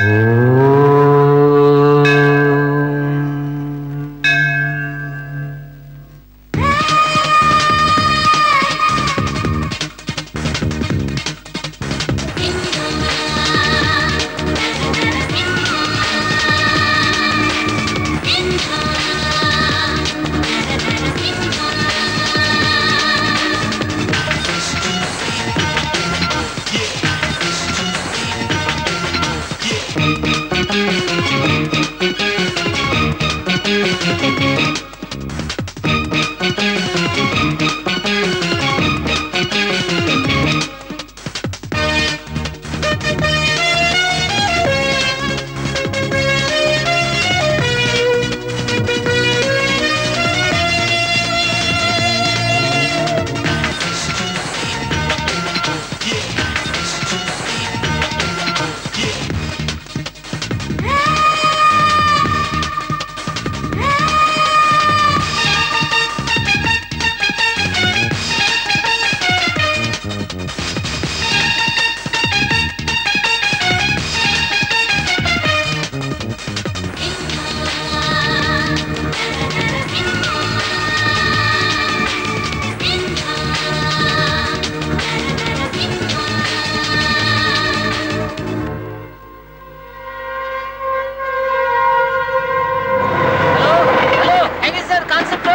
Hello ಹೇಗೆ sir concept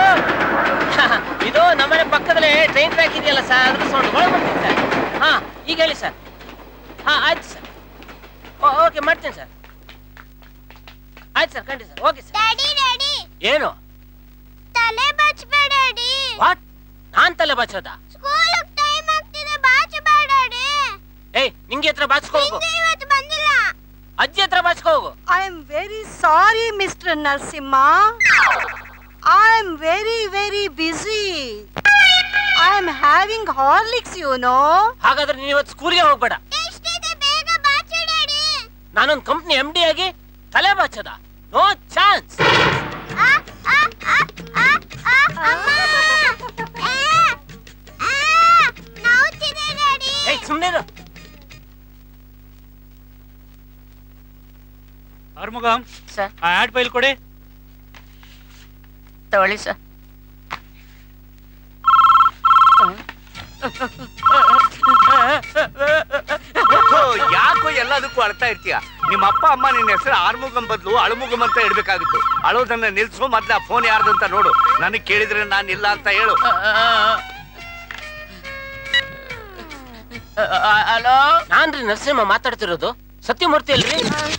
ಇದು ನಮ್ಮನೆ ಪಕ್ಕದಲ್ಲೇ ಟ್ರೈನ್ ಟ್ರ್ಯಾಕ್ ಇದೆಯಲ್ಲ ಸರ್ ಅದ್ರ ಸೌಂಡ್ ಒಳಗೆ ಬರ್ತೀನಿ ಸರ್ ಹಾ ಈಗ ಹೇಳಿ ಸರ್ ಹಾ ಆಯ್ತು ಸರ್ ಓಕೆ ಮಾಡ್ತೀನಿ ಸರ್ ಆಯ್ತು ಸರ್ ಖಂಡಿತ sir okay sir daddy daddy ಏನು ತಲೆ ಬಚ್ಬೇಡ ಡ್ಯಾಡಿ ವಾಟ್ ನಾನ್ ತಲೆ ಬಾಚೋದ ಸ್ಕೂಲ್ ಟೈಮ್ ಆಗ್ತಿದೆ ಬಾಚಬೇಡ ಡ್ಯಾಡಿ ಏಯ್ ನಿಂಗೆ ಹತ್ರ ಬಾಚ್ಕೋ ಹೋಗು ಇಂದು ಇವತ್ತು ಬಂದಿಲ್ಲ ಅಜ್ಜಿ ಹತ್ರ ಬಾಚ್ಕೋ ಹೋಗು I am very sorry mister Narasimha I am very very busy I am having Horlicks you know ಹಾಗಾದ್ರೆ ನೀನ್ ಇವತ್ತು ಸ್ಕೂಲ್ಗೆ ಹೋಗ್ಬೇಡ ಎಷ್ಟಿದೆ ಬೇಗ ಬಾಚು ಡ್ಯಾಡಿ ನಾನೊಂದು ಕಂಪ್ನಿ ಎಂ ಡಿ ಆಗಿ ತಲೆ ಬಾಚೋದ ನೋ ಚಾನ್ಸ್ ಆ ಆ ಆ ಆ ಆ ಅಮ್ಮ ಆ ಆ ನೋವ್ತಿದೆ ಡ್ಯಾಡಿ ಏಯ್ ಸುಮ್ಮನೆ ಆರ್ಮುಗಂ ಸರ್ ಆ ಆಡ್ ಫೈಲ್ ಕೊಡಿ ತಗೊಳ್ಳಿ ಸರ್ ಥೋ, ಯಾಕೋ ಎಲ್ಲದಕ್ಕೂ ಅಳ್ತಾ ಇರ್ತೀಯ ನಿಮ್ಮ ಅಪ್ಪ ಅಮ್ಮ ನಿನ್ನ ಹೆಸರು ಆರ್ಮುಗಂ ಬದಲು ಅಳುಮುಗಂ ಅಂತ ಇಡ್ಬೇಕಾಗಿತ್ತು ಅಳೋದನ್ನ ನಿಲ್ಸು ಮೊದ್ಲ ಆ ಫೋನ್ ಯಾರ್ದು ಅಂತ ನೋಡು ನನಗೆ ಕೇಳಿದ್ರೆ ನಾನು ಇಲ್ಲ ಅಂತ ಹೇಳು ಹಲೋ ನಾನ್ರಿ ನರಸಿಂಹ ಮಾತಾಡ್ತಿರೋದು ಸತ್ಯಮೂರ್ತಿ ಅಲ್ರಿ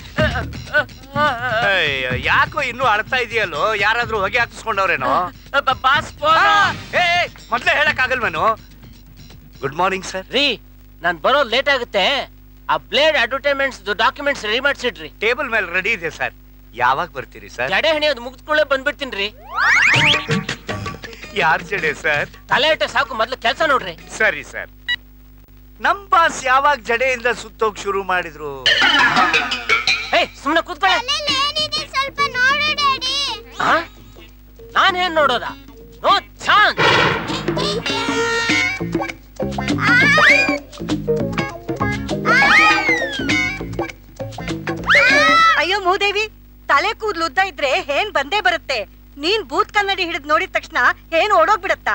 ಅಯ್ಯೋ, ಯಾಕೋ ಇನ್ನೂ ಅಳ್ತಾ ಇದೆಯಲ್ಲೋ ಯಾರಾದ್ರೂ ಹೊಗೆ ಹಾಕಿಸ್ಕೊಂಡವ್ರೇನೋ ಬಾಸ್ ಏ ಮೊದ್ಲೇ ಹೇಳಕ್ ಆಗಲ್ವೇನು ಗುಡ್ ಮಾರ್ನಿಂಗ್ ಸರ್ ರೀ ನಾನ್ ಬರೋದ್ ಲೇಟ್ ಆಗುತ್ತೆ ಆ ಬ್ಲೇಡ್ ಅಡ್ವರ್ಟೈಸ್ಮೆಂಟ್ಸ್ ಡಾಕ್ಯುಮೆಂಟ್ಸ್ ರೆಡಿ ಮಾಡ್ಸಿಡ್ರಿ ಟೇಬಲ್ ಮೇಲೆ ರೆಡಿ ಇದೆ ಸರ್ ಯಾವಾಗ ಬರ್ತೀರಿ ಸರ್ ಜಡೆ ಹಣಿಯೋದು ಮುಗಿದ್ಕೊಳ್ಳೆ ಬಂದ್ಬಿಡ್ತೀನಿ ರೀ ಯಾರ್ ಜಡೆ ಸರ್ ತಲೆ ಇಟ್ಟೆ ಸಾಕು ಮೊದ್ಲು ಕೆಲಸ ನೋಡ್ರಿ ಸರಿ ಸರ್ ನಮ್ ಬಾಸ್ ಯಾವಾಗ ಜಡೆಯಿಂದ ಸುತ್ತೋಕ್ ಶುರು ಮಾಡಿದ್ರು ಏಯ್ ಸುಮ್ನೆ ಕೂತ್ಕೊಳ್ಳೆ ತಲೆಯಲ್ಲಿ ಏನಿದೆ ಸ್ವಲ್ಪ ನೋಡು ಡ್ಯಾಡಿ ಆ? ನಾನ್ ಏನ್ ನೋಡೋದ ನೋ ಚಾನ್ಸ್ ಅಯ್ಯೋ ಮೂದೇವಿ ತಲೆ ಕೂದ್ಲು ಉದ್ದ ಇದ್ರೆ ಹೇನ್ ಬಂದೇ ಬರುತ್ತೆ ನೀನ್ ಬೂತ್ ಕನ್ನಡಿ ಹಿಡಿದ್ ನೋಡಿದ ತಕ್ಷಣ ಏನ್ ಓಡೋಗ್ಬಿಡತ್ತಾ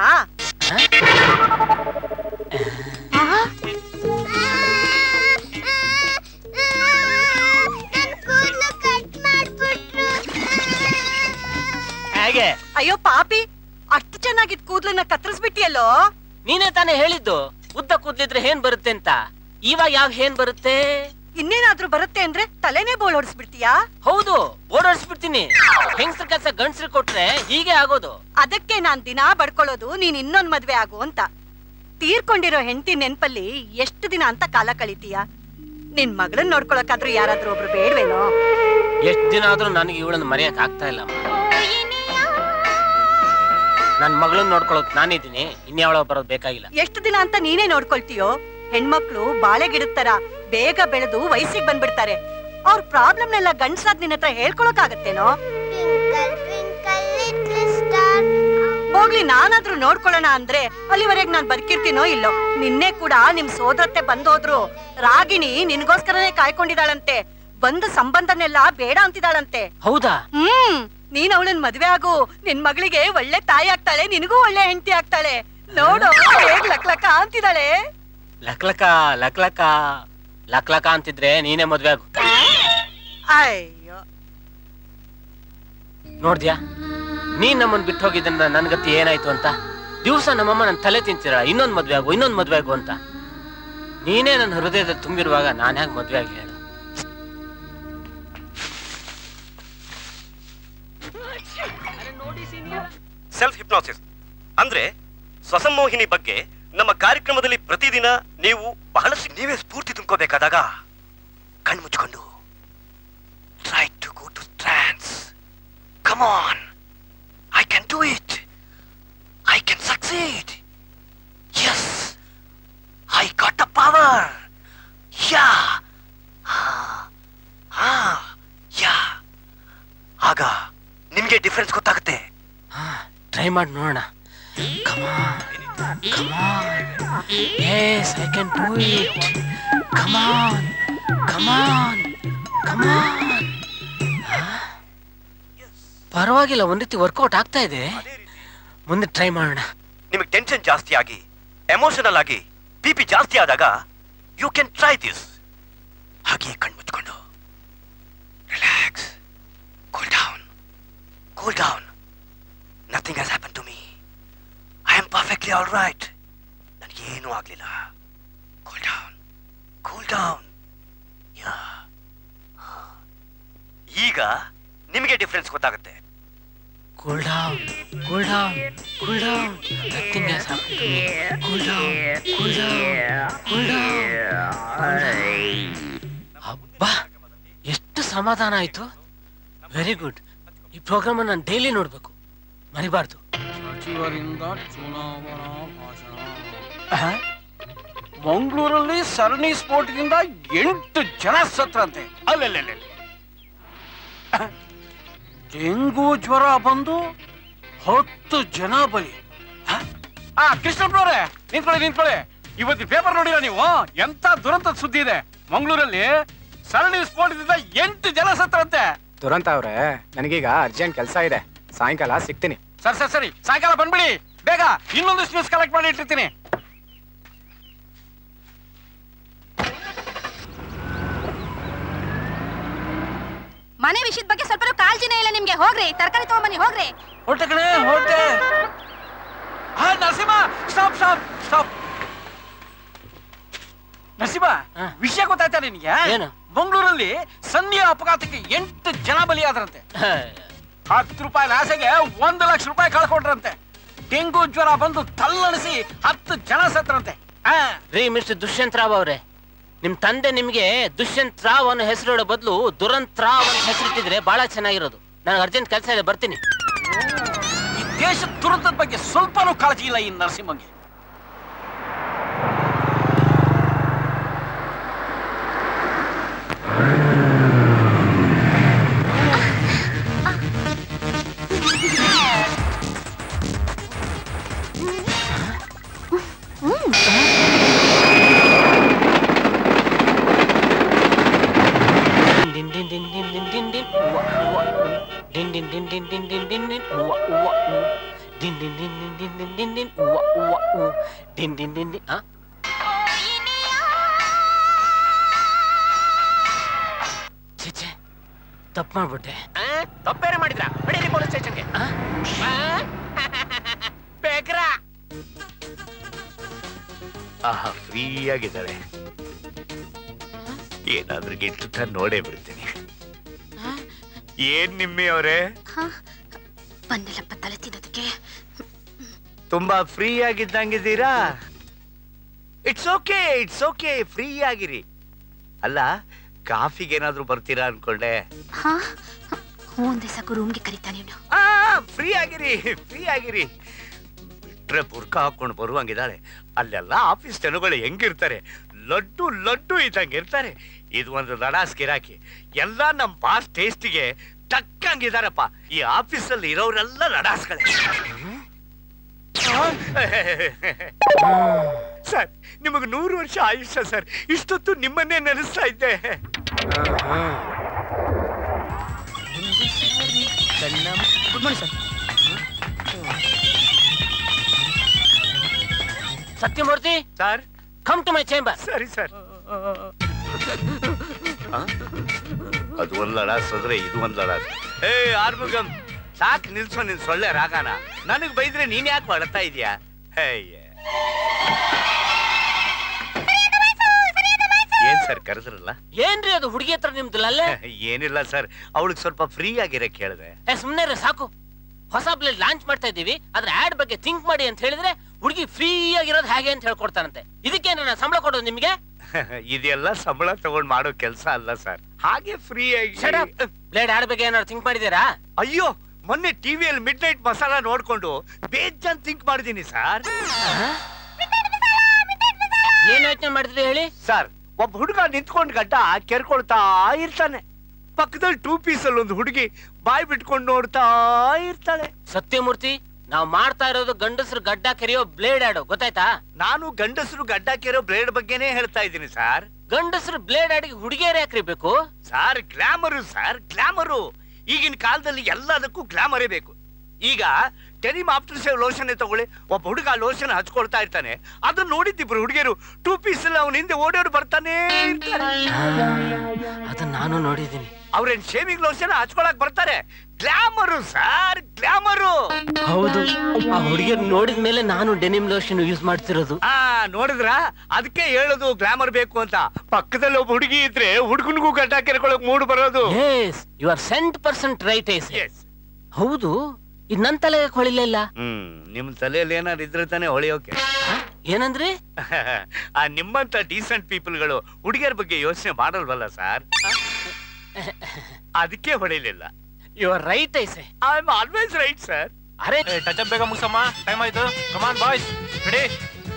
ನನ್ ಕೂದಲು ಕಟ್ ಮಾಡ್ಬಿಟ್ರು ಹೇಗೆ ಅಯ್ಯೋ ಪಾಪಿ ಅಷ್ಟು ಚೆನ್ನಾಗಿದ್ ಕೂದ್ಲನ್ನ ಕತ್ತರಿಸ್ಬಿಟ್ಟಿಯಲ್ಲೋ ನೀನೇ ತಾನೇ ಹೇಳಿದ್ದು ಉದ್ದ ಕೂದ್ಲಿದ್ರೆ ಏನ್ ಬರುತ್ತೆ ಅಂತ ಇವಾಗ ಯಾವ ಏನ್ ಬರುತ್ತೆ ಇನ್ನೇನಾದ್ರೂ ಬರುತ್ತೆ ಅಂದ್ರೆ ತಲೆನೇ ಬೋಳ್ ಹೊಡ್ಸ್ಬಿಡ್ತೀಯಾ ಹೌದು ಓಡಾಡ್ಸ್ಬಿಡ್ತೀನಿ ಹೆಂಗಸ್ರ ಕೆಲಸ ಗಂಡಸ್ರು ಕೊಟ್ರೆ ಹೀಗೆ ಆಗೋದು ಅದಕ್ಕೆ ನಾನ್ ದಿನಾ ಬಡ್ಕೊಳ್ಳೋದು ನೀನ್ ಇನ್ನೊಂದ್ ಮದ್ವೆ ಆಗು ಅಂತ ತೀರ್ಕೊಂಡಿರೋ ಹೆಂಡತಿ ನೆನ್ಪಲ್ಲಿ ಎಷ್ಟು ದಿನ ಅಂತ ಕಾಲ ಕಳಿತೀಯ ನಿನ್ ಮಗಳನ್ ನೋಡ್ಕೊಳಕಾದ್ರೂ ಯಾರಾದ್ರೂ ಒಬ್ರು ಬೇಡ್ವೇನೋ ಎಷ್ಟ್ ದಿನ ಆದ್ರೂ ನನಗೆ ಇವಳನ್ನ ಮರೆಯಕ್ ಆಗ್ತಾ ಇಲ್ಲ ನನ್ ಮಗಳನ್ನ ನೋಡ್ಕೊಳಕ್ ನಾನಿದ್ದೀನಿ ಇನ್ಯಾವಳ ಬರೋದ್ ಬೇಕಾಗಿಲ್ಲ ಎಷ್ಟು ದಿನ ಅಂತ ನೀನೇ ನೋಡ್ಕೊಳ್ತೀಯೋ ಹೆಣ್ಮಕ್ಳು ಬಾಳೆಗಿಡದ್ ಬೇಗ ಬೆಳೆದು ವಯಸ್ಸಿಗೆ ಬಂದ್ಬಿಡ್ತಾರೆ ಅವ್ರ ಪ್ರಾಬ್ಲಮ್ನೆಲ್ಲ ಗಂಡ್ಸಾದ್ ನಿನ್ನ ಹತ್ರ ಹೇಳ್ಕೊಳಕಾಗತ್ತೇನೋ ಟ್ವಿಂಕಲ್ ಟ್ವಿಂಕಲ್ ಲಿಟ್ಲ್ ಸ್ಟಾರ್ ಹೋಗ್ಲಿ ನಾನಾದ್ರೂ ನೋಡ್ಕೊಳ್ಳೋಣ ಅಂದ್ರೆ ಅಲ್ಲಿವರೆಗೆ ನಾನ್ ಬದುಕಿರ್ತೀನೋ ಇಲ್ಲೋ ನಿನ್ನೆ ಕೂಡ ನಿಮ್ ಸೋದರತ್ತೆ ಬಂದೋದ್ರು ರಾಗಿಣಿ ನಿನ್ಗೋಸ್ಕರನೇ ಕಾಯ್ಕೊಂಡಿದಾಳಂತೆ ಬಂದ ಸಂಬಂಧನೆಲ್ಲ ಬೇಡ ಅಂತಿದ್ದಾಳಂತೆ ಹೌದಾ ಹ್ಮ್ ನೀನ್ ಅವಳನ್ ಮದ್ವೆ ಆಗು ನಿನ್ ಮಗಳಿಗೆ ಒಳ್ಳೆ ತಾಯಿ ಆಗ್ತಾಳೆ ನಿನಗೂ ಒಳ್ಳೆ ಹೆಂಡತಿ ಆಗ್ತಾಳೆ ನೋಡು ಹೇಗ್ ಲಕ್ಲಕ ಅಂತಿದ್ದಾಳೆ ಲಕ್ಲಕ ಲಕ್ಲಕ ಲಕ್ಲಕ ಅಂತಿದ್ರೆ ನೀನೇ ಮದ್ವೆ ಆಗು ಅಯ್ಯೋ ನೋಡ್ದ್ಯಾ ನೀನ್ ನಮ್ಮನ್ ಬಿಟ್ಟು ಹೋಗಿದ್ರಿಂದ ನನ್ ಗತಿ ಏನಾಯ್ತು ಅಂತ ದಿವ್ಸ ನಮ್ಮಮ್ಮ ನನ್ ತಲೆ ತಿಂತೀರ ಇನ್ನೊಂದ್ ಮದ್ವೆ ಆಗು ಇನ್ನೊಂದ್ ಮದ್ವೆ ಆಗು ಅಂತ ನೀನೇ ನನ್ನ ಹೃದಯದಲ್ಲಿ ತುಂಬಿರುವಾಗ ನಾನ್ ಹೇಗ್ ಮದ್ವೆ ಆಗಿ ಹೇಳು ಸೆಲ್ಫ್ ಹಿಪ್ನಾಸಿಸ್ ಅಂದ್ರೆ ಸ್ವಸಂಮೋಹಿನಿ ಬಗ್ಗೆ ನಮ್ಮ ಕಾರ್ಯಕ್ರಮದಲ್ಲಿ ಪ್ರತಿದಿನ ನೀವು ಬಹಳಷ್ಟು ನೀವೇ ಸ್ಫೂರ್ತಿ ತುಂಬ್ಕೋಬೇಕಾದಾಗ ಕಣ್ಮುಚ್ಕೊಂಡು try to go to trance come on I can do it I can succeed yes I got the power yeah yeah ಆಗ ನಿಮ್ಗೆ ಡಿಫ್ರೆನ್ಸ್ ಗೊತ್ತಾಗುತ್ತೆ ಟ್ರೈ ಮಾಡಿ ನೋಡೋಣ come on come on yes I can do it come on come on come on ಪರವಾಗಿಲ್ಲ ಒಂದ್ ರೀತಿ workout ಆಗ್ತಾ ಇದೆ ಮುಂದೆ ಟ್ರೈ ಮಾಡೋಣ ನಿಮಗೆ ಟೆನ್ಷನ್ ಜಾಸ್ತಿ ಆಗಿ ಎಮೋಷನಲ್ ಆಗಿ ಬಿ ಪಿ ಜಾಸ್ತಿ ಆದಾಗ ಯು ಕ್ಯಾನ್ ಟ್ರೈ ದಿಸ್ ಹಾಗೆ ಕಣ್ಮುಚ್ಕೊಂಡು relax cool down cool down nothing has happen to me I am perfectly all right ನನಗೇನೂ ಆಗಲಿಲ್ಲ cool down cool down yeah ಈಗ ನಿಮಗೆ ಡಿಫ್ರೆನ್ಸ್ ಗೊತ್ತಾಗುತ್ತೆ Cool down, cool down, cool down. Nothing has happened to me. Cool down, cool down, cool down. Cool down. ಅಬ್ಬಾ ಎಷ್ಟು ಸಮಾಧಾನ ಆಯ್ತು very good ಈ ಪ್ರೋಗ್ರಾಮ್ ನಾನು ಡೈಲಿ ನೋಡ್ಬೇಕು ಮರಿಬಾರ್ದು ಸಚಿವರಿಂದ ಚುನಾವಣಾ ಭಾಷಣ ಮಂಗಳೂರಲ್ಲಿ ಸರಣಿ ಸ್ಫೋಟದಿಂದ ಎಂಟು ಜನ ಸತ್ರಂತೆ ಅಲ್ಲಲ್ಲ ಡೆಂಗು ಜ್ವರ ಬಂದು ಹತ್ತು ಜನ ಬಲಿ ಹ? ಆ ಕೃಷ್ಣಪ್ಪನವ್ರೆ ನಿಂತ್ಕೊಳ್ಳಿ ನಿಂತ್ಕೊಳ್ಳಿ ಇವತ್ತು ಪೇಪರ್ ನೋಡಿಲ್ಲ ನೀವು ಎಂತ ದುರಂತ ಸುದ್ದಿ ಇದೆ ಮಂಗಳೂರಲ್ಲಿ ಸರಣಿ ಸ್ಫೋಟದಿಂದ ಎಂಟು ಜನ ಸತ್ರಂತೆ ದುರಂತ ಅವ್ರೆ ನನಗೀಗ ಅರ್ಜೆಂಟ್ ಕೆಲಸ ಇದೆ ಸಾಯಂಕಾಲ ಸಿಗ್ತೀನಿ ಸರಿ ಸರಿ ಸರಿ ಸಾಯಂಕಾಲ ಬಂದ್ಬಿಡಿ ಬೇಗ ಇನ್ನೊಂದಿಷ್ಟು ನ್ಯೂಸ್ ಕಲೆಕ್ಟ್ ಮಾಡಿ ಇಟ್ಟಿರ್ತೀನಿ ಮನೆ ವಿಷಯದ ಬಗ್ಗೆ ಸ್ವಲ್ಪ ಕಾಳಜಿನೇ ಇಲ್ಲ ನಿಮ್ಗೆ ಹೋಗ್ರಿ ತರಕಾರಿ ತಗೊಂಬನ್ನಿ ಹೋಗ್ರಿ ಹೊರಟೆ ಕಣೆ ಹೊರಟೆ ಹಾ Narasimha stop stop stop Narasimha ಹಾ. ವಿಷಯ ಗೊತ್ತಾಯ್ತಾ ನಿನಗೆ ಏನು? ಮಂಗಳೂರಲ್ಲಿ ಸನ್ನಿಯ ಅಪಘಾತಕ್ಕೆ ಎಂಟು ಜನ ಬಲಿಯಾದ್ರಂತೆ ಹತ್ತು ರೂಪಾಯಿ ಆಸೆಗೆ ಒಂದು ಲಕ್ಷ ರೂಪಾಯಿ ಕಳ್ಕೊಂಡ್ರಂತೆ ಡೆಂಗು ಜ್ವರ ಬಂದು ತಲ್ಲಣಿಸಿ ಹತ್ತು ಜನ ಸತ್ರಂತೆ ಹಾ ರೀ ಮಿಸ್ಟರ್ ದುಷ್ಯಂತ್ ರಾವ್ ಅವ್ರೆ ನಿಮ್ ತಂದೆ ನಿಮ್ಗೆ ದುಷ್ಯಂತ್ ರಾವ್ ಅನ್ನೋ ಹೆಸರಿಡೋ ಬದಲು ದುರಂತ್ ರಾವ್ ಅಂತ ಹೆಸರಿಟ್ಟಿದ್ರೆ ಬಹಳ ಚೆನ್ನಾಗಿರೋದು ನನಗೆ ಅರ್ಜೆಂಟ್ ಕೆಲಸ ಇದೆ ಬರ್ತೀನಿ ಈ ದೇಶದ ದುರಂತದ ಬಗ್ಗೆ ಸ್ವಲ್ಪನೂ ಕಾಳಜಿ ಇಲ್ಲ ಈ ನರಸಿಂಹಂಗೆ ಡಿನ್ ಡಿನ್ ಡಿನ್ ಡಿನ್ ಡಿನ್ ಡಿನ್ ಡಿನ್ ಉವ್ವ ಉವ್ವ ಉ. ಡಿನ್ ಡಿನ್ ಡಿನ್ ಡಿನ್ ಡಿನ್ ಡಿನ್ ಡಿನ್ ಡಿನ್ ಉವ್ವ ಉವ್ವ ಉ. ಡಿನ್ ಡಿನ್ ಡಿನ್ ಡಿನ್ ಡಿನ್ ಡಿನ್ ಡಿನ್ ಡಿನ್ ಉವ್ವ ಉವ್ವ ಉ. ಡಿನ್ ಡಿನ್ ಡಿನ್ ಡಿನ್ ಆ? ಛೆ, ಛೆ ತಪ್ಪು ಮಾಡ್ಬಿಟ್ಟೆ ತಪ್ಪೇರೆ ಮಾಡಿದ್ರ ನಡೀರಿ ಪೊಲೀಸ್ ಸ್ಟೇಷನ್ಗೆ ಬೇಕ್ರ ಆಹಾ ಫ್ರೀ ಆಗಿದ್ದಾರೆ ಏನಾದ್ರೂ ಗಿಟ್ಟು ನೋಡೇ ಬಿಡ್ತೀನಿ ಏನ್ ನಿಮ್ಮಿ ಅವರೇ ಬಂದಿಲ್ಲಪ್ಪ ತಲೆ ತಿನ್ನೋದಕ್ಕೆ ತುಂಬಾ ಫ್ರೀ ಆಗಿದ್ದಂಗಿದ್ದೀರಾ it's okay it's okay free ಆಗಿರಿ ಅಲ್ಲ ಕಾಫಿಗೆ ಏನಾದ್ರೂ ಬರ್ತೀರಾ ಅನ್ಕೊಂಡೆ ಹಾ ಒಂದೇ ಸಾಕು ರೂಮ್ಗೆ ಕರೀತಾನೆ ಇವನು ಆ ಫ್ರೀ ಆಗಿರಿ ಫ್ರೀ ಆಗಿರಿ ಬಿಟ್ರೆ ಬುರ್ಕ ಹಾಕೊಂಡು ಬರುವಂಗಿದ್ದಾಳೆ ಅಲ್ಲೆಲ್ಲ ಆಫೀಸ್ ಜನಗಳು ಹೆಂಗಿರ್ತಾರೆ ಲಡ್ಡು ಲಡ್ಡು ಇದ್ದಂಗೆ ಇರ್ತಾರೆ ಇದು ಒಂದು ಲಡಾಸ್ ಗಿರಾಕಿ ಎಲ್ಲ ನಮ್ ಬಾಸ್ ಟೇಸ್ಟಿಗೆ ಟಕ್ಕಂಗಿದಾರಪ್ಪ ಈ ಆಫೀಸಲ್ಲಿ ಇರೋರೆಲ್ಲ ಲಡಾಸ್ಗಳೇ ಸರ್ ನಿಮಗೆ ನೂರು ವರ್ಷ ಆಯುಷ್ಯ ಸರ್ ಇಷ್ಟೊತ್ತು ನಿಮ್ಮನ್ನೇ ನೆನೆಸ್ತಾ ಇದ್ದೆ good morning sir Satyamurthy sir come to my chamber ಸರಿ ಸರ್ ಅದು ಒಂದ್ ಲಡ ಸದ್ರೆ ಇದು ಒಂದ್ ಲಡ ಏ ಆರ್ಮುಗಂ ಸಾಕ್ ನಿಲ್ಸೋ ನಿನ್ ಸೊಳ್ಳೆ ರಾಗಾನ ನನಗ್ ಬೈದ್ರೆ ನೀನ್ ಯಾಕೆ ಹೊಡ್ತಾ ಇದೀಯಾ ಹೇಯ್ಯ ಏನ್ ಸರ್ ಕರೆದ್ರಲ್ಲ ಏನ್ರಿ ಅದು ಹುಡುಗಿ ಹತ್ರ ನಿಮ್ದು ಅಲ್ಲೇ ಏನಿಲ್ಲ ಸರ್ ಅವಳಿಗೆ ಸ್ವಲ್ಪ ಫ್ರೀ ಆಗಿರ ಕೇಳಿದೆ ಏ ಸುಮ್ನೆ ರೀ ಸಾಕು ಹೊಸ ಪ್ಲೇಟ್ ಲಾಂಚ್ ಮಾಡ್ತಾ ಇದ್ದೀವಿ ಅದ್ರ ಆಡ್ ಬಗ್ಗೆ ಥಿಂಕ್ ಮಾಡಿ ಅಂತ ಹೇಳಿದ್ರೆ ಹುಡುಗಿ ಫ್ರೀ ಆಗಿರೋದು ಹೇಗೆ ಅಂತ ಹೇಳ್ಕೊಡ್ತಾರಂತೆ ಇದಕ್ಕೆ ನಾನು ಸಂಬಳ ಕೊಡೋದು ನಿಮ್ಗೆ ಇದೆಲ್ಲ ಸಂಬಳ ತಗೊಂಡ್ ಮಾಡೋ ಕೆಲಸ ಅಲ್ಲ ಸರ್ ಹಾಗೆ ಫ್ರೀ ಆಗಿ ಬ್ಲೇಡ್ ಆಡ್ ಬಗ್ಗೆ ಏನಾದ್ರು ಥಿಂಕ್ ಮಾಡಿದ್ದೀರಾ ಅಯ್ಯೋ ಮೊನ್ನೆ ಟಿವಿಯಲ್ಲಿ ಮಿಡ್ ನೈಟ್ ಮಸಾಲ ನೋಡ್ಕೊಂಡು ಬೇಜಾನ್ ಥಿಂಕ್ ಮಾಡಿದೀನಿ ಸರ್ ಏನ್ ಯೋಚನೆ ಮಾಡಿದ್ರಿ ಹೇಳಿ ಸರ್ ಒಬ್ಬ ಹುಡುಗ ನಿಂತ್ಕೊಂಡ್ ಗಡ್ಡ ಕೆರ್ಕೊಳ್ತಾ ಇರ್ತಾನೆ ಪಕ್ಕದಲ್ಲಿ ಟೂ ಪೀಸ್ ಅಲ್ಲಿ ಒಂದು ಹುಡುಗಿ ಬಾಯಿ ಬಿಟ್ಕೊಂಡು ನೋಡ್ತಾ ಇರ್ತಾಳೆ ಸತ್ಯಮೂರ್ತಿ ನಾವು ಮಾಡ್ತಾ ಇರೋದು ಗಂಡಸರು ಗಡ್ಡ ಕೆರೆಯೋ ಬ್ಲೇಡ್ ಆಡು ಗೊತ್ತಾಯ್ತಾ ನಾನು ಗಂಡಸರು ಗಡ್ಡ ಕೆರೋ ಬ್ಲೇಡ್ ಬಗ್ಗೆನೇ ಹೇಳ್ತಾ ಇದ್ದೀನಿ ಸರ್ ಗಂಡಸರು ಬ್ಲೇಡ್ ಆಡಿಗೆ ಹುಡುಗಿಯರೇ ಯಾಕ್ರಿ ಬೇಕು ಸರ್ ಗ್ಲಾಮರು ಸರ್ ಗ್ಲಾಮರು ಈಗಿನ ಕಾಲದಲ್ಲಿ ಎಲ್ಲದಕ್ಕೂ ಗ್ಲಾಮರೇ ಬೇಕು ಈಗ ಟೆನಿಮ್ ಆಫ್ಟರ್ ಸೇವ್ ಲೋಷನ್ ತಗೊಳ್ಳಿ ಒಬ್ಬ ಹುಡುಗ ಲೋಷನ್ ಹಚ್ಕೊಳ್ತಾ ಇರ್ತಾನೆ ಅದನ್ನ ನೋಡಿದ್ದಿಬ್ರು ಹುಡುಗಿಯರು ಟೂ ಪೀಸ್ ಅಲ್ಲಿ ಅವನ ಹಿಂದೆ ಓಡೋಡು ಬರ್ತಾನೆ ಇರ್ತಾರೆ ಅದನ್ನ ನಾನು ನೋಡಿದ್ದೀನಿ ಅವ್ರೇನ್ ಶೇವಿಂಗ್ ಲೋಷನ್ ಹಚ್ಕೊಳಕ್ ಬರ್ತಾರೆ ಗ್ಲಾಮರು ಸರ್ ಗ್ಲಾಮರು ಹೌದು ಆ ಹುಡುಗಿಯರ್ ನೋಡಿದ ಮೇಲೆ ನಾನು ಡೆನಿಮ್ ಲೋಷನ್ ಯೂಸ್ ಮಾಡ್ತಿರೋದು ಆ ನೋಡಿದ್ರ ಅದಕ್ಕೆ ಹೇಳೋದು ಗ್ಲಾಮರ್ ಬೇಕು ಅಂತ ಪಕ್ಕದಲ್ಲಿ ಒಬ್ಬ ಹುಡುಗಿ ಇದ್ರೆ ಹುಡುಗನಿಗೂ ಗಡ್ಡ ಕೆರ್ಕೊಳಕ್ ಮೂಡ್ ಬರೋದು yes you are cent percent right yes yes ಹೌದು ಇದ್ ನನ್ ತಲೆಗೆ ಹೊಳಿಲಿಲ್ಲ ಹ್ಮ್ ನಿಮ್ ತಲೆಯಲ್ಲಿ ಏನಾದ್ರು ಇದ್ರೆ ತಾನೇ ಹೊಳೆಯೋಕೆ ಏನಂದ್ರಿ ಆ ನಿಮ್ಮಂತ ಡೀಸೆಂಟ್ ಪೀಪಲ್ಗಳು ಹುಡುಗಿಯರ ಬಗ್ಗೆ ಯೋಚನೆ ಮಾಡಲ್ವಲ್ಲ ಸರ್ ಅದಕ್ಕೆ ಹೊಡಿಲಿಲ್ಲ ಯು ಆರ್ ರೈಟ್ ಐಸೆ I am always right sir ಅರೆ ಟಚ್ ಅಪ್ ಬೇಗ ಮುಗಿಸಮ್ಮ ಟೈಮ್ ಆಯ್ತು ಕಮಾನ್ ಬಾಯ್ಸ್ ರೆಡಿ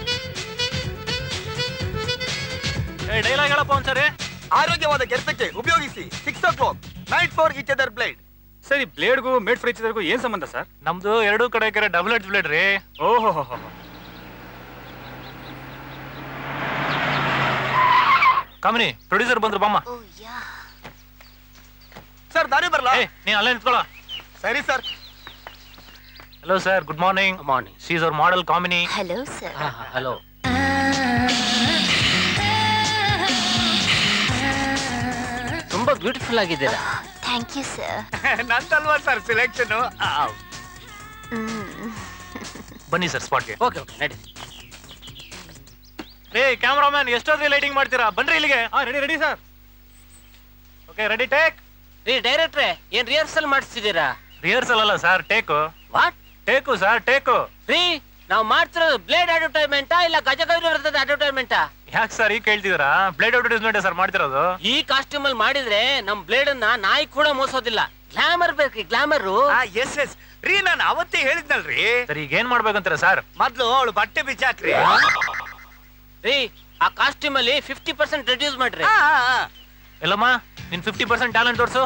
ಏ ಡೈಲಾಗ್ ಹೇಳಪ್ಪ ಒಂದ್ಸರಿ ಆರೋಗ್ಯವಾದ ಕೆಲಸಕ್ಕೆ ಉಪಯೋಗಿಸಿ six o'clock night for each other blade ಸರಿ ಬ್ಲೇಡ್ಗೂ ಮೇಡ್ ಫ್ರೈಚ್ಗೂ ಏನ್ ಸಂಬಂಧ ಸರ್ ನಮ್ದು ಎರಡು ಕಡೆ ಕೆರೆ ಡಬಲ್ ಎಡ್ಜ್ ಬ್ಲೇಡ್ ರೀ ಓಹೋ ಕಾಮಿನಿ ಪ್ರೊಡ್ಯೂಸರ್ ಬಂದ್ರು ಬಾಮ್ಮ ಸರ್ ದಾರಿ ಬರಲ್ಲ ಏ ನೀನ್ ಅಲ್ಲೇ ನಿಂತ್ಕೊಳ್ಳೋ ಸರಿ ಸರ್ hello sir good morning morning she's our model Kamini hello sir hello ತುಂಬಾ ಬ್ಯೂಟಿಫುಲ್ ಆಗಿದ್ದೀರಾ ಥ್ಯಾಂಕ್ ಯು ಸರ್ ನಂದಲ್ವಾ ಸರ್ ಸೆಲೆಕ್ಷನ್ ಬನ್ನಿ ಸರ್ ಸ್ಪಾಟ್ಗೆ ಓಕೆ ಓಕೆ ನಡಿ ಏ ಕ್ಯಾಮ್ರಾಮ್ಯಾನ್ ಎಷ್ಟೊತ್ತಿಗೆ ಲೈಟಿಂಗ್ ಮಾಡ್ತೀರಾ ಬನ್ರಿ ಇಲ್ಲಿಗೆ ಹಾ ready ready sir okay ready take ರೀ ಡೈರೆಕ್ಟ್ರೆ ಏನ್ ರಿಹರ್ಸಲ್ ಮಾಡಿಸ್ತಿದ್ದೀರಾ ರಿಹರ್ಸಲ್ ಅಲ್ಲ sir take what take sir take ರೀ ನಾವು ಮಾಡ್ತಿರೋದು ಬ್ಲೇಡ್ ಅಡ್ವರ್ಟೈಸ್ಮೆಂಟಾ ಇಲ್ಲ ಗಜಗೌರಿ ವ್ರತದ ಅಡ್ವರ್ಟೈಸ್ಮೆಂಟಾ ಯಾಕೆ ಸರ್ ಈಗ ಕೇಳ್ತಿದ್ದೀರಾ ಬ್ಲೇಡ್ ಅಡ್ವರ್ಟೈಸ್ಮೆಂಟ್ ಸರ್ ಮಾಡ್ತಿರೋದು ಈ ಕಾಸ್ಟ್ಯೂಮ್ ಅಲ್ಲಿ ಮಾಡಿದ್ರೆ ನಮ್ ಬ್ಲೇಡ್ ಅನ್ನ ನಾಯಿ ಕೂಡ ಮೋಸೋದಿಲ್ಲ ಗ್ಲಾಮರ್ ಬೇಕ್ರಿ ಗ್ಲಾಮರ್ ಎಸ್ ಎಸ್ ರೀ ನಾನು ಅವತ್ತೇ ಹೇಳಿದ್ನಲ್ರಿ ಸರ್ ಈಗ ಏನ್ ಮಾಡ್ಬೇಕಂತೀರಾ ಸರ್ ಮೊದ್ಲು ಅವಳು ಬಟ್ಟೆ ಬಿಚ್ಚಾಕ್ರಿ ರೀ ಆ ಕಾಸ್ಟ್ಯೂಮ್ ಅಲ್ಲಿ ಫಿಫ್ಟಿ ಪರ್ಸೆಂಟ್ ರೆಡ್ಯೂಸ್ ಮಾಡ್ರಿ ಆ, ಆ, ಆ. ಎಲ್ಲಮ್ಮ ನಿನ್ ಫಿಫ್ಟಿ ಪರ್ಸೆಂಟ್ ಟ್ಯಾಲೆಂಟ್ ತೋರ್ಸು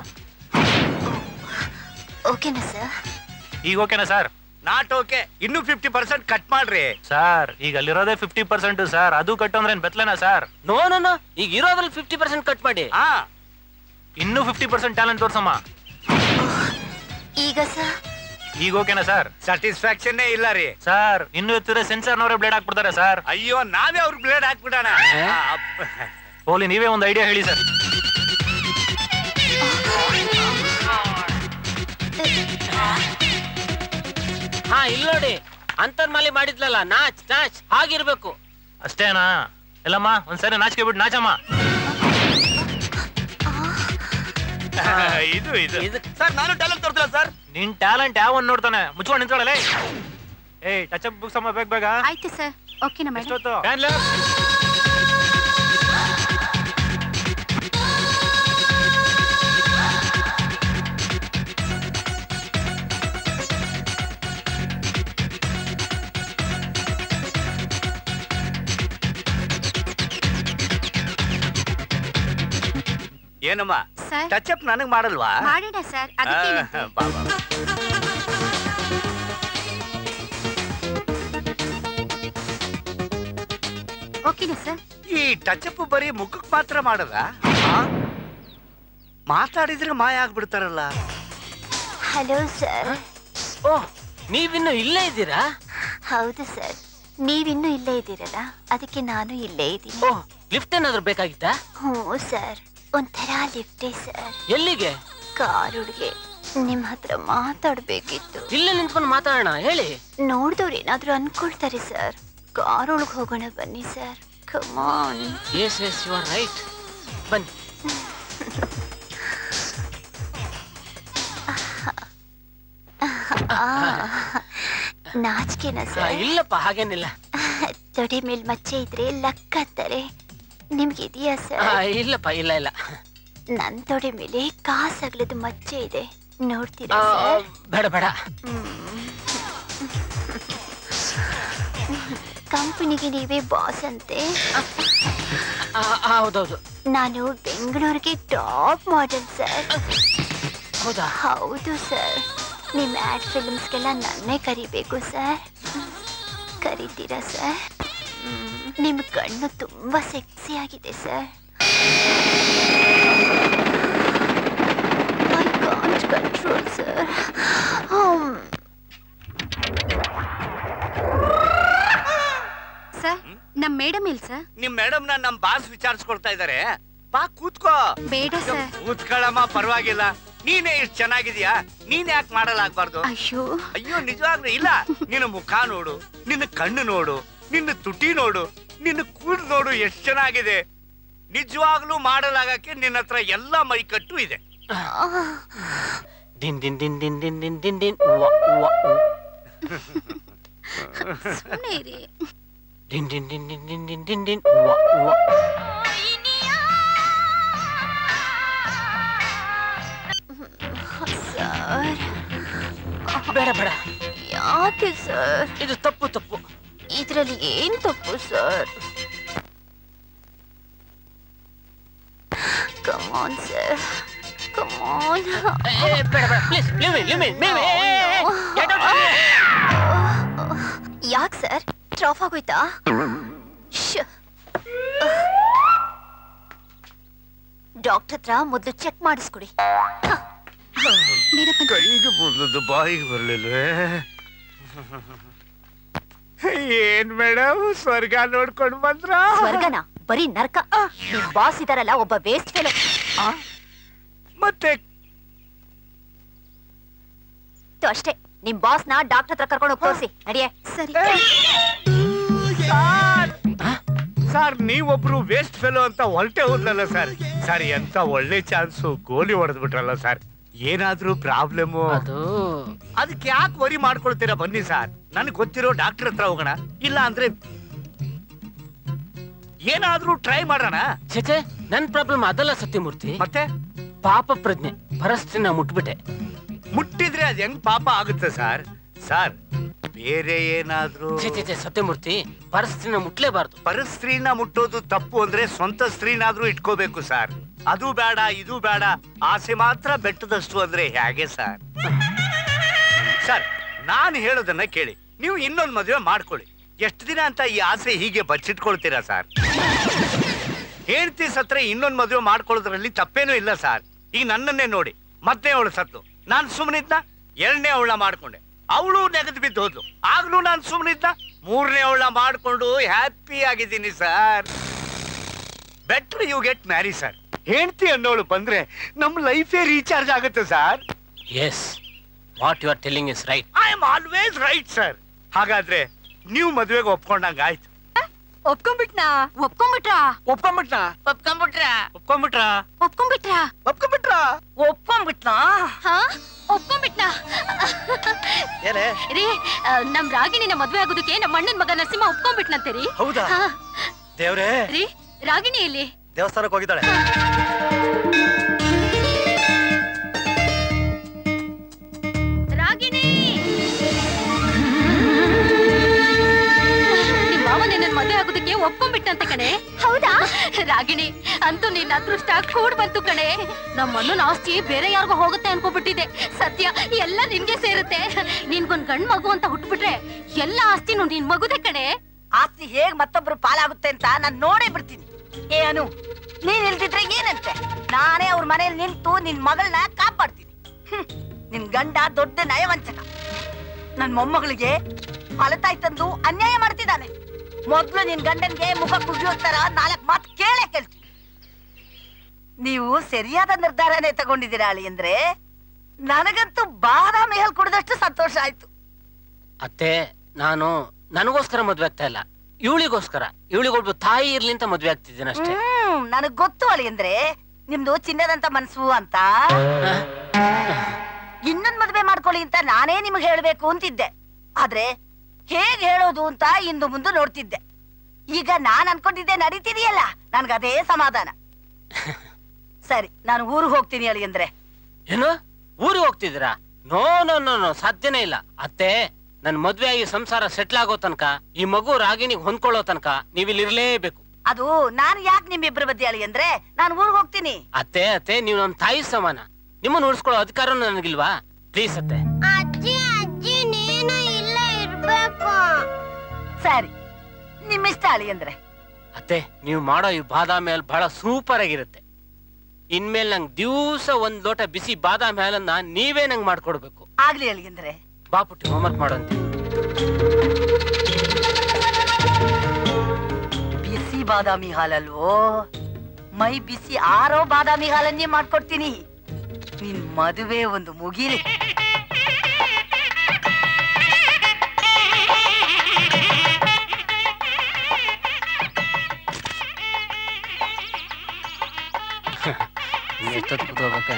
ಓಕೆನಾ ಸರ್ ಈಗ ಓಕೆನಾ ಸರ್ ನಾಟ್ ಓಕೆ ಇನ್ನು ಫಿಫ್ಟಿ ಪರ್ಸೆಂಟ್ ಕಟ್ ಮಾಡ್ರಿ ಸರ್ ಈಗ ಅಲ್ಲಿರೋದೇ ಫಿಫ್ಟಿ ಪರ್ಸೆಂಟ್ ಸರ್ ಅದು ಕಟ್ಟು ಅಂದ್ರೆ ಏನ್ ಬೆತ್ಲೆನಾ ಸರ್ ನೋ ನೋ ನೋ ಈಗ ಇರೋದ್ರಲ್ಲಿ ಫಿಫ್ಟಿ ಪರ್ಸೆಂಟ್ ಕಟ್ ಮಾಡಿ ಹಾ ಇನ್ನೂ ಫಿಫ್ಟಿ ಪರ್ಸೆಂಟ್ ಟ್ಯಾಲೆಂಟ್ ತೋರ್ಸಮ್ಮ ಈಗ ಸರ್ ಈಗ ಓಕೆನಾ ಸರ್ ಸ್ಯಾಟಿಸ್ಫ್ಯಾಕ್ಷನ್ ಇಲ್ಲ ರೀ ಸರ್ ಇನ್ನು ಎತ್ತಿದ್ರೆ ಸೆನ್ಸರ್ನವರೇ ಬ್ಲೇಡ್ ಹಾಕ್ಬಿಡ್ತಾರೆ ಸರ್ ಅಯ್ಯೋ ನಾವೇ ಅವ್ರ ಬ್ಲೇಡ್ ಹಾಕ್ಬಿಡೋಣ ಆ, ಅಪ್ಪ. ಹೋಲಿ ನೀವೇ ಒಂದು ಐಡಿಯಾ ಹೇಳಿ ಸರ್ ಹಾ ಇಲ್ಲಿ ನೋಡಿ ಅಂತರ್ಮಾಲಿ ಮಾಡಿದ್ಲಲ್ಲ ನಾಚ್ ನಾಚ್ ಹಾಗಿರ್ಬೇಕು ಅಷ್ಟೇನಾ ಎಲ್ಲಮ್ಮ ಒಂದ್ಸರಿ ನಾಚಿಕೆ ಬಿಟ್ಟು ನಾಚಮ್ಮ ಇದು ಇದು ಇದು ಸರ್ ನಾನು ಟ್ಯಾಲೆಂಟ್ ತೋರ್ತಿಲ್ಲ ಸರ್ ನಿನ್ ಟ್ಯಾಲೆಂಟ್ ಯಾವನ್ ನೋಡ್ತಾನೆ ಮುಚ್ಕೊಂಡು ನಿಂತ್ಕೊಳ್ಳಲೆ ಏಯ್ ಟಚ್ ಅಪ್ ಬುಕ್ಸ್ ಅಮ್ಮ ಬೇಗ ಬೇಗ ಆಯ್ತು ಸರ್ ಓಕೆನಾ ಮೇಡಮ್ ಎಷ್ಟೊತ್ತು Fan left. ಏನಮ್ಮ ಸರ್ ಟಚ್ ಅಪ್ ನನಗ್ ಮಾಡಲ್ವಾ ಮಾಡೋಣ ಸರ್ ಅದಕ್ಕೇನಂತೆ ಆ, ಬಾ, ಬಾ. ಓಕೆನಾ ಸರ್ ಈ ಟಚ್ ಅಪ್ ಬರೀ ಮುಖಕ್ ಮಾತ್ರ ಮಾಡದ ಮಾತಾಡಿದ್ರೆ ಮಾಯ ಆಗ್ಬಿಡ್ತಾರಲ್ಲ ಹಲೋ ಸರ್ ಓಹ್ ನೀವಿನ್ನು ಇಲ್ಲೇ ಇದ್ದೀರಾ ಹೌದು ಸರ್ ನೀವಿನ್ನೂ ಇಲ್ಲೇ ಇದ್ದೀರಲ್ಲ ಅದಕ್ಕೆ ನಾನು ಇಲ್ಲೇ ಇದ್ದೀನಿ ಓಹ್ ಲಿಫ್ಟ್ ಏನಾದ್ರು ಬೇಕಾಗಿತ್ತಾ ಹ್ಞೂ ಸರ್ ಒಂಥರ ಲಿಫ್ಟೇ ಸರ್ ಎಲ್ಲಿಗೆ ಕಾರುಡ್ಗೆ ನಿಮ್ ಹತ್ರ ಮಾತಾಡ್ಬೇಕಿತ್ತು ಇಲ್ಲೇ ನಿಂತ್ಕೊಂಡು ಮಾತಾಡೋಣ ಹೇಳಿ ನೋಡ್ದವ್ರು ಏನಾದ್ರೂ ಅನ್ಕೊಳ್ತಾರೆ ಸರ್ ಕಾರ್ ಒಳಗ್ ಹೋಗೋಣ ಬನ್ನಿ sir come on yes yes you are right ಬನ್ನಿ ನಾಚಿಕೆನ ಆ, ಸರ್ ಇಲ್ಲಪ್ಪ ಹಾಗೇನಿಲ್ಲ ತೊಡೆ ಮೇಲ್ ಮಚ್ಚೆ ಇದ್ರೆ ಲಕ್ ಅಂತಾರೆ ನಿಮ್ಗೆ ಇದೆಯಾ ಆ, ಸರ್ ಇಲ್ಲಪ್ಪ ಇಲ್ಲ ಇಲ್ಲ ನನ್ ತೊಡೆ ಮೇಲೆ ಕಾಸಗ್ಲದ ಮಚ್ಚೆ ಇದೆ ನೋಡ್ತೀರಾ ಆ, ಸರ್ ಬೇಡ ಬೇಡ ಕಂಪನಿಗೆ ನೀವೇ ಬಾಸ್ ಅಂತೆ ಆ, ಆ, ಹೌದೌದು ನಾನು ಬೆಂಗಳೂರಿಗೆ ಟಾಪ್ ಮಾಡೆಲ್ ಸರ್ ಹೌದಾ ಹೌದು ಸರ್ ನಿಮ್ಮ ಆ್ಯಡ್ ಫಿಲ್ಮ್ಸ್ಗೆಲ್ಲ ನನ್ನೇ ಕರಿಬೇಕು ಸರ್ ಕರಿತೀರಾ ಸರ್ ನಿಮ್ಮ ಕಣ್ಣು ತುಂಬ ಸೆಕ್ಸಿ ಆಗಿದೆ sir I can't control sir sir ನಮ್ ಮೇಡಮ್ ಇಲ್ ಸರ್ ನಿಮ್ ಮೇಡಮ್ ನ ನಮ್ ಬಾಸ್ ವಿಚಾರಿಸ್ಕೊಳ್ತಾ ಇದಾರೆ ಬಾ ಕೂತ್ಕೋ ಬೇಡ ಸರ್ ಕೂತ್ಕೊಳ್ಳಮ್ಮ ಪರವಾಗಿಲ್ಲ ನೀನೇ ಇಷ್ಟು ಚೆನ್ನಾಗಿದ್ಯಾ ನೀನ್ ಯಾಕೆ ಮಾಡಲಾಗ್ಬಾರ್ದು ಅಯ್ಯೋ ಅಯ್ಯೋ ನಿಜವಾಗ್ಲೂ ಇಲ್ಲ ನಿನ್ನ ಮುಖ ನೋಡು ನಿನ್ನ ಕಣ್ಣು ನೋಡು ನಿನ್ನ ತುಟಿ ನೋಡು ನಿನ್ನ ಕೂದಲು ನೋಡು ಎಷ್ಟು ಚೆನ್ನಾಗಿದೆ ನಿಜವಾಗ್ಲೂ ಮಾಡಲಾಗಕ್ಕೆ ನಿನ್ನ ಹತ್ರ ಎಲ್ಲ ಮೈಕಟ್ಟು ಇದೆ ದಿನ್ ದಿನ್ ದಿನ್ ದಿನ್ ದಿನ್ ದಿನ್ ದಿನ್ ದಿನ್ ವ ವ ಉ. ಸುಮ್ನೆ ಇರಿ ದಿನ್ ದಿನ್ ದಿನ್ ದಿನ್ ದಿನ್ ದಿನ್ ದಿನ್ ದಿನ್ ವ ವ ಸರ್ ಬೇಡ ಬೇಡ ಯಾಕೆ ಸರ್ ಇದು ತಪ್ಪು ತಪ್ಪು ಇದರಲ್ಲಿ ಏನ್ ತಪ್ಪು ಸರ್ ಕಮಾನ್ ಸರ್ ಕಮಾನ್ ಏ, ಬೇಡ ಬೇಡ please leave me leave me leave me get out ಯಾಕೆ ಸರ್ ಟ್ರಾಫ್ ಆಗೋಯ್ತಾ ಡಾಕ್ಟರ್ ಹತ್ರ ಮೊದಲು ಚೆಕ್ ಮಾಡಿಸ್ಕೊಡಿ ಕೈಗೆ ಬಂದದ್ದು ಬಾಯಿಗೆ ಬರ್ಲಿಲ್ವೇ ಏನ್ ಮೇಡಮ್ ಸ್ವರ್ಗ ನೋಡ್ಕೊಂಡು ಬಂದ್ರ ಸ್ವರ್ಗನ ಬರೀ ನರ್ಕ ನಿಮ್ ಬಾಸ್ ಇದಾರಲ್ಲ ಒಬ್ಬ ವೇಸ್ಟ್ ಫೆಲೋ ಮತ್ತೆ ಅಷ್ಟೇ ನಿಮ್ ಬಾಸ್ ನ ಡಾಕ್ಟರ್ ಹತ್ರ ಕರ್ಕೊಂಡು ಹೋಗಿ ತೋರಿಸಿ ನಡಿಯೇ ಸರಿ ಸರ್ ನೀವೊಬ್ರು ವೇಸ್ಟ್ ಫೆಲೋ ಅಂತ ಹೊಲ್ಟೆ ಹೋದ್ಲಲ್ಲ ಸರ್ ಸರ್ ಎಂತ ಒಳ್ಳೆ ಚಾನ್ಸು ಗೋಲಿ ಹೊಡೆದ್ಬಿಟ್ರಲ್ಲ ಸರ್ ಏನಾದ್ರೂ ಪ್ರಾಬ್ಲಮ್ ಅದು ಅದಕ್ಕೆ ಯಾಕೆ ವರಿ ಮಾಡ್ಕೊಳ್ತೀರಾ ಬನ್ನಿ ಸರ್ ನನಗೆ ಗೊತ್ತಿರೋ ಡಾಕ್ಟರ್ ಹತ್ರ ಹೋಗೋಣ ಇಲ್ಲ ಅಂದ್ರೆ ಏನಾದ್ರೂ ಟ್ರೈ ಮಾಡೋಣ ಚೇಚೆ ನನ್ ಪ್ರಾಬ್ಲಮ್ ಅದಲ್ಲ ಸತ್ಯಮೂರ್ತಿ ಮತ್ತೆ ಪಾಪ ಪ್ರಜ್ಞೆ ಪರಸ್ತ್ರೀನ ಮುಟ್ಬಿಟ್ಟೆ ಮುಟ್ಟಿದ್ರೆ ಅದ್ ಹೆಂಗ್ ಪಾಪ ಆಗುತ್ತೆ ಸರ್ ಸರ್ ಬೇರೆ ಏನಾದ್ರೂ ಛೇ ಛೇ ಛೇ ಸತ್ಯಮೂರ್ತಿ ಪರಸ್ತ್ರೀನ ಮುಟ್ಲೇಬಾರ್ದು ಪರಸ್ತ್ರೀನ ಮುಟ್ಟೋದು ತಪ್ಪು ಅಂದ್ರೆ ಸ್ವಂತ ಸ್ತ್ರೀನಾದ್ರೂ ಇಟ್ಕೋಬೇಕು ಸರ್ ಅದು ಬೇಡ ಇದು ಬೇಡ ಆಸೆ ಮಾತ್ರ ಬೆಟ್ಟದಷ್ಟು ಅಂದ್ರೆ ಹೇಗೆ ಸರ್ ಸರ್ ನಾನು ಹೇಳೋದನ್ನ ಕೇಳಿ ನೀವು ಇನ್ನೊಂದು ಮದುವೆ ಮಾಡ್ಕೊಳ್ಳಿ ಎಷ್ಟು ದಿನ ಅಂತ ಈ ಆಸೆ ಹೀಗೆ ಬಚ್ಚಿಟ್ಕೊಳ್ತೀರಾ ಸರ್ ಹೇಳ್ತಿ ಸತ್ರ ಇನ್ನೊಂದು ಮದುವೆ ಮಾಡ್ಕೊಳ್ಳೋದ್ರಲ್ಲಿ ತಪ್ಪೇನೂ ಇಲ್ಲ ಸರ್ ಈಗ ನನ್ನನ್ನೇ ನೋಡಿ ಮತ್ತೆ ಅವಳು ಸತ್ತು ನಾನು ಸುಮ್ಮನಿದ್ನ ಎರಡನೇ ಅವಳ ಮಾಡ್ಕೊಂಡೆ ಅವಳು ನೆಗೆದು ಬಿದ್ದು ಹೋದ್ಲು ಆಗ್ಲೂ ನಾನು ಸುಮ್ಮನಿದ್ದ ಮೂರನೇ ಅವಳ ಮಾಡ್ಕೊಂಡು ಹ್ಯಾಪಿ ಆಗಿದ್ದೀನಿ sir better you get marry sir ಹೆಂಡ್ತಿ ಅನ್ನೋಳು ಬಂದ್ರೆ ನಮ್ ಲೈಫೇ ರೀಚಾರ್ಜ್ ಆಗುತ್ತೆ sir yes what you are telling is right I am always right sir ಹಾಗಾದ್ರೆ ನೀವು ಮದುವೆಗೆ ಒಪ್ಕೊಂಡಂಗ ಆಯ್ತು ಒಪ್ಕೊಂಡ್ಬಿಟ್ನಾ ಒಪ್ಕೊಂಡ್ಬಿಟ್ರಾ ಒಪ್ಕೊಂಬಿಟ್ನಾ ಒಪ್ಕೊಂಬಿಟ್ರ ಒಪ್ಕೊಂಬಿಟ್ರ ಒಪ್ಕೊಂಡ್ಬಿಟ್ರಾ ಒಪ್ಕೊಂಡ್ಬಿಟ್ರಾ ಒಪ್ಕೊಂಬಿಟ್ನಾ ಹಾ ಒಪ್ಕೊಂಡ್ಬಿಟ್ನಾ ಏನೇ ರೀ ಆ, ನಮ್ ರಾಗಿಣಿನ ಮದ್ವೆ ಆಗೋದಕ್ಕೆ ನಮ್ಮ ಅಣ್ಣನ್ ಮಗ ನರಸಿಂಹ ಒಪ್ಕೊಂಡ್ಬಿಟ್ನಂತೆ ರೀ ಹೌದಾ ಹಾ, ದೇವ್ರೇ ರೀ ರಾಗಿಣಿ ಎಲ್ಲಿ ದೇವಸ್ಥಾನಕ್ಕೆ ಹೋಗಿದ್ದಾಳೆ ರಾಗಿಣಿ ನಿಮ್ ಮಾವ ನಿನ್ನ ಮದ್ವೆ ಆಗೋದಕ್ಕೆ ಒಪ್ಕೊಂಡ್ಬಿಟ್ಟಂತೆ ಕಣೆ ಹೌದಾ ರಾಗಿಣಿ ಅಂತೂ ನಿನ್ನ ಅದೃಷ್ಟ ಕೂಡ್ ಬಂತು ಕಣೆ ನಮ್ಮ ಅಣ್ಣನ ಆಸ್ತಿ ಬೇರೆ ಯಾರಿಗೋ ಹೋಗುತ್ತೆ ಅನ್ಕೋಬಿಟ್ಟಿದೆ ಸತ್ಯ ಎಲ್ಲ ನಿನ್ಗೆ ಸೇರುತ್ತೆ ನಿನ್ಗೊಂದ್ ಗಂಡ್ ಮಗು ಅಂತ ಹುಟ್ಬಿಟ್ರೆ ಎಲ್ಲ ಆಸ್ತಿನೂ ನಿನ್ ಮಗುದೆ ಕಣೆ ಆಸ್ತಿ ಹೇಗ್ ಮತ್ತೊಬ್ರು ಪಾಲಾಗುತ್ತೆ ಅಂತ ನಾನ್ ನೋಡೇ ಬಿಡ್ತೀನಿ ಏ ಅನು ನೀನ್ ಇಲ್ದಿದ್ರೆ ಏನಂತೆ ನಾನೇ ಅವ್ರ ಮನೇಲಿ ನಿಂತು ನಿನ್ ಮಗಳನ್ನ ಕಾಪಾಡ್ತೀನಿ ಹ್ಮ್. ನಿನ್ ಗಂಡ ದೊಡ್ಡ ನಯವಂಚಕ ನನ್ ಮೊಮ್ಮಗಳಿಗೆ ಫಲತಾಯಿ ತಂದು ಅನ್ಯಾಯ ಮಾಡ್ತಿದ್ದಾನೆ ಮೊದ್ಲು ನಿನ್ ಗಂಡನ್ಗೆ ಮುಖ ಕುಗ್ಗಿಯೋ ತರ ನಾಲ್ಕ್ ಮಾತು ಕೇಳೇ ಕೇಳ್ತೀನಿ ನೀವು ಸರಿಯಾದ ನಿರ್ಧಾರನೇ ತಗೊಂಡಿದ್ದೀರಾ ಅಳಿ ಅಂದ್ರೆ ನನಗಂತೂ ಬಾದಾಮಿ ಹಾಲು ಕುಡಿದಷ್ಟು ಸಂತೋಷ ಆಯ್ತು ಅತ್ತೆ ನಾನು ನನಗೋಸ್ಕರ ಮದ್ವೆ ಆಗ್ತಾ ಇಲ್ಲ ಇವಳಿಗೋಸ್ಕರ ಇವಳಿಗೊಬ್ಬ ತಾಯಿ ಇರ್ಲಿ ಅಂತ ಮದ್ವೆ ಆಗ್ತಿದ್ದೀನಿ ಅಷ್ಟೇ ಹ್ಮ್ ನನಗ್ ಗೊತ್ತು ಅಳಿ ಅಂದ್ರೆ ನಿಮ್ದು ಚಿನ್ನದಂತ ಮನ್ಸು ಅಂತ ಇನ್ನೊಂದ್ ಮದ್ವೆ ಮಾಡ್ಕೊಳ್ಳಿ ಅಂತ ನಾನೇ ನಿಮ್ಗೆ ಹೇಳ್ಬೇಕು ಅಂತಿದ್ದೆ ಆದ್ರೆ ಹೇಗ್ ಹೇಳೋದು ಅಂತ ಇಂದು ಮುಂದೆ ನೋಡ್ತಿದ್ದೆ ಈಗ ನಾನ್ ಅನ್ಕೊಂಡಿದ್ದೆ ನಡೀತಿದೆಯಲ್ಲ ನನ್ಗೆ ಅದೇ ಸಮಾಧಾನ ಸರಿ ನಾನು ಊರಿಗೆ ಹೋಗ್ತೀನಿ ಅಳಿ ಅಂದ್ರೆ ಏನು ಊರಿಗೆ ಹೋಗ್ತಿದ್ದೀರಾ ನೋ ನೋ ನೋ ನೋ ಸಾಧ್ಯನೇ ಇಲ್ಲ ಅತ್ತೆ ನನ್ ಮದ್ವೆ ಆಗಿ ಸಂಸಾರ ಸೆಟ್ಲ್ ಆಗೋ ತನಕ ಈ ಮಗು ರಾಗಿಣಿಗೆ ಹೊಂದ್ಕೊಳ್ಳೋ ತನಕ ನೀವಿಲ್ಲಿ ಇರ್ಲೇಬೇಕು ಅದು ನಾನು ಯಾಕೆ ನಿಮ್ಮಿಬ್ರ ಮಧ್ಯೆ ಅಳಿ ಅಂದ್ರೆ ನಾನು ಊರಿಗೆ ಹೋಗ್ತೀನಿ ಅತ್ತೆ ಅತ್ತೆ ನೀವು ನನ್ನ ತಾಯಿ ಸಮಾನ ನಿಮ್ಮನ್ನ ಉಳಿಸ್ಕೊಳ್ಳೋ ಅಧಿಕಾರ ನನಗಿಲ್ವಾ ಪ್ಲೀಸ್ ಅತ್ತೆ ಅಜ್ಜಿ ಅಜ್ಜಿ ನೀನು ಇಲ್ಲ ಇರ್ಬೇಕು ಸರಿ ನಿಮ್ಮಿಷ್ಟ ಅಳಿ ಅಂದ್ರೆ ಅತ್ತೆ ನೀವು ಮಾಡೋ ಈ ಬಾದಾಮಿ ಹಾಲು ಬಹಳ ಸೂಪರ್ ಆಗಿರುತ್ತೆ ಇನ್ಮೇಲೆ ನಂಗೆ ದಿವಸ ಒಂದ್ ಲೋಟ ಬಿಸಿ ಬಾದಾಮಿ ಹಾಲನ್ನ ನೀವೇ ನಂಗೆ ಮಾಡ್ಕೊಡ್ಬೇಕು ಆಗ್ಲಿ ಅಳಿ ಅಂದ್ರೆ ಬಾ ಪುಟ್ಟಿ ಹೋಮ್ವರ್ಕ್ ಮಾಡೋಂತೆ ಬಿಸಿ ಬಾದಾಮಿ ಹಾಲಲ್ವೋ ಮೈ ಬಿಸಿ ಆರೋ ಬಾದಾಮಿ ಹಾಲನ್ನೇ ಮಾಡ್ಕೊಡ್ತೀನಿ ನಿನ್ ಮದುವೆ ಒಂದು ಮುಗಿಲಿ ಎಷ್ಟೊತ್ತು ಕೂತ್ಕೋಬೇಕ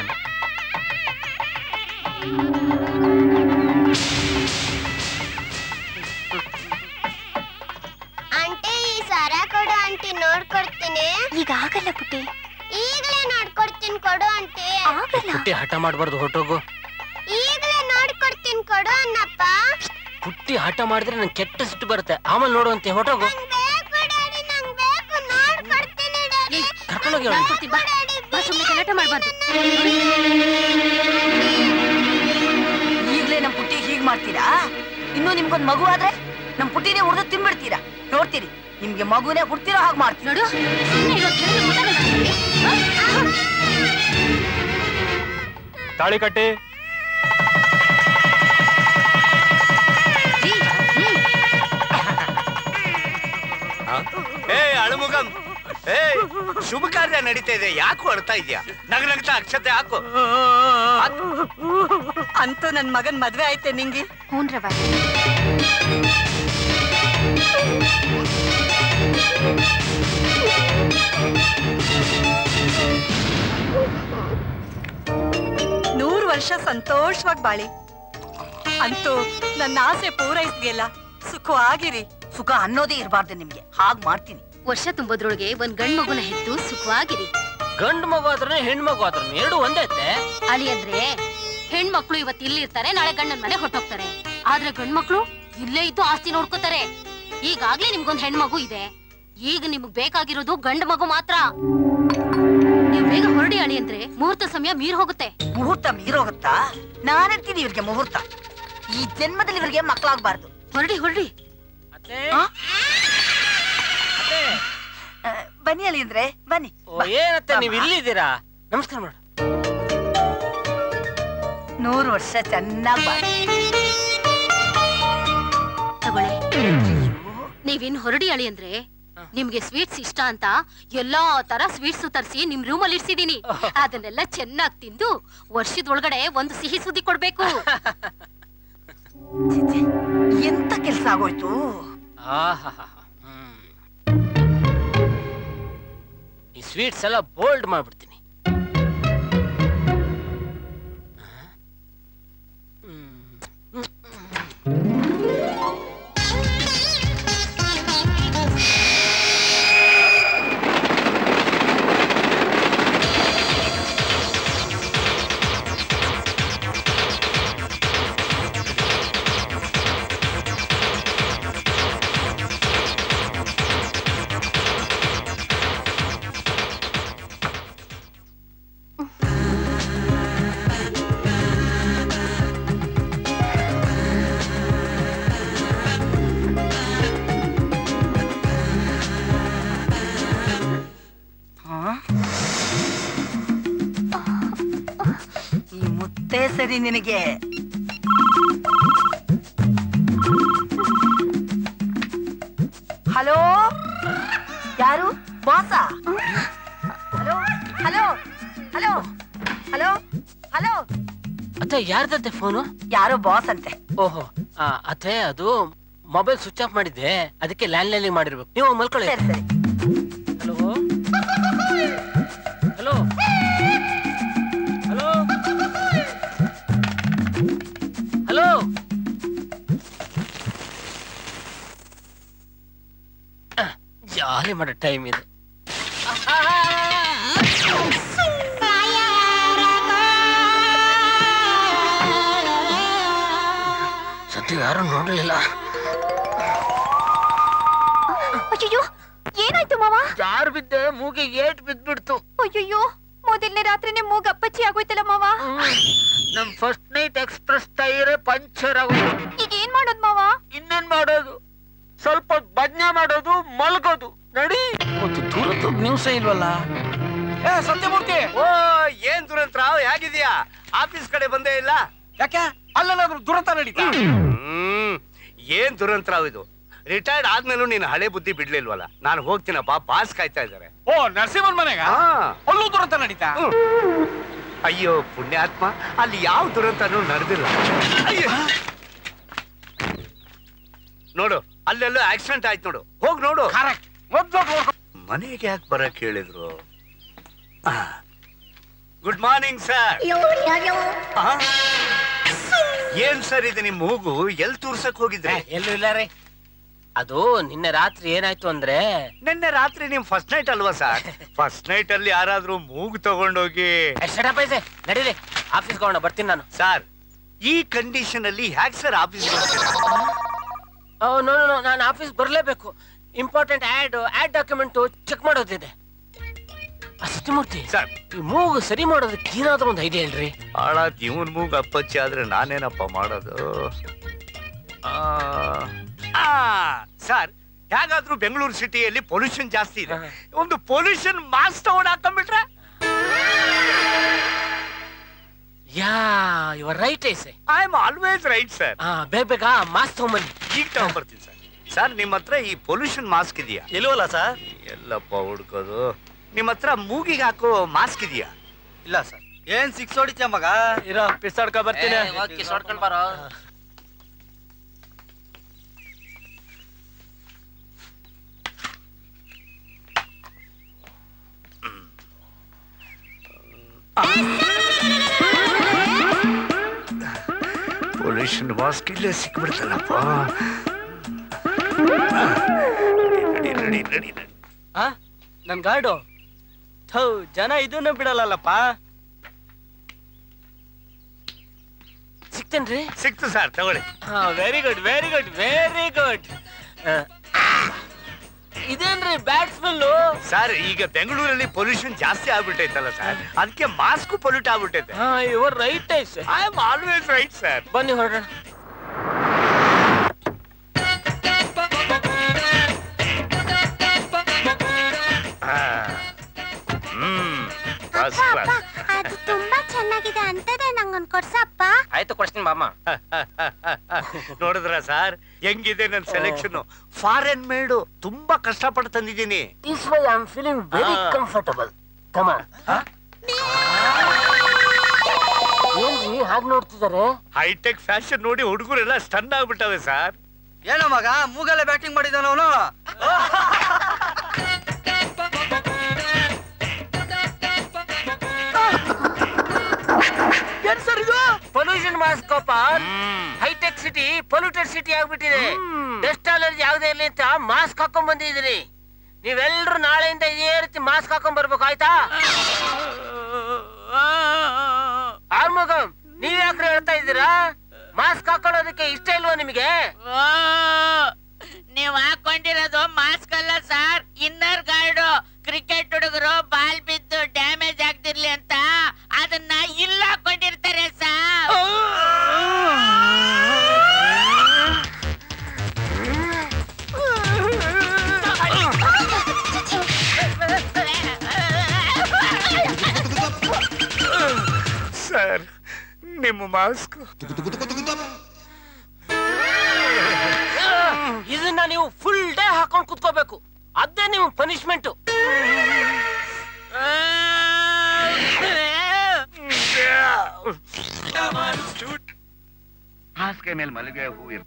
ಆಂಟಿ ಈ ಸರ ಕೊಡು ಆಂಟಿ ನೋಡ್ಕೊಡ್ತೀನಿ ಈಗ ಆಗಲ್ಲ ಪುಟ್ಟಿ ಈಗಲೇ ನೋಡ್ಕೊಡ್ತೀನಿ ಕೊಡು ಆಂಟಿ ಆಗಲ್ಲ ಪುಟ್ಟಿ ಹಠ ಮಾಡ್ಬಾರ್ದು ಹೊಟ್ಟೋಗು ಈಗಲೇ ನೋಡ್ಕೊಡ್ತೀನಿ ಕೊಡು ಅನ್ನಪ್ಪ ಪುಟ್ಟಿ ಹಠ ಮಾಡಿದ್ರೆ ನಂಗೆ ಕೆಟ್ಟ ಸಿಟ್ಟು ಬರುತ್ತೆ ಆಮೇಲೆ ನೋಡುವಂತೆ ಹೊಟ್ಟೋಗು ಬೇಕು ಡ್ಯಾಡಿ ನಂಗ್ ಬೇಕು ನೋಡ್ಕೊಡ್ತೀನಿ ಡ್ಯಾಡಿ ಕರ್ಕೊಂಡೋಗಿ ನಾನ್ ಅವ್ಳನ್ನ. ಕೊಡ್ತೀನಿ, ಬಾ ಬಾ ಸುಮ್ನೆ ಗಲಾಟೆ ಮಾಡ್ಬಾರ್ದು ಈಗ್ಲೇ ನಮ್ ಪುಟ್ಟಿ ಹೀಗ್ ಮಾಡ್ತೀರಾ ಇನ್ನು ನಿಮ್ಗೊಂದ್ ಮಗು ಆದ್ರೆ ನಮ್ ಪುಟ್ಟಿನೇ ಉಡ್ದು ತಿನ್ಬಿಡ್ತೀರಾ ನೋಡ್ತೀರಿ ನಿಮ್ಗೆ ಮಗುನೇ ಹುಡ್ತಿರೋ ಹಾಗೆ ಮಾಡ್ತೀನಿ ನೋಡು ಸುಮ್ನೆ ಇರೋ ಕೆಳಗೆ ಮುಟ್ಟಲ್ಲ ನನಗೆ. ತಾಳಿ ಕಟ್ಟಿ ಏ ಅಳುಮುಗಂ ಏ ಶುಭ ಕಾರ್ಯ ನಡೀತಾ ಇದೆ ಯಾಕೋ ಅಳ್ತಾ ಇದ್ಯಾ ನಗ ನಗ್ತಾ ಅಕ್ಷತೆ ಹಾಕು ಅಂತೂ ನನ್ ಮಗನ್ ಮದ್ವೆ ಆಯ್ತೆ ನಿಂಗೆ ಹೂನ್ರವ ನೂರು ವರ್ಷ ಸಂತೋಷವಾಗಿ ಬಾಳಿ ಅಂತೂ ನನ್ನ ಆಸೆ ಪೂರೈಸ್ದಿಯಲ್ಲ ಸುಖವಾಗಿರಿ ಸುಖ ಅನ್ನೋದೇ ಇರಬಾರ್ದು ನಿಮ್ಗೆ ಹಾಗ್ ಮಾಡ್ತೀನಿ ವರ್ಷ ತುಂಬೋದ್ರೊಳಗೆ ಒಂದ್ ಗಂಡ್ ಮಗುನ ಹೆತ್ತು ಸುಖವಾಗಿರಿ ಗಂಡು ಮಗು ಆದ್ರೂ ಹೆಣ್ಣು ಮಗು ಆದ್ರೂ ಎರಡು ಒಂದೇ ಐತೆ ಅಳಿ ಅಂದ್ರೆ ಹೆಣ್ಮಕ್ಳು ಇವತ್ತು ಇಲ್ಲಿರ್ತಾರೆ ನಾಳೆ ಗಂಡನ ಮನೆ ಹೊಟ್ಟೋಗ್ತಾರೆ ಆದ್ರೆ ಗಂಡ್ಮಕ್ಳು ಇಲ್ಲೇ ಇದ್ದು ಆಸ್ತಿ ನೋಡ್ಕೋತಾರೆ ಈಗಾಗ್ಲೇ ನಿಮ್ಗೊಂದ್ ಹೆಣ್ಮಗು ಇದೆ ಈಗ ನಿಮ್ಗ್ ಬೇಕಾಗಿರೋದು ಗಂಡ ಮಗು ಮಾತ್ರ ನೀವ್ ಬೇಗ ಹೊರಡಿ ಅಳಿ ಅಂದ್ರೆ ಮುಹೂರ್ತ ಸಮಯ ಮೀರ್ ಹೋಗುತ್ತೆ ಮುಹೂರ್ತ ಮೀರೋಗುತ್ತಾ ನಾನಿರ್ತೀನಿ ಇವ್ರಿಗೆ ಮುಹೂರ್ತ ಈ ಜನ್ಮದಲ್ಲಿ ಇವ್ರಿಗೆ ಮಕ್ಕಳಾಗ್ಬಾರ್ದು ಹೊರಡಿ ಹೊರಡಿ ಅತ್ತೆ ಆ? ಅತ್ತೆ ಆ, ಬನ್ನಿ ಅಲ್ಲಿ ಅಂದ್ರೆ ಬನ್ನಿ ಓ, ಏನತ್ತೆ ನೀವು ಇಲ್ಲಿದ್ದೀರಾ ನಮಸ್ಕಾರ ಮೇಡಮ್ ನೂರು ವರ್ಷ ಚೆನ್ನಾಗ್ ಬಾಳಿ ತಗೊಳ್ಳಿ ನೀವಿನ್ ಹೊರಡಿ ಅಳಿ ಅಂದ್ರೆ ನಿಮ್ಗೆ ಸ್ವೀಟ್ಸ್ ಇಷ್ಟ ಅಂತ ಎಲ್ಲಾ ತರ ಸ್ವೀಟ್ಸ್ ತರಿಸಿ ನಿಮ್ ರೂಮ್ ಅಲ್ಲಿ ಇಡ್ಸಿದೀನಿ ಅದನ್ನೆಲ್ಲ ಚೆನ್ನಾಗ್ ತಿಂದು ವರ್ಷದೊಳಗಡೆ ಒಂದು ಸಿಹಿ ಸುದ್ದಿ ಕೊಡ್ಬೇಕು ಛೆ, ಛೆ, ಎಂತ ಕೆಲ್ಸ ಆಗೋಯ್ತು ಆಹಾಹಾ. ಹ್ಮ್. ಈ ಸ್ವೀಟ್ಸ್ ಎಲ್ಲ ಬೋಲ್ಡ್ ಮಾಡ್ಬಿಡ್ತೀನಿ ಆ? ಹ್ಮ್. ಕೊಡ್ತೀನಿ ನಿನಗೆ ಹಲೋ ಯಾರು ಬಾಸ hello hello hello hello hello ಅತ್ತೆ ಯಾರ್ದತ್ತೆ ಫೋನು ಯಾರೋ ಬಾಸ್ ಅಂತೆ ಓಹೋ ಆ, ಅತ್ತೆ ಅದು ಮೊಬೈಲ್ ಸ್ವಿಚ್ ಆಫ್ ಮಾಡಿದ್ದೆ ಅದಕ್ಕೆ ಲ್ಯಾಂಡ್ ಲೈನ್ ಮಾಡಿರ್ಬೇಕು ನೀವು ಮಲ್ಕೊಳ್ಳಿ ಸರಿ ಸರಿ hello hello hello hello jolly ಮಾಡೋ ಟೈಮ್ ಇದು ಸದ್ಯ ಯಾರು ನೋಡ್ಲಿಲ್ಲ ಅಯ್ಯೋ ಏನಾಯ್ತು ಮಾವ ಯಾರು ಬಿದ್ದೆ ಮೂಗೆ ಏಟ್ ಬಿದ್ಬಿಡ್ತು ಅಯ್ಯೋ ಮೊದಲನೇ ರಾತ್ರಿನೇ ಮೂಗ್ ಅಪ್ಪಚ್ಚಿ ಆಗೋಯ್ತಲ್ಲ ಮಾವ ನಮ್ ಫಸ್ಟ್ ನೈಟ್ ಎಕ್ಸ್ಪ್ರೆಸ್ ಟೈರೇ ಪಂಚರ್ ಆಗೋದು ಈಗ ಏನ್ ಮಾಡೋದ್ ಮಾವ ಇನ್ನೇನ್ ಮಾಡೋದು ಸ್ವಲ್ಪ ಭಜ್ನೆ ಮಾಡೋದು ಮಲ್ಗೋದು ನಡಿ ಒಂದು ದೂರದ ನ್ಯೂಸ್ ಇಲ್ವಲ್ಲ ಏ ಸತ್ಯಮೂರ್ತಿ ಓ ಏನ್ ದುರಂತರಾವ್ ಹೇಗಿದ್ಯಾ ಆಫೀಸ್ ಕಡೆ ಬಂದೇ ಇಲ್ಲ ಯಾಕೆ ಅಲ್ಲೆಲ್ಲಾದ್ರೂ ದುರಂತ ನಡೀತಾ ಹ್ಮ್ ಏನ್ ದುರಂತರಾವ್ ಇದು ರಿಟೈರ್ಡ್ ಆದ್ಮೇಲೂ ನೀನು ಹಳೆ ಬುದ್ಧಿ ಬಿಡ್ಲಿಲ್ವಲ್ಲ ನಾನು ಹೋಗ್ತೀನಪ್ಪ ಬಾಸ್ ಕಾಯ್ತಾ ಇದ್ದಾರೆ ಓ ನರಸಿಂಹನ್ ಮನೆಗ ಹಾ. ಅಲ್ಲೂ ದುರಂತ ನಡೀತಾ ಅಯ್ಯೋ ಪುಣ್ಯಾತ್ಮ ಅಲ್ಲಿ ಯಾವ ದುರಂತನೂ ನಡೆದಿಲ್ಲ ಅಯ್ಯೋ. ನೋಡು ಅಲ್ಲೆಲ್ಲೋ ಆಕ್ಸಿಡೆಂಟ್ ಆಯ್ತು ನೋಡು ಹೋಗ್ ನೋಡು ಕರೆಕ್ಟ್ ಮೊದ್ಲು ಮನೆಗೆ ಯಾಕೆ ಬರಕ್ ಹೇಳಿದ್ರು ಗುಡ್ ಮಾರ್ನಿಂಗ್ ಸರ್ ಏನ್ ಸರ್ ಇದು ನಿಮ್ ಮೂಗು ಎಲ್ ತೂರ್ಸಕ್ ಹೋಗಿದ್ರೆ ಎಲ್ಲೂ ಇಲ್ಲ ರೀ ಅದು ನಿನ್ನೆ ರಾತ್ರಿ ಏನಾಯ್ತು ಅಂದ್ರೆ ನಿನ್ನೆ ರಾತ್ರಿ ನಿಮ್ ಫಸ್ಟ್ ನೈಟ್ ಅಲ್ವಾ ಸರ್ ಫಸ್ಟ್ ನೈಟ್ ಅಲ್ಲಿ ಯಾರಾದ್ರೂ ಮೂಗು ತಗೊಂಡೋಗಿ ಎಷ್ಟಡ ಪೈಸೆ ನಡೀರಿ ಆಫೀಸ್ ಹೋಗೋಣ ಬರ್ತೀನಿ ನಾನು ಸರ್ ಈ ಕಂಡೀಷನ್ ಅಲ್ಲಿ ಹ್ಯಾಕ್ sir office oh no no ನಾನು ಆಫೀಸ್ ಬರಲೇಬೇಕು important ad ad document check ಮಾಡೋದಿದೆ ಆ ಸತ್ಯಮೂರ್ತಿ ಸರ್ ಈ ಮೂಗು ಸರಿ ಮಾಡೋದಕ್ಕೆ ಏನಾದ್ರೂ ಒಂದು ಐಡಿಯಾ ಹೇಳ್ರಿ ಆಳ ಇವನ್ ಮೂಗು ಅಪ್ಪಚ್ಚಿ ಆದ್ರೆ ನಾನೇನಪ್ಪ ಮಾಡೋದು ಆ, ಆ, ಸರ್ ಹೇಗಾದ್ರೂ ಬೆಂಗಳೂರು ಸಿಟಿಯಲ್ಲಿ ಪೊಲ್ಯೂಷನ್ ಜಾಸ್ತಿ ಇದೆ ಹಾ. ಒಂದು ಪೊಲ್ಯೂಷನ್ ಮಾಸ್ಕ್ ತಗೊಂಡು ಹಾಕೊಂಡ್ಬಿಟ್ರೆ ಯಾ ಯುವರ್ ರೈಟ್ ಐಸೆ I am always right sir ಹಾ ಬೇಗ ಬೇಗ ಮಾಸ್ಕ್ ತಗೊಂಬನ್ನಿ ಈಗ ತಗೊಂಡ್ಬರ್ತೀನಿ ಸರ್ ಸರ್ ನಿಮ್ಮ ಹತ್ರ ಈ ಪೊಲ್ಯೂಷನ್ ಮಾಸ್ಕ್ ಇದೆಯಾ ಇಲ್ವಲ್ಲ ಸರ್ ಎಲ್ಲಪ್ಪ ಹುಡ್ಕೋದು ನಿಮ್ಮ ಹತ್ರ ಮೂಗಿಗೆ ಹಾಕೋ ಮಾಸ್ಕ್ ಇದೆಯಾ ಇಲ್ಲ ಸರ್ ಏನ್ ಸಿಕ್ಸ್ ಹೊಡಿತ್ಯ ಮಗ ಇರೋ ಪಿಸ್ತಾಡ್ಕೊ ಬರ್ತೀನಿ ಸೊಡ್ಕೊಂಡ್ ಬರೋ ಪೊಲ್ಯೂಷನ್ ಮಾಸ್ಕ್ ಇಲ್ಲೇ ಸಿಕ್ಬಿಡ್ತಲ್ಲಪ್ಪ ನಡಿ ನಡಿ ನಡಿ ನಡಿ ಆ ನನ್ ಗಾರ್ಡು ಥೌ ಜನ ಇದನ್ನ ಬಿಡಲ್ಲಪ್ಪ ಸಿಗ್ತೇನ್ರಿ ಸಿಕ್ತು ಸರ್ ತಗೊಳ್ಳಿ ಹಾ very good very good very good ಇದೇನ್ರಿ ಬ್ಯಾಡ್ ಸ್ಮೆಲ್ಲು ಸರ್ ಈಗ ಬೆಂಗಳೂರಲ್ಲಿ ಪೊಲ್ಯೂಷನ್ ಜಾಸ್ತಿ ಆಗ್ಬಿಟ್ಟೈತಲ್ಲ ಸರ್ ಅದಕ್ಕೆ ಮಾಸ್ಕ್ ಪೊಲ್ಯೂಟ್ ಆಗ್ಬಿಟ್ಟೈತೆ ಹಾ ಯುವರ್ ರೈಟ್ ಐಸೆ I am always right sir ಬನ್ನಿ ಹೊರಡೋಣ ಹ್ಮ್ ಫಸ್ಟ್ ಕ್ಲಾಸ್ ಅದು ತುಂಬಾ ಚೆನ್ನಾಗಿದೆ ಅಂತದೇ ನಂಗೊಂದ್ ಕೊಡ್ಸಪ್ಪ ಆಯ್ತು ಕೊಡ್ತೀನಿ ಬಾಮ್ಮ ನೋಡಿದ್ರ ಸರ್ ಹೆಂಗಿದೆ ನನ್ನ ಸೆಲೆಕ್ಷನ್ ಫಾರೆನ್ ಮೇಡು ತುಂಬಾ ಕಷ್ಟಪಟ್ಟು ತಂದಿದ್ದೀನಿ this why I am feeling very Ah. Comfortable ಕಮ ಏನ್ರಿ ಹಾಗೆ ನೋಡ್ತಿದ್ದಾರೆ ಹೈಟೆಕ್ ಫ್ಯಾಷನ್ ನೋಡಿ ಹುಡುಗರೆಲ್ಲ ಸ್ಟನ್ ಆಗ್ಬಿಟ್ಟವೆ ಸರ್ ಏನೋ ಮಗ ಮೂಗಲ್ಲೇ ಬ್ಯಾಟಿಂಗ್ ಮಾಡಿದಾನ ಅವನು ಏನ್ ಸರ್ ಇದು pollution mask hi-tech city polluted city ಆಗ್ಬಿಟ್ಟಿದೆ ಡಸ್ಟ್ ಅಲರ್ಜಿ ಯಾವ್ದೇ ಇರ್ಲಿ ಅಂತ ಮಾಸ್ಕ್ ಹಾಕೊಂಡ್ ಬಂದಿದ್ರಿ ನೀವೆಲ್ರು ನಾಳೆಯಿಂದ ಇದೇ ರೀತಿ ಮಾಸ್ಕ್ ಹಾಕೊಂಡ್ ಬರ್ಬೇಕು ಆಯ್ತಾ ಆರ್ಮುಗಂ ನೀವ್ ಯಾಕ್ರಿ ಹೇಳ್ತಾ ಇದ್ದೀರಾ ಮಾಸ್ಕ್ ಹಾಕೊಳ್ಳೋದಕ್ಕೆ ಇಷ್ಟ ಇಲ್ವಾ ನಿಮಗೆ ನೀವ್ ಹಾಕೊಂಡಿರೋದು ಮಾಸ್ಕ್ ಅಲ್ಲ ಸರ್ ಇನ್ನರ್ ಗಾರ್ಡು ಕ್ರಿಕೆಟ್ ಹುಡುಗರು ಬಾಲ್ ಬಿದ್ದು ಡ್ಯಾಮೇಜ್ ಆಗ್ತಿರ್ಲಿ ಅಂತ ಅದನ್ನ ಇಲ್ಲ ಹಾಕೊಂಡಿರ್ತಾರೆ ಸರ್ ಸರ್ ನಿಮ್ಮ ಮಾಸ್ಕ್ ಇದನ್ನ ನೀವು ಫುಲ್ ಡೇ ಹಾಕೊಂಡ್ ಕುತ್ಕೋಬೇಕು ಅದೇ ನೀವು ಪನಿಷ್ಮೆಂಟ್ ಹಾಸಿಗೆ ಮೇಲೆ ಮಲ್ಲಿಗೆ ಹೂ ಇರ್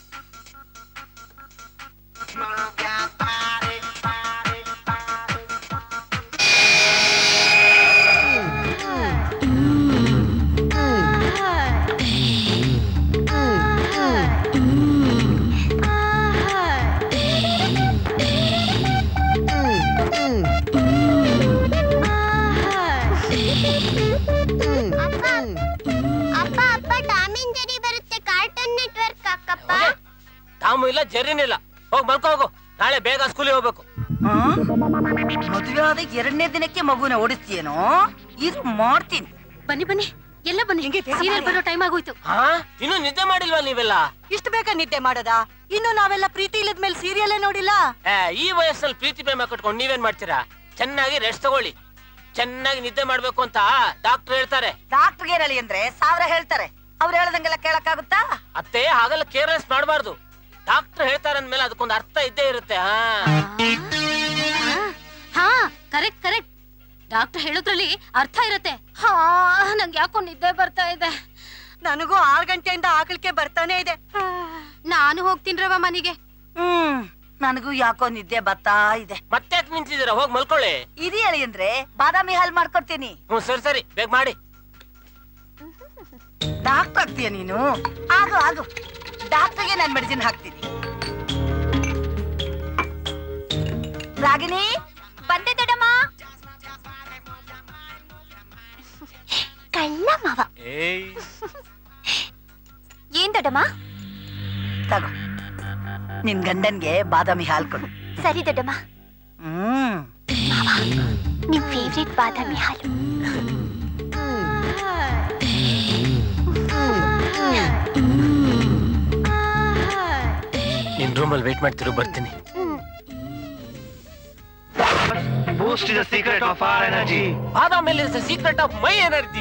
ಅಪ್ಪ ಅಪ್ಪ ಅಪ್ಪ ಟಾಮ್ ಅಂಡ್ ಜೆರಿ ಬರುತ್ತೆ ಕಾರ್ಟೂನ್ ನೆಟ್ವರ್ಕ್ ಅಕ್ಕಪ್ಪ ಟಾಮು ಇಲ್ಲ ಜೆರಿನಿಲ್ಲ ಹೋಗ್ ಮಲ್ಕೋ ಹೋಗು ನಾಳೆ ಬೇಗ ಸ್ಕೂಲಿಗೆ ಹೋಗ್ಬೇಕು ಮದುವೆ ಆದ ಎರಡನೇ ದಿನಕ್ಕೆ ಮಗುನ ಓಡಿಸ್ತೀಯೇನೋ ಇದು ಮಾಡ್ತೀನಿ ಬನ್ನಿ ಬನ್ನಿ ಎಲ್ಲ ಬನ್ನಿ ಸೀರಿಯಲ್ ಬರೋ ಟೈಮ್ ಆಗೋಯ್ತು ಹಾ ಇನ್ನು ನಿದ್ದೆ ಮಾಡಿಲ್ವಾ ನೀವೆಲ್ಲ ಇಷ್ಟು ಬೇಗ ನಿದ್ದೆ ಮಾಡೋದಾ ಇನ್ನು ನಾವೆಲ್ಲ ಪ್ರೀತಿ ಇಲ್ಲದ್ಮೇಲೆ ಸೀರಿಯಲ್ಲೇ ನೋಡಿಲ್ಲ ಏ, ಈ ವಯಸ್ಸಲ್ಲಿ ಪ್ರೀತಿ ಪ್ರೇಮ ಕಟ್ಕೊಂಡು ನೀವೇನ್ ಮಾಡ್ತೀರಾ ಚೆನ್ನಾಗಿ ರೆಸ್ಟ್ ತಗೊಳ್ಳಿ ಚೆನ್ನಾಗಿ ನಿದ್ದೆ ಮಾಡ್ಬೇಕು ಅಂತ ಡಾಕ್ಟರ್ ಹೇಳ್ತಾರೆ ಡಾಕ್ಟರ್ಗೆ ಏನಳಿ ಅಂದ್ರೆ ಸಾವಿರ ಹೇಳ್ತಾರೆ ಅವ್ರು ಹೇಳ್ದಂಗೆಲ್ಲ ಕೇಳಕ್ಕಾಗುತ್ತಾ ಅತ್ತೆ ಹಾಗೆಲ್ಲ ಕೇರ್ಲೆಸ್ ಮಾಡಬಾರ್ದು ಡಾಕ್ಟರ್ ಹೇಳ್ತಾರೆ ಅಂದ್ಮೇಲೆ ಅದಕ್ಕೊಂದು ಅರ್ಥ ಇದ್ದೇ ಇರುತ್ತೆ ಹಾ ಹಾ ಕರೆಕ್ಟ್ ಕರೆಕ್ಟ್ ಡಾಕ್ಟರ್ ಹೇಳೋದ್ರಲ್ಲಿ ಅರ್ಥ ಇರತ್ತೆ ಹಾ ನಂಗೆ ಯಾಕೋ ನಿದ್ದೆ ಬರ್ತಾ ಇದೆ ನನಗೂ ಆರ್ ಗಂಟೆಯಿಂದ ಆಕಳಿಕೆ ಬರ್ತಾನೆ ಇದೆ ನಾನು ಹೋಗ್ತೀನಿ ರವ ಮನೆಗೆ ಹ್ಮ್ ನನಗೂ ಯಾಕೋ ನಿದ್ದೆ ಬರ್ತಾ ಇದೆ ಮತ್ತೆ ನಿಂತಿದ್ದೀರಾ ಹೋಗಿ ಮಲ್ಕೊಳ್ಳಿ ಇದು ಹೇಳಿ ಅಂದ್ರೆ ಬಾದಾಮಿ ಹಾಲ್ ಮಾಡ್ಕೊಡ್ತೀನಿ ಹ್ಞೂ ಸರಿ ಸರಿ ಬೇಗ ಮಾಡಿ ಡಾಕ್ಟರ್ ಆಗ್ತೀಯ ನೀನು ಆಗು ಆಗು ಡಾಕ್ಟರ್ಗೆ ನಾನು ಮೆಡಿಸಿನ್ ಹಾಕ್ತೀನಿ ರಾಗಿಣಿ ಬಂದೆ ದೊಡ್ಡಮ್ಮ ಕಳ್ಳ ಮಾವ ಏನ್ ದೊಡ್ಡಮ್ಮ ತಗೋ ನಿನ್ ಗಂಡನ್ಗೆ ಬಾದಾಮಿ ಹಾಲ್ ಕೊಡು ಸರಿ ದೊಡ್ಡಮ್ಮ ಹ್ಮ್ ನಿಮ್ ಫೇವ್ರೆಟ್ ಬಾದಾಮಿ ಹಾಲು ನಿನ್ ರೂಮಲ್ಲಿ ವೇಟ್ ಮಾಡ್ತಿರು ಬರ್ತೀನಿ Boost is secret of our energy badam is secret of my energy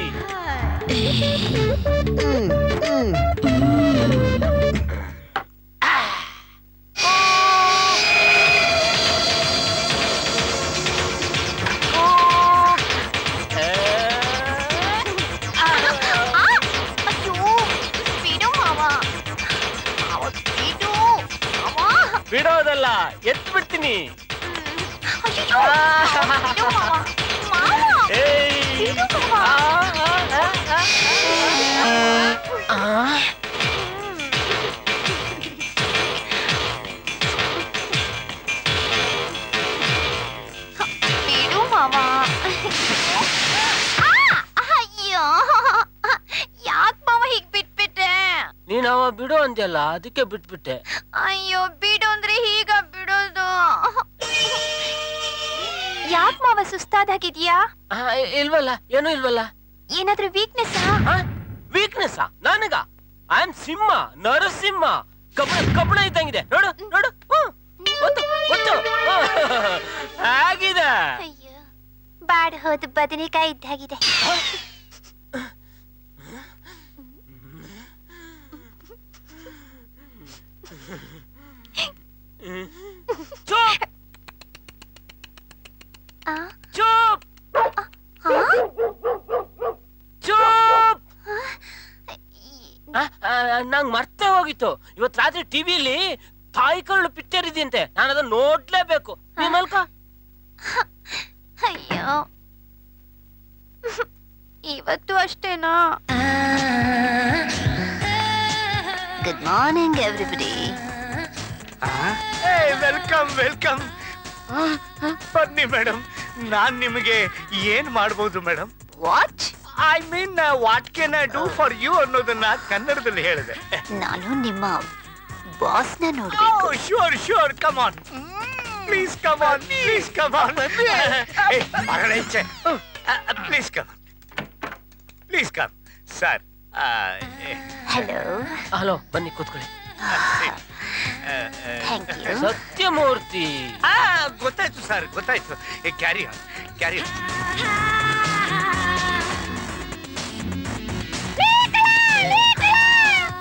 ಅಯ್ಯೋ ಬಿಡು ಮಾವ ಮಾವ ಬಿಡು ಮಾವ ಬಿಡೋದಲ್ಲ ಎತ್ ಬಿಡ್ತೀನಿ ಅಯ್ಯೋ ಮಾವ, ಬಿಡು ಮಾವ ಮಾವ ಏಯ್. ಬಿಡು ಮಾವ ಬಿಡು ಮಾವ ಆ, ಅಯ್ಯೋ ಯಾಕ್ ಮಾವ ಹೀಗ್ ಬಿಟ್ಬಿಟ್ಟೆ ನೀನ್ ಅವ ಬಿಡು ಅಂದ್ಯಲ್ಲ ಅದಕ್ಕೆ ಬಿಟ್ಬಿಟ್ಟೆ ಅಯ್ಯೋ ಬಿಡು ಅಂದ್ರೆ ಹೀಗ ಬಿಡೋದು ಯಾಕ್ ಮಾವ ಸುಸ್ತಾದಾಗಿದ್ಯಾ ಆ, ಇ- ಇಲ್ವಲ್ಲ ಏನೂ ಇಲ್ವಲ್ಲ ಏನಾದ್ರೂ ವೀಕ್ನೆಸ್ ವೀಕ್ನೆಸ್ ನನಗ ಐ ಆಮ್ ಸಿಂಹ ನರಸಿಂಹ ಕಬ್ಬಣ ಕಬ್ಬಣ ಇದ್ದಂಗಿದೆ ನೋಡು ನೋಡು ಹ್ಮ್. ಒತ್ತು ಒತ್ತು ಆಗಿದೆ ಅಯ್ಯೋ ಬಾಡ್ ಹೋದ ಬದನೆಕಾಯಿ ಇದ್ದಾಗಿದೆ ಚುಪ್ ಆ? ಚುಪ್ ಆ? ಚುಪ್ ನಂಗ್ ಮರ್ತೇ ಹೋಗಿತ್ತು ಇವತ್ ರಾತ್ರಿ ಟಿವಿಲಿ ತಾಯಿ ಕರಳು ಪಿಕ್ಚರ್ ಇದೆಯಂತೆ ನಾನು ಅದನ್ನ ನೋಡ್ಲೇಬೇಕು ನೀನ್ ಮಲ್ಕ ಅಯ್ಯೋ ಇವತ್ತು ಅಷ್ಟೇನಾ good morning everybody welcome welcome ಬನ್ನಿ ಮೇಡಮ್ ನಾನ್ ನಿಮಗೆ ಏನ್ ಮಾಡ್ಬೋದು madam what I mean what can I do for you ಅನ್ನೋದನ್ನ ಕನ್ನಡದಲ್ಲಿ ಹೇಳಿದೆ ನಾನು ನಿಮ್ಮ ಬಾಸ್ನ ನೋಡ್ಬೇಕು sure sure come on please come on please come on ಬರಳ ಇಚ್ಛೆ please come please come sir hello hello ಬನ್ನಿ ಕೂತ್ಕೊಳ್ಳಿ ಥ್ಯಾಂಕ್ ಯು ಸತ್ಯಮೂರ್ತಿ ಗೊತ್ತಾಯ್ತು ಸರ್ ಗೊತ್ತಾಯ್ತು ಕ್ಯಾರಿ ಕ್ಯಾರಿ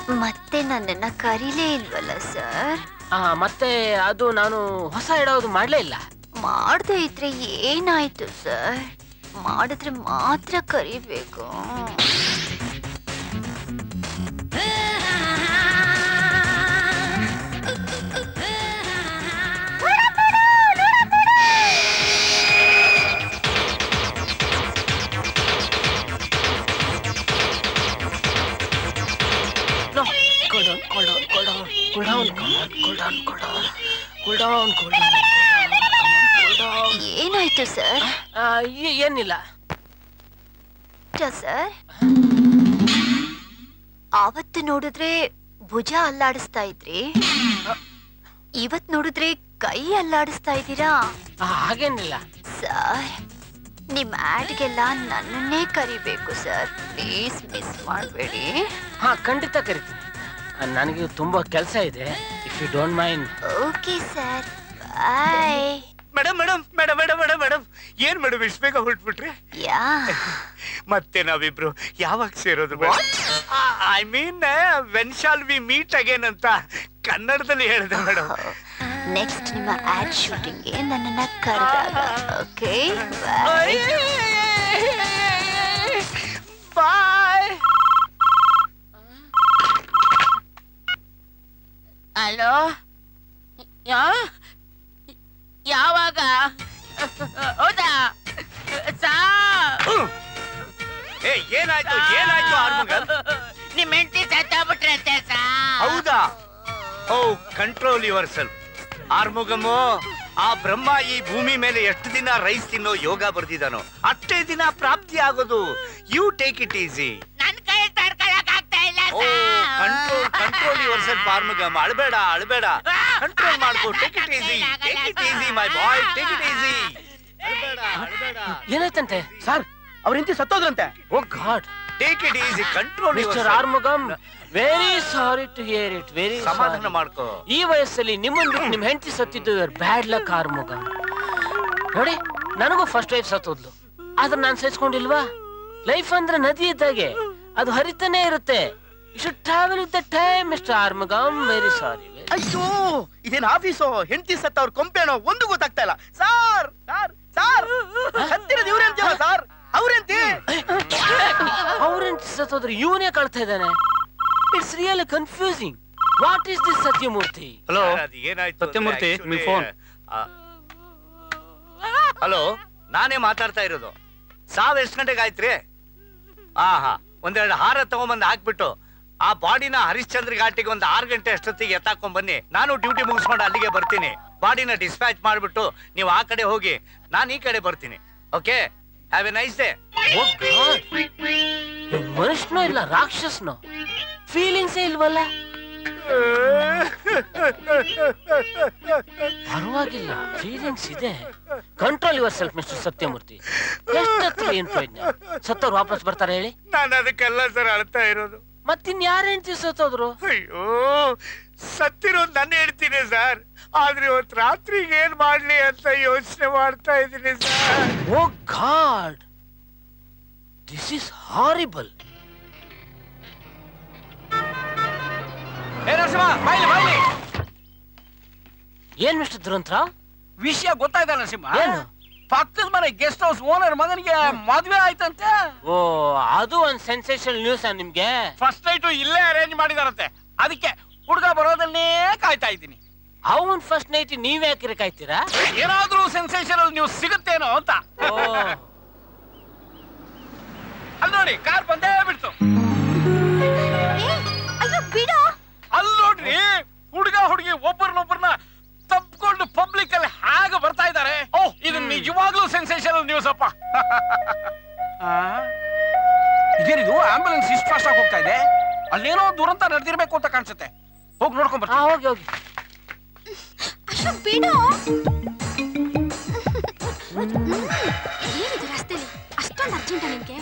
ಮತ್ತೆ ನನ್ನನ್ನ ಕರೀಲೇ ಇಲ್ವಲ್ಲ ಸರ್ ಆ, ಮತ್ತೆ ಅದು ನಾನು ಹೊಸ ಇಡೋದು ಮಾಡ್ಲೇ ಇಲ್ಲ ಮಾಡದೇ ಇದ್ರೆ ಏನಾಯ್ತು ಸರ್ ಮಾಡಿದ್ರೆ ಮಾತ್ರ ಕರಿಬೇಕು No, cool down, cool down, cool down, cool down, cool down, cool down, cool down, cool down, cool down. ಏನಾಯ್ತು ಸರ್ ಆ, ಏ- ಏನಿಲ್ಲ ಸರ್ ಆವತ್ತು ನೋಡಿದ್ರೆ ಭುಜ ಅಲ್ಲಾಡಿಸ್ತಾ ಇದ್ರಿ ಇವತ್ ನೋಡಿದ್ರೆ ಕೈ ಅಲ್ಲಾಡಿಸ್ತಾ ಇದ್ದೀರಾ ಆ, ಹಾಗೇನಿಲ್ಲ ಸರ್ ನಿಮ್ ಆಡ್ಗೆಲ್ಲ ನನ್ನನ್ನೇ ಕರಿಬೇಕು ಸರ್ ಪ್ಲೀಸ್ ಮಿಸ್ ಮಾಡಬೇಡಿ ಹಾ ಖಂಡಿತ ಕರಿತೀನಿ ಆ, ನನಗೆ ತುಂಬಾ ಕೆಲಸ ಇದೆ if you don't mind okay sir bye madam madam madam madam madam madam ಏನ್ ಮೇಡಮ್ ಇಷ್ಟು ಬೇಗ ಹೊರಟ್ಬಿಟ್ರೆ ಯಾ ಮತ್ತೆ ನಾವಿಬ್ರು ಯಾವಾಗ ಸೇರೋದು I mean when shall we meet again ಅಂತ ಕನ್ನಡದಲ್ಲಿ ಹೇಳಿದೆ ಮೇಡಮ್ ನೆಕ್ಸ್ಟ್ ನಿಮ್ಮ ಆಡ್ ಶೂಟಿಂಗ್ಗೆ ನನ್ನನ್ನ ಕರೆದಾಗ ಓಕೆ ಬಾಯ್ ಬಾಯ್ ಹಲೋ ಯಾ ಯಾವಾಗ ಹೌದಾ ಸಾ ಏ ಏನಾಯ್ತು ಏನಾಯ್ತು ಆರ್ಮಗಲ್ ನಿಮ್ ಹೆಂಡತಿ ಸತ್ತೋಗ್ಬಿಟ್ರಂತೆ ಸಾ ಹೌದಾ oh control yourself Arumugam ಆ ಬ್ರಹ್ಮ ಈ ಭೂಮಿ ಮೇಲೆ ಎಷ್ಟು ದಿನ ರೈಸ್ ತಿನ್ನೋ ಯೋಗ ಬರ್ದಿದಾನೋ ಅಷ್ಟೇ ದಿನ ಪ್ರಾಪ್ತಿ ಆಗೋದು ಯು ಟೇಕ್ ಇಟ್ ಈಸಿ ನನ್ ಕೈ ತಡ್ಕೊಳಕ್ ಆಗ್ತಾ ಇಲ್ಲ oh control control yourself Arumugam ಅಳಬೇಡ ಅಳಬೇಡ ಕಂಟ್ರೋಲ್ ಮಾಡ್ಕೋ take it easy take it easy my boy take it easy ಏನಾಯ್ತಂತೆ ಸರ್ ಅವ್ರ ಹೆಂಡತಿ ಸತ್ತೋದ್ರಂತೆ oh god take it easy control mister Arumugam very sorry to hear it very ಸಮಾಧಾನ ಮಾಡ್ಕೋ ಈ ವಯಸ್ಸಲ್ಲಿ ನಿಮ್ಮನ್ ಬಿಟ್ಟು ನಿಮ್ ಹೆಂಡತಿ ಸತ್ತಿದ್ದು ಬ್ಯಾಡ್ ಲಕ್ ಆರ್ಮುಗಮ್ ನೋಡಿ ನನಗೂ ಫಸ್ಟ್ ವೈಫ್ ಸತ್ತೋದ್ಲು ಆದ್ರೆ ನಾನು ಸಹಿಸ್ಕೊಂಡಿಲ್ವಾ ಲೈಫ್ ಅಂದ್ರೆ ನದಿ ಇದ್ದಾಗೆ ಅದು ಹರಿತಾನೆ ಇರುತ್ತೆ you should travel with the time mister Arumugam very sorry ಅಯ್ಯೋ ಇದೇನ್ ಆಫೀಸು ಹೆಂಡತಿ ಸತ್ತ ಅವ್ರ ಕೊಂಪೇನೋ ಒಂದು ಗೊತ್ತಾಗ್ತಾ ಇಲ್ಲ ಸಾರ್ ಸಾರ್ ಸಾರ್ ಸತ್ತಿರೋದು ಇವ್ರೆ ಅಂತೀವ ಸಾರ್ ಅವ್ರೆಂತಿ ಅವ್ರೇನ್ ಸತ್ತೋದ್ರೆ ಇವನೇ ಕಳ್ತಾ ಇದ್ದಾನೆ it's real confusing what is this Satyamurthy hello ಏನಾಯ್ತು ಸತ್ಯಮೂರ್ತಿ, ನಿಮ್ phone. ಹಲೋ ನಾನೇ ಮಾತಾಡ್ತಾ ಇರೋದು ಸಾವ್ ಎಷ್ಟು ಗಂಟೆಗೆ ಆಯ್ತ್ರಿ ಹಾ ಹಾ ಒಂದೆರಡು ಹಾರ ತಗೊಂಬಂದು ಹಾಕ್ಬಿಟ್ಟು ಆ ಬಾಡಿನ ಹರಿಶ್ಚಂದ್ರ ಘಾಟಿಗೆ ಒಂದು ಆರು ಗಂಟೆ ಅಷ್ಟೊತ್ತಿಗೆ ಎತ್ತಾಕೊಂಡ್ ಬನ್ನಿ ನಾನು ಡ್ಯೂಟಿ ಮುಗಿಸ್ಕೊಂಡು ಅಲ್ಲಿಗೆ ಬರ್ತೀನಿ ಬಾಡಿನ ಡಿಸ್ಪ್ಯಾಚ್ ಮಾಡ್ಬಿಟ್ಟು ನೀವು ಆ ಕಡೆ ಹೋಗಿ ನಾನು ಈ ಕಡೆ ಬರ್ತೀನಿ okay have a nice day ಮನುಷ್ಯನೋ ಇಲ್ಲ ರಾಕ್ಷಸ್ನೋ ಫೀಲಿಂಗ್ಸೇ ಇಲ್ವಲ್ಲ ಪರವಾಗಿಲ್ಲ ಫೀಲಿಂಗ್ಸ್ ಇದೆ control yourself mister Satyamurthy ಎಷ್ಟೊತ್ತಿಗೆ ಏನ್ ಪ್ರಯೋಜನ ಸತ್ತವ್ರು ವಾಪಸ್ ಬರ್ತಾರೆ ಹೇಳಿ ನಾನು ಅದಕ್ಕೆಲ್ಲ ಸರ್ ಅಳ್ತಾ ಇರೋದು ಮತ್ತಿನ್ ಯಾರ ಹೆಂಡತಿ ಸತ್ತೋದ್ರು ಅಯ್ಯೋ ಸತ್ತಿರೋದು ನನ್ನ ಹೇಳ್ತೀನಿ ಸರ್ ಆದ್ರೆ ಇವತ್ತು ರಾತ್ರಿಗೆ ಏನ್ ಮಾಡ್ಲಿ ಅಂತ ಯೋಚನೆ ಮಾಡ್ತಾ ಇದ್ದೀನಿ sir oh god this is horrible ಏ ನರಸಿಂಹ ಬಾಯ್ಲಿ ಬಾಯ್ಲಿ ಏನ್ ಮಿಸ್ಟರ್ ದುರಂತರಾವ್ ವಿಷಯ ಗೊತ್ತಾಯ್ತಾ ನರಸಿಂಹ ಏನು? ಪಕ್ಕದ ಮನೆ ಗೆಸ್ಟ್ ಹೌಸ್ ಓನರ್ ಮಗನಿಗೆ ಮದ್ವೆ ಆಯ್ತಂತೆ ಓ ಅದು ಒಂದ್ ಸೆನ್ಸೇಷನ್ ನ್ಯೂಸ್ ನಿಮ್ಗೆ ಫಸ್ಟ್ ನೈಟು ಇಲ್ಲೇ ಅರೇಂಜ್ ಮಾಡಿದಾರಂತೆ ಅದಕ್ಕೆ ಹುಡುಗ ಬರೋದನ್ನೇ ಕಾಯ್ತಾ ಇದ್ದೀನಿ ಅವನ್ ಫಸ್ಟ್ ನೈಟ್ ನೀವ್ ಯಾಕೆ ಕಾಯ್ತೀರಾ ಏನಾದ್ರೂ ಸೆನ್ಸೇಷನಲ್ ನ್ಯೂಸ್ ಸಿಗುತ್ತೇನೋ ಅಂತ ಓ ಅಲ್ಲಿ ನೋಡಿ ಕಾರ್ ಬಂದೇ ಬಿಡ್ತು ಅಯ್ಯೋ ಬಿಡು ಅಲ್ಲಿ ನೋಡ್ರಿ ಹುಡುಗ ಹುಡುಗಿ ಒಬ್ಬರನ್ನೊಬ್ಬರನ್ನ ತಪ್ಪಿಕೊಂಡು ಪಬ್ಲಿಕ್ ಅಲ್ಲಿ ಹೇಗೆ ಬರ್ತಾ ಇದ್ದಾರೆ ಓಹ್ ಇದು ನಿಜವಾಗ್ಲೂ ಸೆನ್ಸೇಷನಲ್ ನ್ಯೂಸ್ ಅಪ್ಪ ಆ? ಇದೇನಿದು ಆಂಬುಲೆನ್ಸ್ ಇಷ್ಟು ಫಾಸ್ಟ್ ಆಗಿ ಹೋಗ್ತಾ ಇದೆ ಅಲ್ಲೇನೋ ದುರಂತ ನಡೆದಿರ್ಬೇಕು ಅಂತ ಕಾಣಿಸುತ್ತೆ ಹೋಗಿ ನೋಡ್ಕೊಂಡ್ ಬರ್ತೀನಿ ಹೋಗಿ ಹೋಗಿ ಅಯ್ಯೋ ಬಿಡು ಏನಿದು ರಸ್ತೆಲಿ ಅಷ್ಟೊಂದು ಅರ್ಜೆಂಟ ನಿನ್ಗೆ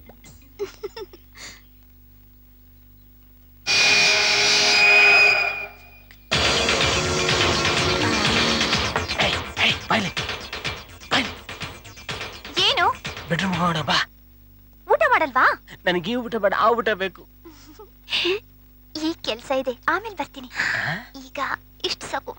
ಬಾಯ್ಲಿ ಏನು ಬೆಡ್ರೂಮ್ ಹೋಗೋಣ ಬಾ ಊಟ ಮಾಡಲ್ವಾ ನನಗೆ ಈ ಊಟ ಬೇಡ ಆ ಊಟ ಬೇಕು ಈ ಕೆಲ್ಸ ಇದೆ ಆಮೇಲೆ ಬರ್ತೀನಿ ಈಗ ಇಷ್ಟು ಸಾಕು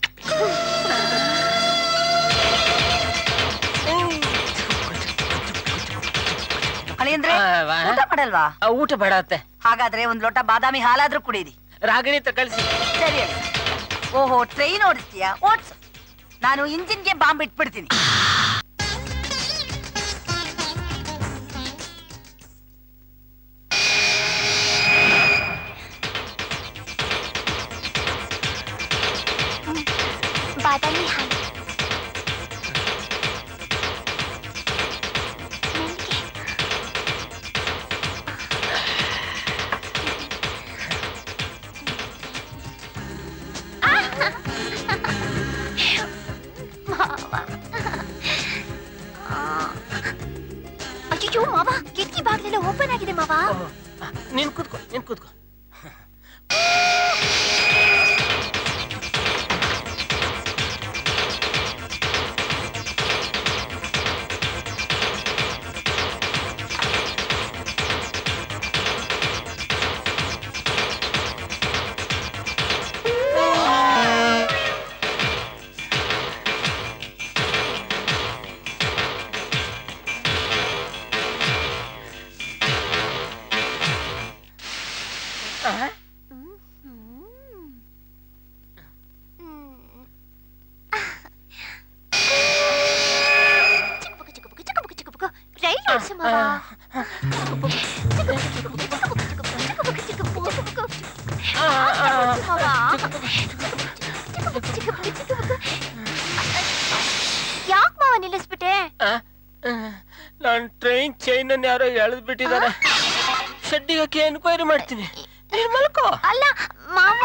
ಅಳಿಯಂದ್ರೆ ಆ, ವಾ. ಊಟ ಮಾಡಲ್ವಾ ಆ, ಊಟ ಬೇಡ ಅತ್ತೆ ಹಾಗಾದ್ರೆ ಒಂದ್ ಲೋಟ ಬಾದಾಮಿ ಹಾಲಾದ್ರೂ ಕುಡೀರಿ ರಾಗಿಣಿ ತ ಕಳಿಸಿ ಸರಿ ಅಳಿ. ಓಹೋ ಟ್ರೈನ್ ಓಡಿಸ್ತೀಯಾ ಓಡ್ಸು ನಾನು ಇಂಜಿನ್ಗೆ ಬಾಂಬ್ ಇಟ್ಬಿಡ್ತೀನಿ ಬಾದಾಮಿ ಹಾಲು ಅಯ್ಯೋ ಮಾವ ಕಿಟಕಿ ಬಾಗ್ಲೆಲ್ಲ ಓಪನ್ ಆಗಿದೆ ಮಾವ ನೀನ್ ಕೂತ್ಕೋ ನೀನ್ ಕೂತ್ಕೋ ರೈಲ್ ಓಡಿಸು ಮಾವ ಯಾಕೆ ಮಾವ ನಿಲ್ಲಿಸ್ಬಿಟ್ಟೆ ನಾನ್ ಟ್ರೈನ್ ಚೈನ್ ಅನ್ನು ಯಾರೋ ಎಳೆದ್ ಬಿಟ್ಟಿದ್ದಾರೆ ಶೆಡ್ಡಿಗೆ ಹಾಕಿ ಎನ್ಕ್ವೈರಿ ಮಾಡ್ತೀನಿ ನೀನ್ ಮಲ್ಕೋ ಅಲ್ಲ ಮಾವ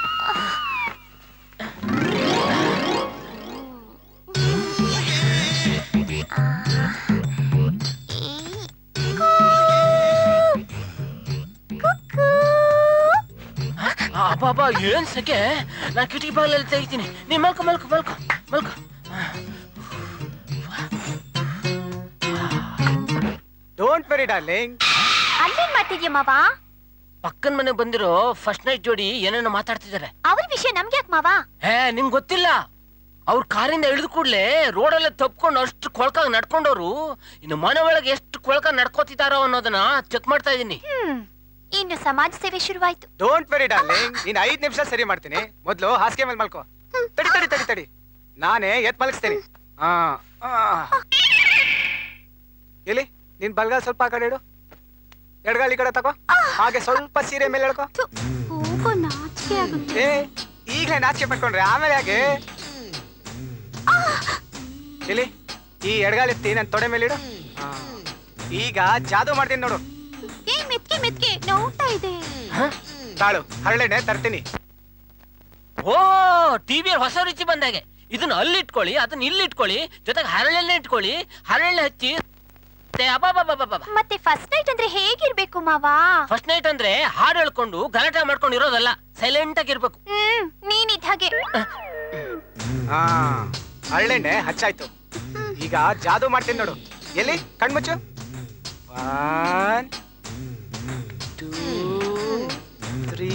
ಅಬ್ಬಾ ಏನ್ ಸೆಕೆ ನಾ ಕಿಟಕಿ ಬಾಗಿಲಲ್ಲಿ ತೆಗಿತೀನಿ ನೀ ಮಲ್ಕೋ ಮಲ್ಕೋ ಮಲ್ಕೋ ಮಲ್ಕೋ ಡೋಂಟ್ ವೆರಿ ಡಾರ್ಲಿಂಗ್ ಅಲ್ಲೇನ್ ಮಾಡ್ತಿದ್ಯ ಮಾವ ಪಕ್ಕನ ಮನೆ ಬಂದಿರೋ ಫಸ್ಟ್ ನೈಟ್ ಜೋಡಿ ಏನೇನೋ ಮಾತಾಡ್ತಿದ್ದಾರೆ ಅವ್ರ ವಿಷಯ ನಮ್ಗೆ ಯಾಕೆ ಮಾವ ಹೇ ನಿಮ್ಗೆ ಗೊತ್ತಿಲ್ಲ ಅವ್ರ ಕಾರಿಂದ ಇಳಿದ ಕೂಡ್ಲೆ ರೋಡಲ್ಲೇ ತಪ್ಕೊಂಡು ಅಷ್ಟು ಕೊಳ್ಕಾಗ ನಡ್ಕೊಂಡವ್ರು ಇನ್ನು ಮನೆ ಒಳಗೆ ಎಷ್ಟು ಕೊಳ್ಕಾಗ ನಡ್ಕೋತಿದಾರೋ ಅನ್ನೋದನ್ನ ಚೆಕ್ ಮಾಡ್ತಾ ಇದೀನಿ ಹ್ಮ್ ಇನ್ನು ಸಮಾಜ ಸೇವೆ ಶುರುವಾಯ್ತು ಡೋಂಟ್ ವೆರಿ ಡಾರ್ಲಿಂಗ್ ನೀನ್ ಐದ್ ನಿಮಿಷ ಸರಿ ಮಾಡ್ತೀನಿ ಮೊದ್ಲು ಹಾಸಿಗೆ ಮೇಲೆ ಮಲ್ಕೋ ತಡಿ ತಡಿ ತಡಿ ತಡಿ ನಾನೇ ಎತ್ ಮಲಗಿಸ್ತೀನಿ ಆ ಆ. ಎಲ್ಲಿ ನಿನ್ ಬಲ್ಗಾಲ್ ಸ್ವಲ್ಪ ಆ ಕಡೆ ಇಡು ಎಡಗಾಲ್ ಈ ಕಡೆ ತಗೋ ಹಾಗೆ ಸ್ವಲ್ಪ ಸೀರೆ ಮೇಲೆ ಎಳ್ಕೋ ಹೋಗೋ ನಾಚಿಕೆ ಆಗುತ್ತೆ ಏ ಈಗಲೇ ನಾಚಿಕೆ ಪಟ್ಕೊಂಡ್ರೆ ಆಮೇಲೆ ಹಾಗೆ ಎಲ್ಲಿ ಈ ಎಡಗಾಲ್ ಎತ್ತಿ ನನ್ ತೊಡೆ ಮೇಲೆ ಇಡು ಆ. ಈಗ ಜಾದು ಮಾಡ್ತೀನಿ ನೋಡು ಏ ಮೆತ್ಕೆ ಮೆತ್ಕೆ ನೋಡ್ತಾ ಇದೆ ತಾಳು ಹರಳೆಣ್ಣೆ ತರ್ತೀನಿ ಓ ಟಿವಿಯಲ್ಲಿ ಹೊಸ ರುಚಿ ಬಂದಾಗೆ ಇದನ್ನ ಅಲ್ಲಿ ಇಟ್ಕೊಳ್ಳಿ ಅದನ್ನ ಇಲ್ಲಿ ಇಟ್ಕೊಳ್ಳಿ ಜೊತೆಗೆ ಹರಳೆಣ್ಣೆ ಇಟ್ಕೊಳ್ಳಿ ಹರಳೆಣ್ಣೆ ಹಚ್ಚಿ ಅಬ್ಬಬ್ಬಬ್ಬಬ್ಬ ಮತ್ತೆ ಫಸ್ಟ್ ನೈಟ್ ಅಂದ್ರೆ ಹೇಗಿರ್ಬೇಕು ಮಾವ ಫಸ್ಟ್ ನೈಟ್ ಅಂದ್ರೆ ಹಾಡು ಹೇಳ್ಕೊಂಡು ಗಲಾಟೆ ಮಾಡ್ಕೊಂಡು ಇರೋದಲ್ಲ ಸೈಲೆಂಟ್ ಆಗಿರ್ಬೇಕು ಹ್ಮ್ ನೀನಿದ್ ಹಾಗೆ ಹಾ ಹರಳೆಣ್ಣೆ ಹಚ್ಚಾಯ್ತು ಈಗ ಜಾದು ಮಾಡ್ತೀನಿ ನೋಡು ಎಲ್ಲಿ ಕಣ್ಮುಚ್ಚು ಒನ್ ಟೂ ತ್ರೀ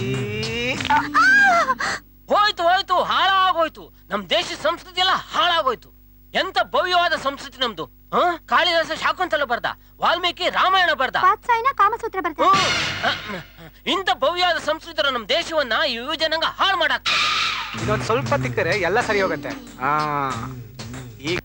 ಹೋಯ್ತು ಹೋಯ್ತು ಹಾಳಾಗೋಯ್ತು ನಮ್ ದೇಶದ ಸಂಸ್ಕೃತಿ ಎಲ್ಲ ಹಾಳಾಗೋಯ್ತು ಎಂತ ಭವ್ಯವಾದ ಸಂಸ್ಕೃತಿ ನಮ್ದು ಹ? ಕಾಳಿದಾಸ ಶಾಕುಂತಲ ಬರ್ದ ವಾಲ್ಮೀಕಿ ರಾಮಾಯಣ ಬರ್ದ ವಾತ್ಸಾಯನ ಕಾಮಸೂತ್ರ ಬರ್ದ ಹ್ಮ್. ಇಂಥ ಭವ್ಯವಾದ ಸಂಸ್ಕೃತಿ ನಮ್ ದೇಶವನ್ನ ಈ ಯುವ ಜನಾಂಗ ಹಾಳು ಮಾಡಾಕ ಇದೊಂದ್ ಸ್ವಲ್ಪ ತಿಕ್ಕರೆ ಎಲ್ಲ ಸರಿ ಹೋಗುತ್ತೆ ಹಾ ಈಗ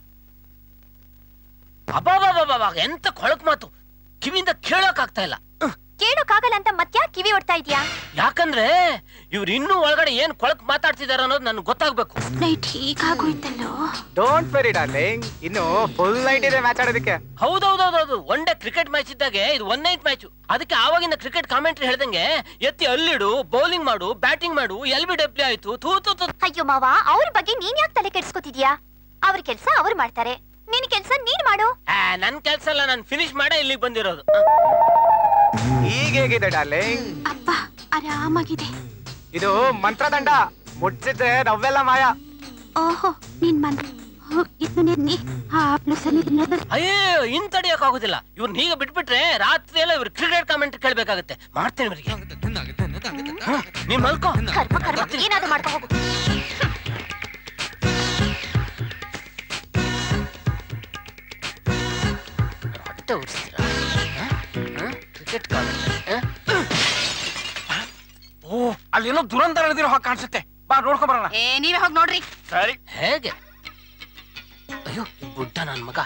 ಅಬ್ಬಾಬಾಬಾಬಾ ಎಂತ ಕೊಳಕ್ ಮಾತು ಕಿವಿಯಿಂದ ಕೇಳಕ್ ಆಗ್ತಾ ಇಲ್ಲ ಕೇಳೋಕ್ಕಾಗಲ್ಲ ಅಂತ ಮತ್ಯಾಕ್ ಕಿವಿ ಹೊಡ್ತಾ ಇದ್ಯಾ ಯಾಕಂದ್ರೆ ಇವ್ರು ಇನ್ನೂ ಒಳಗಡೆ ಏನ್ ಕೊಳಕ್ ಮಾತಾಡ್ತಿದಾರ ಅನ್ನೋದು ನನ್ಗೆ ಗೊತ್ತಾಗ್ಬೇಕು ನೈಟ್ ಹೀಗಾಗೋಯ್ತಲ್ಲೋ ಡೋಂಟ್ ವೆರಿ ಡಾರ್ಲಿಂಗ್ ಇನ್ನು ಫುಲ್ ನೈಟ್ ಇದೆ ಮ್ಯಾಚ್ ಆಡೋದಕ್ಕೆ ಹೌದೌದೌದೌದು ಒನ್ ಡೇ ಕ್ರಿಕೆಟ್ ಮ್ಯಾಚ್ ಇದ್ದಾಗೆ ಇದು ಒನ್ ನೈಟ್ ಮ್ಯಾಚ್ ಅದಕ್ಕೆ ಆವಾಗಿನ ಕ್ರಿಕೆಟ್ ಕಾಮೆಂಟ್ರಿ ಹೇಳ್ದಂಗೆ ಎತ್ತಿ ಅಲ್ಲಿಡು ಬೌಲಿಂಗ್ ಮಾಡು ಬ್ಯಾಟಿಂಗ್ ಮಾಡು ಎಲ್ ಬಿ ಡಬ್ಲ್ಯೂ ಆಯ್ತು ತೂ ತೂ ತೂ ಅಯ್ಯೋ ಮಾವ ಅವ್ರ ಬಗ್ಗೆ ನೀನ್ ಯಾಕೆ ತಲೆ ಕೆಡ್ಸ್ಕೊತಿದ್ಯಾ ಅವ್ರ ಕೆಲ್ಸ ಅವ್ರು ಮಾಡ್ತಾರೆ ನಿನ್ ಕೆಲ್ಸ ನೀನ್ ಮಾಡು ಆ, ನನ್ ಕೆಲ್ಸ ಎಲ್ಲ ನಾನು ಫಿನಿಶ್ ಮಾಡೇ ಇಲ್ಲಿಗೆ ಬಂದಿರೋದು ಈಗ ಹೇಗಿದೆ ಡಾರ್ಲಿಂಗ್ ಅಪ್ಪ ಆರಾಮಾಗಿದೆ ಇದು ಮಂತ್ರದಂಡ ಮುಟ್ಸಿದ್ರೆ ನವ್ವೆಲ್ಲ ಮಾಯ ಓಹೋ ನಿನ್ ಮನ್ ಅಯ್ಯೋ ಇನ್ ತಡಿಯಕ್ ಆಗುದಿಲ್ಲ ಇವ್ರನ್ನ ಹೀಗೆ ಬಿಟ್ಬಿಟ್ರೆ ರಾತ್ರಿ ಎಲ್ಲ ಇವ್ರು ಕ್ರಿಕೆಟ್ ಕಾಮೆಂಟ್ ಕೇಳ್ಬೇಕಾಗತ್ತೆ ಮಾಡ್ತೇನೆ ಇವರಿಗೆ ಹ, ನೀನ್ ಮಲ್ಕೋ ಕರ್ಮ ಕರ್ಮ ಏನಾದ್ರು ಮಾಡ್ಕೊ ಹೋಗು ಹೊಟ್ಟೆ ಉರ್ಸ್ತೀರಾ ಕ್ರಿಕೆಟ್ ಕಾಮೆಂಟ್ ಓ ಅಲ್ಲೇನೋ ದುರಂತ ನಡೆದಿರೋ ಹಾಗೆ ಕಾಣಿಸುತ್ತೆ ಬಾ ನೋಡ್ಕೊಂಡ್ ಬರೋಣ ಏ ನೀವೇ ಹೋಗಿ ನೋಡ್ರಿ ಸರಿ ಹೇಗೆ ಅಯ್ಯೋ ಈ ಬುಡ್ಡ ನನ್ ಮಗ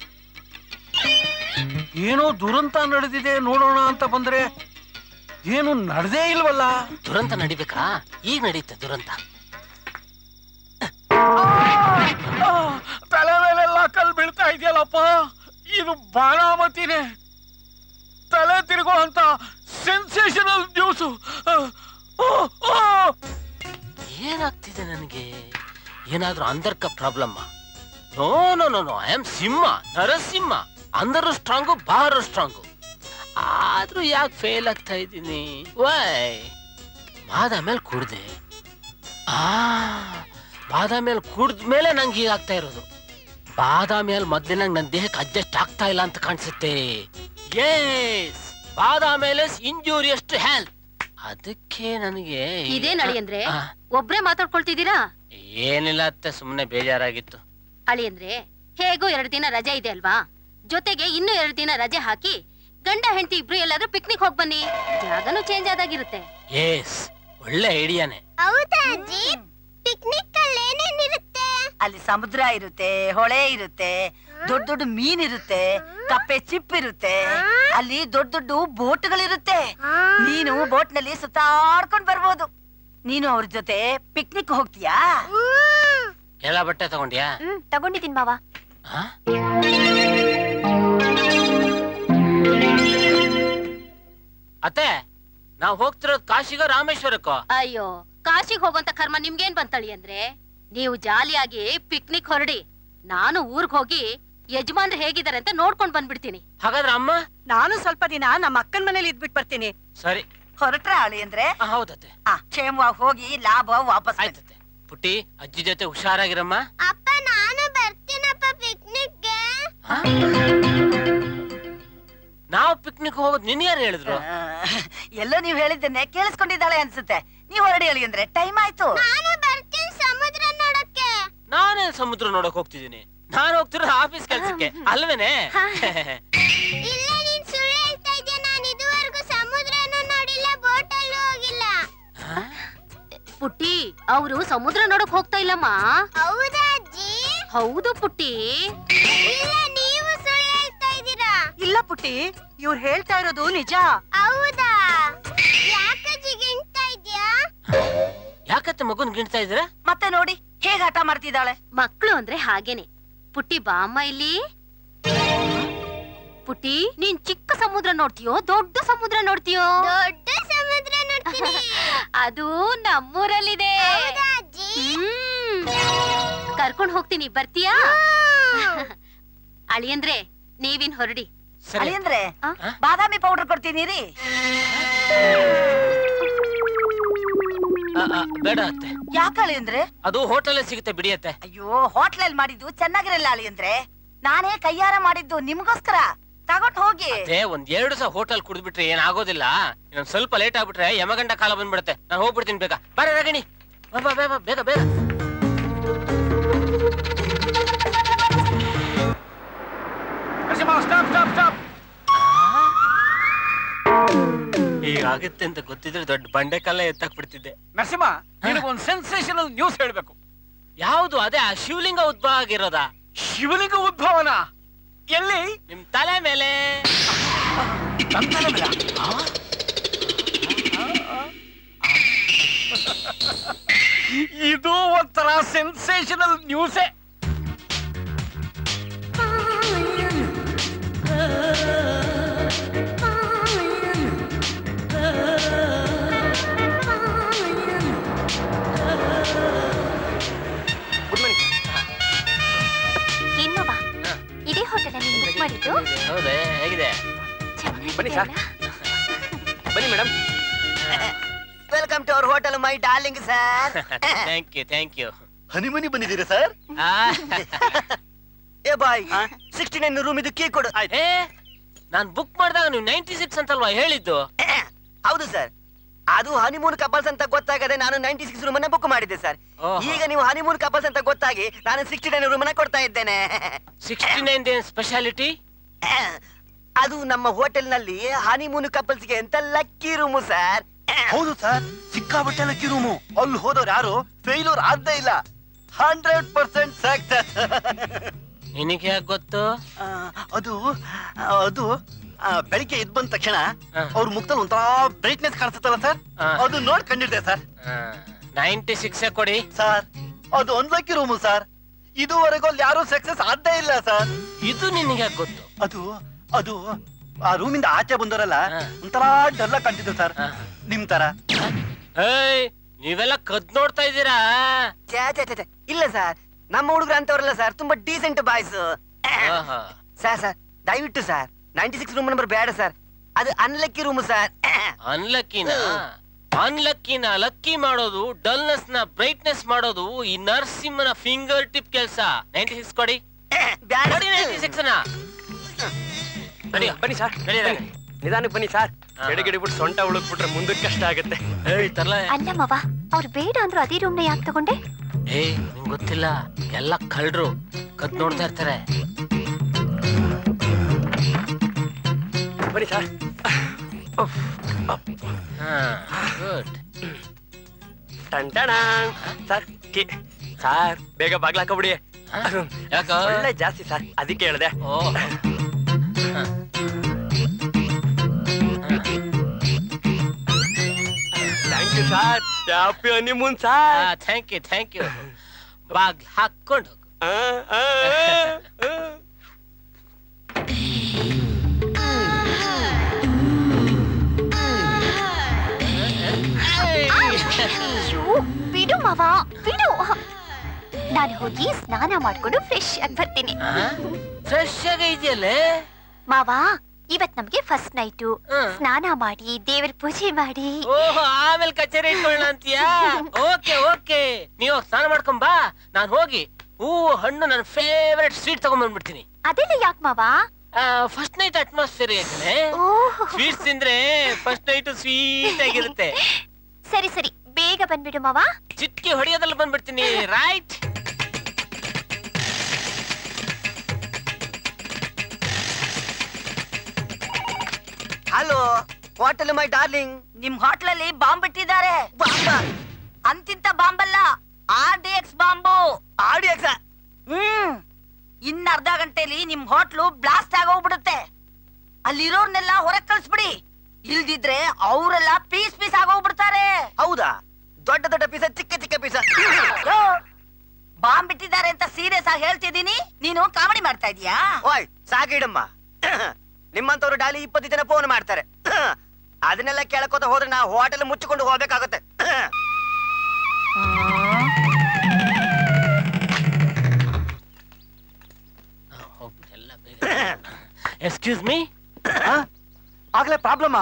ಏನೋ ದುರಂತ ನಡೆದಿದೆ ನೋಡೋಣ ಅಂತ ಬಂದ್ರೆ ಏನು ನಡೆದೇ ಇಲ್ವಲ್ಲ ದುರಂತ ನಡಿಬೇಕಾ ಈಗ ನಡೀತೆ ದುರಂತ ಆ, ತಲೆ ಮೇಲೆಲ್ಲ ಕಲ್ ಬೀಳ್ತಾ ಇದೆಯಲ್ಲಪ್ಪ ಇದು ಬಾಣಾಮತಿನೇ ತಲೆ ತಿರುಗೋ ಅಂತ ಸೆನ್ಸೇಷನಲ್ ನ್ಯೂಸು ಏನಾಗ್ತಿದೆ ನನಗೆ ಏನಾದ್ರೂ ಅಂತರ್ಕ problem no no no no I am ಸಿಂಹ ನರಸಿಂಹ ಅಂದರು ಸ್ಟ್ರಾಂಗು ಬಾರು ಸ್ಟ್ರಾಂಗು ಆದ್ರೂ ಯಾಕೆ ಫೇಲ್ ಆಗ್ತಾ ಇದ್ದೀನಿ ವೈ ಬಾದಾಮೇಲೆ ಕುಡ್ದೆ ಆ ಬಾದಾಮಿಯಲ್ಲಿ ಕುಡ್ದ ಮೇಲೆ ನಂಗೆ ಹೀಗಾಗ್ತಾ ಇರೋದು ಬಾದಾಮಿಯಲ್ಲಿ ಮೊದ್ಲಿನಂಗೆ ನನ್ನ ದೇಹಕ್ಕೆ ಅಡ್ಜಸ್ಟ್ ಆಗ್ತಾ ಇಲ್ಲ ಅಂತ ಕಾಣಿಸುತ್ತೆ ಎಸ್ ಬಾದಾಮೇಲೆ ಇಂಜೂರಿಯಸ್ ಟು ಹೆಲ್ತ್ ಅದಕ್ಕೆ ನನಗೆ ಈ- ಇದೇನ್ ಅಳಿಯಂದ್ರೆ ಆ, ಒಬ್ರೇ ಮಾತಾಡ್ಕೊಳ್ತಿದ್ದೀರಾ ಏನಿಲ್ಲ ಅತ್ತೆ ಸುಮ್ಮನೆ ಬೇಜಾರಾಗಿತ್ತು ಅಳಿಯಂದ್ರೆ ಹೇಗೂ ಎರಡು ದಿನ ರಜೆ ಇದೆ ಅಲ್ವಾ ಜೊತೆಗೆ ಇನ್ನೂ ಎರಡು ದಿನ ರಜೆ ಹಾಕಿ ಗಂಡ ಹೆಂಡತಿ ಇಬ್ರು ಎಲ್ಲಾದ್ರೂ ಪಿಕ್ನಿಕ್ ಹೋಗ್ ಬನ್ನಿ ಜಾಗನೂ ಚೇಂಜ್ ಆದಾಗಿರುತ್ತೆ ಎಸ್ ಒಳ್ಳೆ ಐಡಿಯಾನೆ ಹೌದಾ ಅಜ್ಜಿ ಪಿಕ್ನಿಕ್ ಅಲ್ಲಿ ಏನೇನಿರುತ್ತೆ ಅಲ್ಲಿ ಸಮುದ್ರ ಇರುತ್ತೆ ಹೊಳೆ ಇರುತ್ತೆ ದೊಡ್ಡ ದೊಡ್ಡ ಮೀನ್ ಇರುತ್ತೆ ಕಪ್ಪೆ ಚಿಪ್ ಇರುತ್ತೆ ಅಲ್ಲಿ ದೊಡ್ಡ ದೊಡ್ಡ ಬೋಟ್ಗಳಿರುತ್ತೆ ನೀನು ಬೋಟ್ ನಲ್ಲಿ ಸುತ್ತಾಡ್ಕೊಂಡ್ ಬರ್ಬೋದು ನೀನು ಅವ್ರ ಜೊತೆ ಪಿಕ್ನಿಕ್ ಹೋಗ್ತೀಯಾ ಎಲ್ಲ ಬಟ್ಟೆ ತಗೊಂಡ್ಯಾ ಹ್ಮ್ ತಗೊಂಡಿದ್ದೀನಿ ಮಾವ ಆ? ಅತ್ತೆ ನಾವ್ ಹೋಗ್ತಿರೋದ್ ಕಾಶಿಗ ರಾಮೇಶ್ವರಕ್ಕೋ ಅಯ್ಯೋ ಕಾಶಿಗ್ ಹೋಗೋಂತ ಕರ್ಮ ನಿಮ್ಗೇನ್ ಬಂತಳಿ ಅಂದ್ರೆ ನೀವು ಜಾಲಿಯಾಗಿ ಪಿಕ್ನಿಕ್ ಹೊರಡಿ ನಾನು ಊರ್ಗ್ ಹೋಗಿ ಯಜಮಾನ್ರು ಹೇಗಿದ್ದಾರೆ ಅಂತ ನೋಡ್ಕೊಂಡ್ ಬಂದ್ಬಿಡ್ತೀನಿ ಹಾಗಾದ್ರೆ ಅಮ್ಮ ನಾನು ಸ್ವಲ್ಪ ದಿನ ನಮ್ಮ ಅಕ್ಕನ ಮನೇಲಿ ಇದ್ಬಿಟ್ ಬರ್ತೀನಿ ಸರಿ ಹೊರಟ್ರ ಅಳಿ ಅಂದ್ರೆ ಆ, ಹೌದತ್ತೆ ಆ ಕ್ಷೇಮವಾಗಿ ಹೋಗಿ ಲಾಭ ವಾಪಸ್ ಬನ್ನಿ. ಆಯ್ತತ್ತೆ ಪುಟ್ಟಿ ಅಜ್ಜಿ ಜೊತೆ ಹುಷಾರಾಗಿರಮ್ಮ ಅಪ್ಪ ನಾನು ಬರ್ತೀನಪ್ಪ ಪಿಕ್ನಿಕ್ಗೆ ನಾವು ಪಿಕ್ನಿಕ್ ಹೋಗೋದ್ ನಿನ್ ಯಾರು ಹೇಳಿದ್ರು ಆ, ಎಲ್ಲೋ ನೀವ್ ಹೇಳಿದ್ದನ್ನೇ ಕೇಳಿಸ್ಕೊಂಡಿದ್ದಾಳೆ ಅನ್ಸುತ್ತೆ ನೀವ್ ಹೊರಡಿ ಹೇಳಿ ಅಂದ್ರೆ ಟೈಮ್ ಆಯ್ತು ನಾನು ಬರ್ತೀನಿ ಸಮುದ್ರ ನೋಡಕ್ಕೆ ನಾನೇ ಸಮುದ್ರ ನೋಡಕ್ ಹೋಗ್ತಿದ್ದೀನಿ ನಾನು ಹೋಗ್ತಿರೋದು ಆಫೀಸ್ ಕೆಲ್ಸಕ್ಕೆ ಅಲ್ವೇನೆ ಇಲ್ಲ ನೀನ್ ಸುಳ್ಳು ಹೇಳ್ತಾ ಇದೀಯ ನಾನು ಇದುವರೆಗೂ ಸಮುದ್ರನೂ ನೋಡಿಲ್ಲ ಬೋಟಲ್ಲೂ ಹೋಗಿಲ್ಲ ಪುಟ್ಟಿ ಅವರು ಸಮುದ್ರ ನೋಡಕ್ ಹೋಗ್ತಾ ಇಲ್ಲಮ್ಮ ಹೌದಾ ಅಜ್ಜಿ ಹೌದು ಪುಟ್ಟಿ ಇಲ್ಲ ನೀವು ಸುಳ್ಳು ಹೇಳ್ತಾ ಇದ್ದೀರಾ ಇಲ್ಲ ಪುಟ್ಟಿ ಇವ್ರು ಹೇಳ್ತಾ ಇರೋದು ನಿಜ ಹೌದಾ ಯಾಕಜ್ಜಿ ಗಿಂತಾ ಇದ್ಯಾ ಯಾಕತ್ತೆ ಮಗುನ್ ಗಿಣ್ತಾ ಇದ್ರ ಮತ್ತೆ ನೋಡಿ ಹೇಗ್ ಹಠ ಮಾಡ್ತಿದ್ದಾಳೆ ಮಕ್ಳು ಅಂದ್ರೆ ಹಾಗೇನೆ ಪುಟ್ಟಿ ಬಾ ಅಮ್ಮ ಇಲ್ಲಿ ಪುಟ್ಟಿ ನೀನ್ ಚಿಕ್ಕ ಸಮುದ್ರ ನೋಡ್ತೀಯೋ ದೊಡ್ಡ ಸಮುದ್ರ ನೋಡ್ತೀಯೋ ದೊಡ್ಡ ಸಮುದ್ರ ನೋಡ್ತೀನಿ ಅದು ನಮ್ಮೂರಲ್ಲಿದೆ ಹೌದಾ ಅಜ್ಜಿ ಹ್ಮ್. ಕರ್ಕೊಂಡ್ ಹೋಗ್ತೀನಿ ಬರ್ತೀಯಾ ಅಳಿಯಂದ್ರೆ ನೀವಿನ್ ಹೊರಡಿ ಸರಿ ಅಳಿ ಅಂದ್ರೆ ಆ? ಬಾದಾಮಿ ಪೌಡರ್ ಕೊಡ್ತೀನಿ ರೀ ಆ, ಆ, ಬೇಡ ಅತ್ತೆ ಯಾಕಳಿ ಅಂದ್ರೆ ಅದು ಹೋಟೆಲ್ ಸಿಗುತ್ತೆ ಬಿಡಿಯತ್ತೆ ಅಯ್ಯೋ ಹೋಟ್ಲಲ್ಲಿ ಮಾಡಿದ್ದು ಚೆನ್ನಾಗಿರಲ್ಲ ಅಳಿ ಅಂದ್ರೆ ನಾನೇ ಕೈಯಾರ ಮಾಡಿದ್ದು ನಿಮ್ಗೋಸ್ಕರ ತಗೊಂಡ್ ಹೋಗಿ ಅದೇ ಒಂದ್ ಎರಡು ಸಹ ಹೋಟೆಲ್ ಕುಡಿದ್ಬಿಟ್ರೆ ಏನಾಗೋದಿಲ್ಲ ಇನ್ನೊಂದ್ ಸ್ವಲ್ಪ ಲೇಟ್ ಆಗ್ಬಿಟ್ರೆ ಯಮಗಂಡ ಕಾಲ ಬಂದ್ಬಿಡುತ್ತೆ ನಾನು ಹೋಗ್ಬಿಡ್ತೀನಿ ಬೇಗ ಬರ ರಗಣಿ ಬಾ, ಬಾ, ಬಾ, ಬಾ, ಬೇಗ ಬೇಗ ಸ್ಟಾಪ್ ಸ್ಟಾಪ್ ಸ್ಟಾಪ್ ಹೀಗಾಗುತ್ತೆ ಅಂತ ಗೊತ್ತಿದ್ರೆ ದೊಡ್ಡ ಬಂಡೆ ಕಲ್ಲ ಎತ್ತಕ್ ಬಿಡ್ತಿದ್ದೆ ನರಸಿಂಹ ನಿನಗೊಂದು ಸೆನ್ಸೇಷನಲ್ ನ್ಯೂಸ್ ಹೇಳ್ಬೇಕು ಯಾವುದು ಅದೇ ಆ ಶಿವಲಿಂಗ ಉದ್ಭವ ಆಗಿರೋದಾ ಶಿವಲಿಂಗ ಉದ್ಭವನ ಎಲ್ಲಿ ನಿಮ್ ತಲೆ ಮೇಲೆ ನನ್ ತಲೆ ಮೇಲ? ಇದು ಒಂಥರ ಸೆನ್ಸೇಷನಲ್ ನ್ಯೂಸೇ ಗುಡ್ ಮಾರ್ನಿಂಗ್ ಏನ್ ಮಾವ ಇದೇ ಹೋಟೆಲ್ ಅಲ್ಲಿ ಬುಕ್ ಮಾಡಿದ್ದು ಹೌದೇ ಹೇಗಿದೆ ಬನ್ನಿ ಸರ್. ಬನ್ನಿ madam welcome to our hotel my darling sir thank you thank you ಹನಿಮನಿ ಬಂದಿದ್ದೀರಾ ಸರ್ ಏ ಬಾಯ್ ಸಿಕ್ಸ್ಟಿ ನೈನ್ ರೂಮ್ ಇದು ಕೀ ಕೊಡು ಏ ನಾನ್ ಬುಕ್ ಮಾಡಿದಾಗ ನೀವು ನೈಂಟಿ ಸಿಕ್ಸ್ ಅಂತಲ್ವಾ ಹೇಳಿದ್ದು ಹೌದು ಸರ್ ಅದು ಹನಿಮೂನ್ ಕಪಲ್ಸ್ ಅಂತ ಗೊತ್ತಾಗದೆ ನಾನು ನೈಂಟಿ ಸಿಕ್ಸ್ ರೂಮ್ ಅನ್ನ ಬುಕ್ ಮಾಡಿದ್ದೆ ಸರ್ ಓಹೋ. ಈಗ ನೀವು ಹನಿಮೂನ್ ಕಪಲ್ಸ್ ಅಂತ ಗೊತ್ತಾಗಿ ನಾನು ಸಿಕ್ಸ್ಟಿ ನೈನ್ ರೂಮ್ ಅನ್ನ ಕೊಡ್ತಾ ಇದ್ದೇನೆ ಸಿಕ್ಸ್ಟಿ ನೈನ್ ಸ್ಪೆಷಾಲಿಟಿ ಅದು ನಮ್ಮ ಹೋಟೆಲ್ ನಲ್ಲಿ ಹನಿಮೂನ್ ಕಪಲ್ಸ್ ಗೆ ಅಂತ ಲಕ್ಕಿ ರೂಮ್ ಸರ್ ಹೌದು ಸರ್ ಸಿಕ್ಕಾಬಟ್ಟೆ ಲಕ್ಕಿ ರೂಮು ಅಲ್ಲಿ ಹೋದವ್ರು ಯಾರು ಫೇಲ್ಯೂರ್ ಆಗದೇ ಇಲ್ಲ ಹಂಡ್ರೆಡ್ ಪರ್ಸೆಂಟ್ ಸಕ್ಸಸ್ ನಿನಗೆ ಯಾಕೆ ಗೊತ್ತು ಅದು ಅದು ಆ, ಬೆಳಿಗ್ಗೆ ಎದ್ದು ಬಂದ ತಕ್ಷಣ ಅವ್ರ ಮುಖದಲ್ಲಿ ಒಂಥರ ಬ್ರೈಟ್ನೆಸ್ ಕಾಣಿಸುತ್ತಲ್ಲ ಸರ್ ಅದು ನೋಡ್ ಕಂಡಿದ್ದೆ ಸರ್ ನೈಂಟಿ ಸಿಕ್ಸ್ ಕೊಡಿ ಸರ್ ಅದು ಒಂದ್ ಲಕ್ಕಿ ರೂಮು ಸರ್ ಇದುವರೆಗೂ ಅಲ್ಲಿ ಯಾರು ಸಕ್ಸಸ್ ಆಗದೇ ಇಲ್ಲ ಸರ್ ಇದು ನಿನಗೆ ಯಾಕೆ ಗೊತ್ತು ಅದು ಅದು ಆ ರೂಮಿಂದ ಆಚೆ ಬಂದವರಲ್ಲ ಒಂಥರ ಡಲ್ಲ ಕಾಣ್ತಿದ್ರು ಸರ್ ನಿಮ್ ತರ ಏಯ್ ನೀವೆಲ್ಲ ಕದ್ ನೋಡ್ತಾ ಇದ್ದೀರಾ ಛೇ, ಛೇ, ಛೇ, ಛೇ. ಇಲ್ಲ ಸರ್ ನಮ್ಮ ಹುಡುಗರು ಅಂತವರಲ್ಲ ಸರ್ ತುಂಬಾ ಡೀಸೆಂಟ್ ಬಾಯ್ಸ್ ಆಹಾ. ಸರ್ ಸರ್ ದಯವಿಟ್ಟು sir ninety six room number ಬೇಡ ಸರ್ ಅದು ಅನ್ಲಕ್ಕಿ ರೂಮ್ ಸರ್ ಅನ್ಲಕ್ಕಿನ ಅನ್ಲಕ್ಕಿನ ಲಕ್ಕಿ ಮಾಡೋದು ಡಲ್ನೆಸ್ ನ ಬ್ರೈಟ್ನೆಸ್ ಮಾಡೋದು ಈ ನರಸಿಂಹನ ಫಿಂಗರ್ ಟಿಪ್ ಕೆಲಸ ನೈಂಟಿ ಸಿಕ್ಸ್ ಕೊಡಿ ಕೊಡಿ ನೈಂಟಿ ಸಿಕ್ಸ್ ನ ಬನ್ನಿ ಸರ್ ನಿಧಾನಕ್ಕೆ ಬನ್ನಿ ಸರ್ ಎಡಗಡೆ ಬಿಟ್ಟು ಸೊಂಟ ಉಳುಕ್ಬಿಟ್ರೆ ಮುಂದಕ್ಕೆ ಕಷ್ಟ ಆಗುತ್ತೆ ಹೇಳ್ತಾರಲ್ಲ ಅಲ್ಲ ಮವ ಅವ್ರು ಬೇಡ ಅಂದ್ರು ಅದೇ ರೂಮ್ನ ಯಾಕೆ ತಗೊಂಡೆ ಏ ನಿಂಗ್ ಗೊತ್ತಿಲ್ಲ ಎಲ್ಲ ಕಳ್ರು ಕದ್ ನೋಡ್ತಾ ಇರ್ತಾರೆ ಬನ್ನಿ ಸರ್ ಗುಡ್ ಟಂಟಣ ಸರ್ ಕಿ ಸರ್ ಬೇಗ ಬಾಗ್ಲ ಹಾಕೊಬಿಡಿ ಯಾಕ ಒಳ್ಳೆ ಜಾಸ್ತಿ ಸರ್ ಅದಕ್ಕೆ ಹೇಳ್ದೆ oh thank you sir happy honeymoon sir thank you thank you ಬಾಗ್ ಹಾಕೊಂಡು ಅಯ್ಯೋ, ಬಿಡು ಮವ ಬಿಡು ನಾನು ಹೋಗಿ ಸ್ನಾನ ಮಾಡ್ಕೊಂಡು ಫ್ರೆಶ್ ಆಗಿ ಬರ್ತೀನಿ ಫ್ರೆಶ್ ಆಗಿ ಇದೆಯಲ್ಲೇ ಮಾವ ಇವತ್ ನಮ್ಗೆ ಫಸ್ಟ್ ನೈಟು ಸ್ನಾನ ಮಾಡಿ ದೇವ್ರ ಪೂಜೆ ಮಾಡಿ ಓಹೋ ಆಮೇಲೆ ಕಚೇರಿ ಇಟ್ಕೊಳ್ಳೋಣ ಅಂತೀಯಾ ಓಕೆ ಓಕೆ ನೀವು ಸ್ನಾನ ಮಾಡ್ಕೊಂಡ್ ಬಾ ನಾನ್ ಹೋಗಿ ಹೂವು ಹಣ್ಣು ನನ್ನ ಫೇವರೆಟ್ ಸ್ವೀಟ್ ತಗೊಂಡ್ಬಂದ್ಬಿಡ್ತೀನಿ ಅದೆಲ್ಲ ಯಾಕೆ ಮಾವ ಫಸ್ಟ್ ನೈಟ್ ಅಟ್ಮಾಸ್ಫಿಯರ್ ಯಾಕಂದ್ರೆ ಓಹ್ ಸ್ವೀಟ್ಸ್ ತಿಂದ್ರೆ ಫಸ್ಟ್ ನೈಟ್ ಸ್ವೀಟ್ ಆಗಿರುತ್ತೆ ಸರಿ ಸರಿ ಬೇಗ ಬಂದ್ಬಿಡು ಮಾವ ಚಿಟ್ಕಿ ಹೊಡೆಯೋದ್ರಲ್ಲಿ ಬಂದ್ಬಿಡ್ತೀನಿ right hello hotel my darling ನಿಮ್ ಹೋಟ್ಲಲ್ಲಿ ಬಾಂಬ್ ಬಿಟ್ಟಿದ್ದಾರೆ ಅಂತಿಂತ ಬಾಂಬ್ ಅಲ್ಲ R D X bomb R D X hmm ಇನ್ನ ಅರ್ಧ ಗಂಟೆಲಿ ನಿಮ್ ಹೋಟ್ಲು ಬ್ಲಾಸ್ಟ್ ಆಗೋಗ್ಬಿಡುತ್ತೆ ಅಲ್ಲಿರೋರ್ನೆಲ್ಲ ಹೊರಗ್ ಕಳ್ಸ್ಬಿಡಿ ಇಲ್ದಿದ್ರೆ ಅವರೆಲ್ಲ ಪೀಸ್ ಪೀಸ್ ಆಗೋಗ್ಬಿಡ್ತಾರೆ ಹೌದಾ ದೊಡ್ಡ ದೊಡ್ಡ ಪೀಸ ಚಿಕ್ಕ ಚಿಕ್ಕ ಪೀಸ ಬಾಂಬ್ ಬಿಟ್ಟಿದ್ದಾರೆ ಅಂತ ಸೀರಿಯಸ್ ಆಗಿ ಹೇಳ್ತಿದ್ದೀನಿ ನೀನು ಕಾಮಿಡಿ ಮಾಡ್ತಾ ಇದೀಯಾ ಓಯ್ ಸಾಕಿಡಮ್ಮ ನಿಮ್ಮಂತವ್ರು ಡಾಲಿ ಇಪ್ಪತ್ತು ಜನ ಫೋನ್ ಮಾಡ್ತಾರೆ ಅದನ್ನೆಲ್ಲ ಕೇಳಕೋತ ಹೋದ್ರೆ ನಾ ಹೋಟೆಲ್ ಮುಚ್ಚಿಕೊಂಡು ಹೋಗ್ಬೇಕಾಗುತ್ತೆ ಎಕ್ಸ್ಕ್ಯೂಸ್ ಮೀ ಆಗ್ಲೇ ಪ್ರಾಬ್ಲಮ್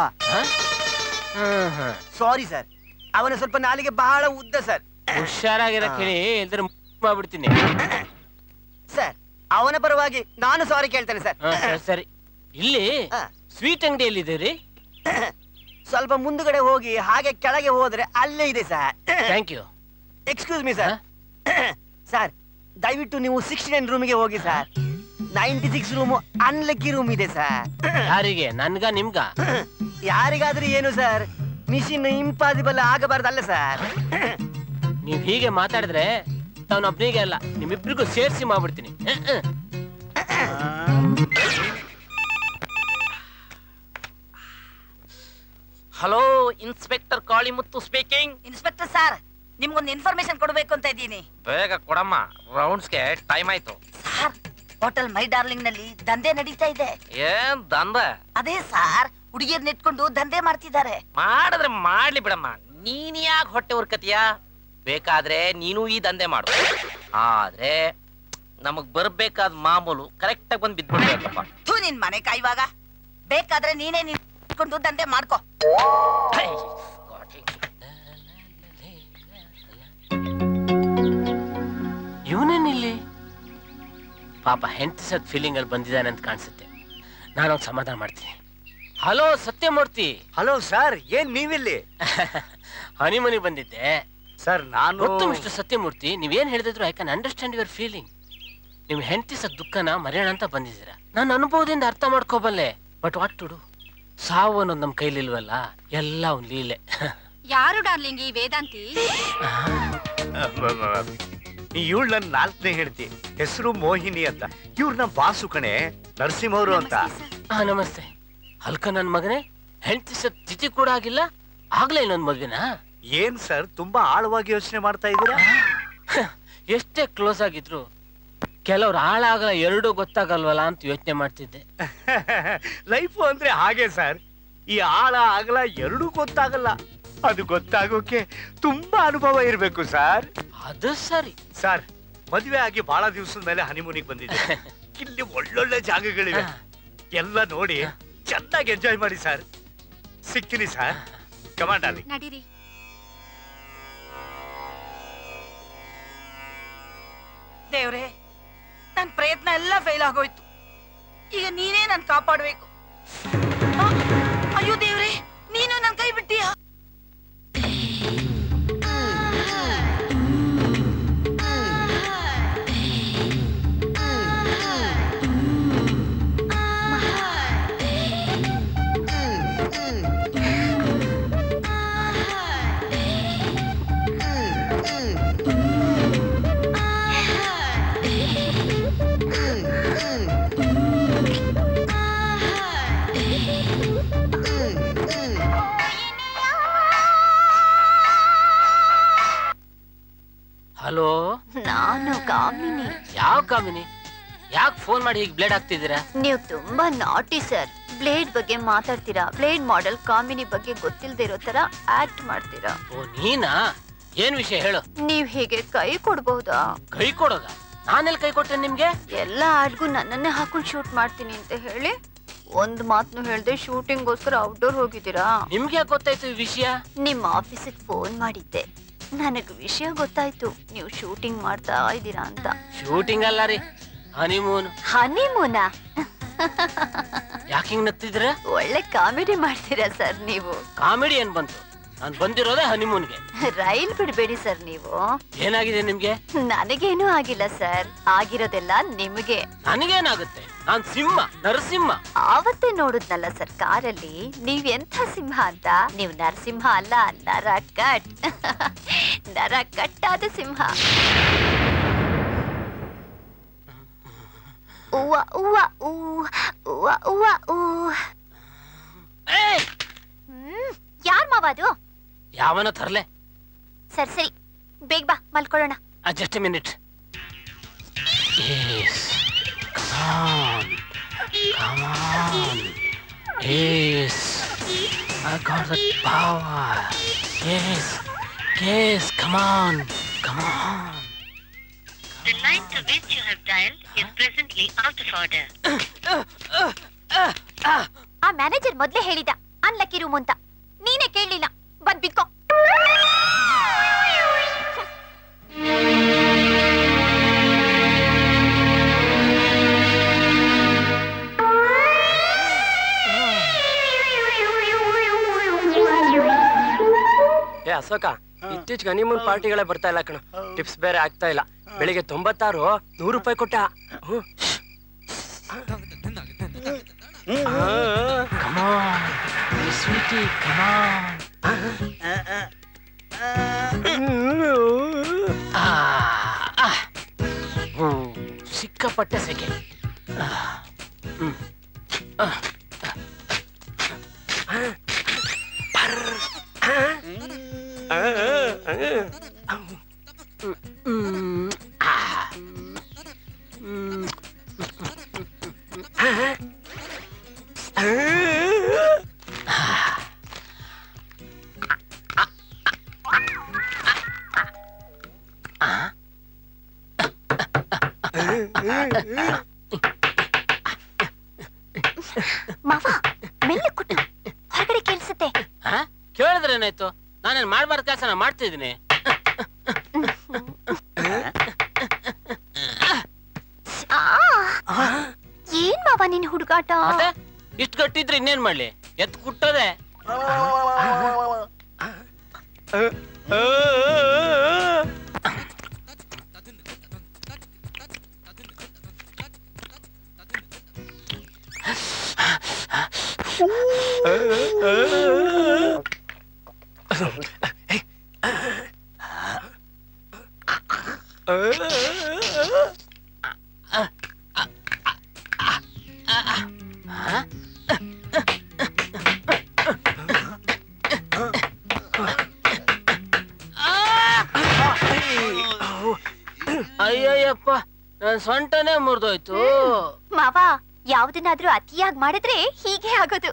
ಸಾರಿ ಸರ್ ಅವನ ಸ್ವಲ್ಪ ನಾಲಿಗೆ ಬಹಳ ಉದ್ದ ಸರ್ ಹುಷಾರಾಗಿರಕ್ ಹೇಳಿ ಇಲ್ದ್ರೆ ಮಾಡ್ಬಿಡ್ತೀನಿ ಸರ್ ಅವನ ಪರವಾಗಿ ನಾನು ಸಾರಿ ಕೇಳ್ತೇನೆ ಸರ್ ಹಾ, ಸರಿ, ಸರಿ ಇಲ್ಲಿ ಸ್ವೀಟ್ ಅಂಗಡಿ ಎಲ್ಲಿದ್ದೀರಿ ಸ್ವಲ್ಪ ಮುಂದುಗಡೆ ಹೋಗಿ ಹಾಗೆ ಕೆಳಗೆ ಹೋದ್ರೆ ಅಲ್ಲೇ ಇದೆ sir thank you excuse me sir sir ದಯವಿಟ್ಟು ನೀವು ಸಿಕ್ಸ್ಟಿ ನೈನ್ ರೂಮಿಗೆ ಹೋಗಿ sir ninety six room unlucky room ಇದೆ ಸರ್ ಯಾರಿಗೆ ನನ್ಗ ನಿಮ್ಗ ಯಾರಿಗಾದ್ರೂ ಏನು ಸರ್ ಮಿಷಿನ್ ಇಂಪಾಸಿಬಲ್ ಆಗಬಾರ್ದಲ್ಲ ಸರ್ ನೀವ್ ಹೀಗೆ ಮಾತಾಡಿದ್ರೆ ಅವನೊಬ್ನಿಗೆ ಅಲ್ಲ ನಿಮ್ಮಿಬ್ರಿಗೂ ಸೇರ್ಸಿ ಮಾಡ್ಬಿಡ್ತೀನಿ ಅಹ್, ಅಹ್. Hello inspector Kalimuthu speaking inspector sir ನಿಮ್ಗೊಂದು ಇನ್ಫಾರ್ಮೇಶನ್ ಕೊಡ್ಬೇಕು ಅಂತ ಇದ್ದೀನಿ ಬೇಗ ಕೊಡಮ್ಮ ರೌಂಡ್ಸ್ಗೆ ಟೈಮ್ ಆಯ್ತು ಸರ್ ಹೋಟೆಲ್ ಮೈ ಡಾರ್ಲಿಂಗ್ ನಲ್ಲಿ ದಂಧೆ ನಡೀತಾ ಇದೆ ಏನ್ ದಂದ ಅದೇ ಸಾರ್ ಹುಡುಗಿಯರ್ ನೆಟ್ಕೊಂಡು ದಂಧೆ ಮಾಡ್ತಿದ್ದಾರೆ ಮಾಡಿದ್ರೆ ಮಾಡ್ಲಿ ಬಿಡಮ್ಮ ನೀನ್ ಯಾಕೆ ಹೊಟ್ಟೆ ಉರ್ಕತಿಯಾ ಬೇಕಾದ್ರೆ ನೀನು ಈ ದಂಧೆ ಮಾಡು ಆದ್ರೆ ನಮಗ್ ಬರ್ಬೇಕಾದ ಮಾಮೂಲು ಕರೆಕ್ಟ್ ಆಗಿ ಬಂದ್ ಬಿದ್ಬಿಡ್ಬೇಕಪ್ಪ ಥೂ ನಿನ್ ಮನೆ ಕಾಯುವಾಗ ಬೇಕಾದ್ರೆ ನೀನೇ ನಿಂತ್ಕೊಂಡು ದಂಧೆ ಮಾಡ್ಕೋ ಪಾಪ ಹೆಂಡತಿ ಸತ್ ಫೀಲಿಂಗ್ ಅಲ್ಲಿ ಬಂದಿದ್ದಾನೆ ಅಂತ ಕಾಣಿಸುತ್ತೆ ನಾನೊಂದು ಸಮಾಧಾನ ಮಾಡ್ತೀನಿ ಹಲೋ ಸತ್ಯಮೂರ್ತಿ ಹಲೋ ಸರ್ ಏನ್ ನೀವಿಲ್ಲಿ ಹನಿಮನಿ ಬಂದಿದ್ದೆ ಸರ್ ನಾನು ಗೊತ್ತು ಮಿಸ್ಟರ್ ಸತ್ಯಮೂರ್ತಿ ನೀವೇನ್ ಹೇಳಿದ್ರು I can understand your feeling ನಿಮ್ ಹೆಂಡತಿ ಸತ್ ದುಃಖನ ಮರೆಯೋಣ ಅಂತ ಬಂದಿದ್ದೀರಾ ನನ್ನ ಅನುಭವದಿಂದ ಅರ್ಥ ಮಾಡ್ಕೋಬಲ್ಲೆ ಬಟ್ ವಾಟ್ ಟು ಡು ಸಾವು ಅನ್ನೋದು ನಮ್ಮ ಕೈಲಿಲ್ವಲ್ಲ ಎಲ್ಲ ಒಂದ್ ಲೀಲೆ ಯಾರು ಡಾರ್ಲಿಂಗ್ ಈ ವೇದಾಂತಿ ಇವಳು ನನ್ನ ನಾಲ್ಕನೇ ಹೆಂಡತಿ ಹೆಸರು ಮೋಹಿನಿ ಅಂತ ಇವ್ರ ನಮ್ಮ ಬಾಸು ಕಣೆ ನರಸಿಂಹವ್ರು ಅಂತ ಹಾ ನಮಸ್ತೆ ಹಲ್ಕ ನನ್ ಮಗನೇ ಹೆಂಡತಿ ಸತ್ ತಿಥಿ ಕೂಡ ಆಗಿಲ್ಲ ಆಗ್ಲೇ ಇನ್ನೊಂದ್ ಮದ್ವೆನಾ ಏನ್ ಸರ್ ತುಂಬಾ ಆಳವಾಗಿ ಯೋಚನೆ ಮಾಡ್ತಾ ಇದ್ದೀರಾ ಎಷ್ಟೇ ಕ್ಲೋಸ್ ಆಗಿದ್ರು ಕೆಲವ್ರು ಹಾಳಾಗಲ್ಲ ಎರಡೂ ಗೊತ್ತಾಗಲ್ವಲ್ಲ ಅಂತ ಯೋಚನೆ ಮಾಡ್ತಿದ್ದೆ ಲೈಫು ಅಂದ್ರೆ ಹಾಗೆ ಸರ್ ಈ ಆಳ ಆಗಲ ಎರಡೂ ಗೊತ್ತಾಗಲ್ಲ ಅದು ಗೊತ್ತಾಗೋಕೆ ತುಂಬಾ ಅನುಭವ ಇರಬೇಕು ಸರ್ ಅದು ಸರಿ ಸರ್ ಮದುವೆ ಆಗಿ ಬಹಳ ದಿವಸದ ಮೇಲೆ ಹನಿಮೂನಿಗೆ ಬಂದಿದೆ ಇಲ್ಲಿ ಒಳ್ಳೊಳ್ಳೆ ಜಾಗಗಳಿವೆ ಎಲ್ಲ ನೋಡಿ ಚೆನ್ನಾಗಿ ಎಂಜಾಯ್ ಮಾಡಿ ಸರ್ ಸಿಗ್ತೀನಿ ಸರ್ ಕಮಾಂಡಾಲಿ ನಡೀರಿ ದೇವ್ರೆ ನನ್ ಪ್ರಯತ್ನ ಎಲ್ಲ ಫೇಲ್ ಆಗೋಯ್ತು ಈಗ ನೀನೇ ನನ್ ಕಾಪಾಡ್ಬೇಕು ಆ, ಅಯ್ಯೋ ದೇವ್ರೆ ನೀನು ನನ್ ಕೈ ಬಿಟ್ಟಿಯಾ ಹಲೋ ನಾನು ಕಾಮಿನಿ ಯಾವ ಕಾಮಿನಿ ಯಾಕೆ ಫೋನ್ ಮಾಡಿ ಹೀಗೆ ಬ್ಲೇಡ್ ಆಗ್ತಿದ್ದೀರಾ ನೀವು ತುಂಬಾ ನಾಟಿ ಸರ್ ಬ್ಲೇಡ್ ಬಗ್ಗೆ ಮಾತಾಡ್ತೀರಾ ಬ್ಲೇಡ್ ಮಾಡೆಲ್ ಕಾಮಿನಿ ಬಗ್ಗೆ ಗೊತ್ತಿಲ್ದೇ ಇರೋ ತರ ಆಕ್ಟ್ ಮಾಡ್ತೀರಾ ಓ ನೀನಾ ಏನ್ ವಿಷಯ ಹೇಳು ನೀವ್ ಹೀಗೆ ಕೈ ಕೊಡ್ಬಹುದಾ ಕೈ ಕೊಡೋದ ನಾನೆಲ್ಲಿ ಕೈ ಕೊಟ್ಟೆ ನಿಮ್ಗೆ ಎಲ್ಲ ಆಡ್ಗೂ ನನ್ನನ್ನೇ ಹಾಕೊಂಡು ಶೂಟ್ ಮಾಡ್ತೀನಿ ಅಂತ ಹೇಳಿ ಒಂದ್ ಮಾತ್ನು ಹೇಳ್ದೆ ಶೂಟಿಂಗ್ಗೋಸ್ಕರ ಔಟ್ಡೋರ್ ಹೋಗಿದ್ದೀರಾ ನಿಮ್ಗೆ ಯಾಕೆ ಗೊತ್ತಾಯ್ತು ಈ ವಿಷಯ ನಿಮ್ಮ ಆಫೀಸಿಗೆ ಫೋನ್ ಮಾಡಿದ್ದೆ ನನಗ್ ವಿಷಯ ಗೊತ್ತಾಯ್ತು ನೀವು ಶೂಟಿಂಗ್ ಮಾಡ್ತಾ ಇದ್ದೀರಾ ಅಂತ ಶೂಟಿಂಗ್ ಅಲ್ಲ ರೀ ಹನಿಮೂನ್ ಹನಿಮೂನ ಯಾಕೆ ಹಿಂಗ್ ನಗ್ತಿದ್ರ ಒಳ್ಳೆ ಕಾಮಿಡಿ ಮಾಡ್ತೀರಾ ಸರ್ ನೀವು ಕಾಮಿಡಿ ಏನ್ ಬಂತು ನಾನ್ ಬಂದಿರೋದೇ ಹನಿಮೂನ್ಗೆ ರೈಲ್ ಬಿಡ್ಬೇಡಿ ಸರ್ ನೀವು ಏನಾಗಿದೆ ನಿಮ್ಗೆ ನನಗೇನೂ ಆಗಿಲ್ಲ ಸರ್ ಆಗಿರೋದೆಲ್ಲ ನಿಮಗೆ ನನಗೇನಾಗುತ್ತೆ ನಾನ್ ಸಿಂಹ ನರಸಿಂಹ ಆವತ್ತೇ ನೋಡುದ್ನಲ್ಲ ಸರ್ ಕಾರಲ್ಲಿ ನೀವ್ ಎಂಥ ಸಿಂಹ ಅಂತ ನೀವು ನರಸಿಂಹ ಅಲ್ಲ ನರ ಕಟ್ ನರ ಕಟ್ಟಾದ ಸಿಂಹ ಉವ್ವ ಉವ್ವ ಊ ಉವ್ವ ಉವ್ವ ಊ ಹ್ಮ್ ಯಾರ್ ಮಾವ ಅದು ಯಾವನ ತರ್ಲೆ ಸರಿ ಸರಿ ಬೇಗ ಬಾ ಮಲ್ಕೊಳ್ಳೋಣ just minute Come on. Come on. Yes. I got the power. Yes. Yes. Come on. Come on. The line to which you have dialed is presently out of order. ಆ ಮ್ಯಾನೇಜರ್ ಮೊದ್ಲೇ ಹೇಳಿದ ಅನ್ಲಕ್ಕಿ ರೂಮ್ ಅಂತ ನೀನೇ ಕೇಳಲಿಲ್ಲ ಬಂದ್ ಬಿದ್ಕೋ ಏ ಅಶೋಕ ಇತ್ತೀಚೆಗೆ honeymoon ಪಾರ್ಟಿಗಳೇ ಬರ್ತಾ ಇಲ್ಲ ಕಣ ಟಿಪ್ಸ್ ಬೇರೆ ಆಗ್ತಾ ಇಲ್ಲ ಬೆಳಿಗ್ಗೆ ತೊಂಬತ್ತಾರು ನೂರು ರೂಪಾಯಿ ಕೊಟ್ಟ ಹ್ಮ್. Come on. Hey, sweetie. Come on. ಆ, ಆ. ಹ್ಮ್. ಸಿಕ್ಕಾಪಟ್ಟೆ ಸೆಕೆ ಆ. ಹ್ಮ್. ಆ. ಹ್ಮ್. ಆ. ಹ್ಮ್. ಮಾವ ಮೆಲ್ಲೆ ಕುಟ್ಟು ಹೊರಗಡೆ ಕೇಳಿಸುತ್ತೆ ಆ? ಕೇಳಿದ್ರೆ ಏನಾಯ್ತು ನಾನೇನ್ ಮಾಡ್ಬಾರ್ದು ಕೆಲಸ ಮಾಡ್ತಿದ್ದೀನಿ ಆ ತುಂಟಾಟ ಮತ್ತೆ ಇಷ್ಟು ಗಟ್ಟಿದ್ರೆ ಇನ್ನೇನ್ ಮಾಡ್ಲಿ ಎತ್ ಕುಟ್ಟೋದೆ ಅಯ್ಯಯ್ಯಪ್ಪ ನನ್ ಸೊಂಟನೇ ಮುರಿದೋಯ್ತು ಮಾವ ಯಾವ್ದನ್ನಾದ್ರೂ ಅತಿಯಾಗಿ ಮಾಡಿದ್ರೆ ಹೀಗೆ ಆಗೋದು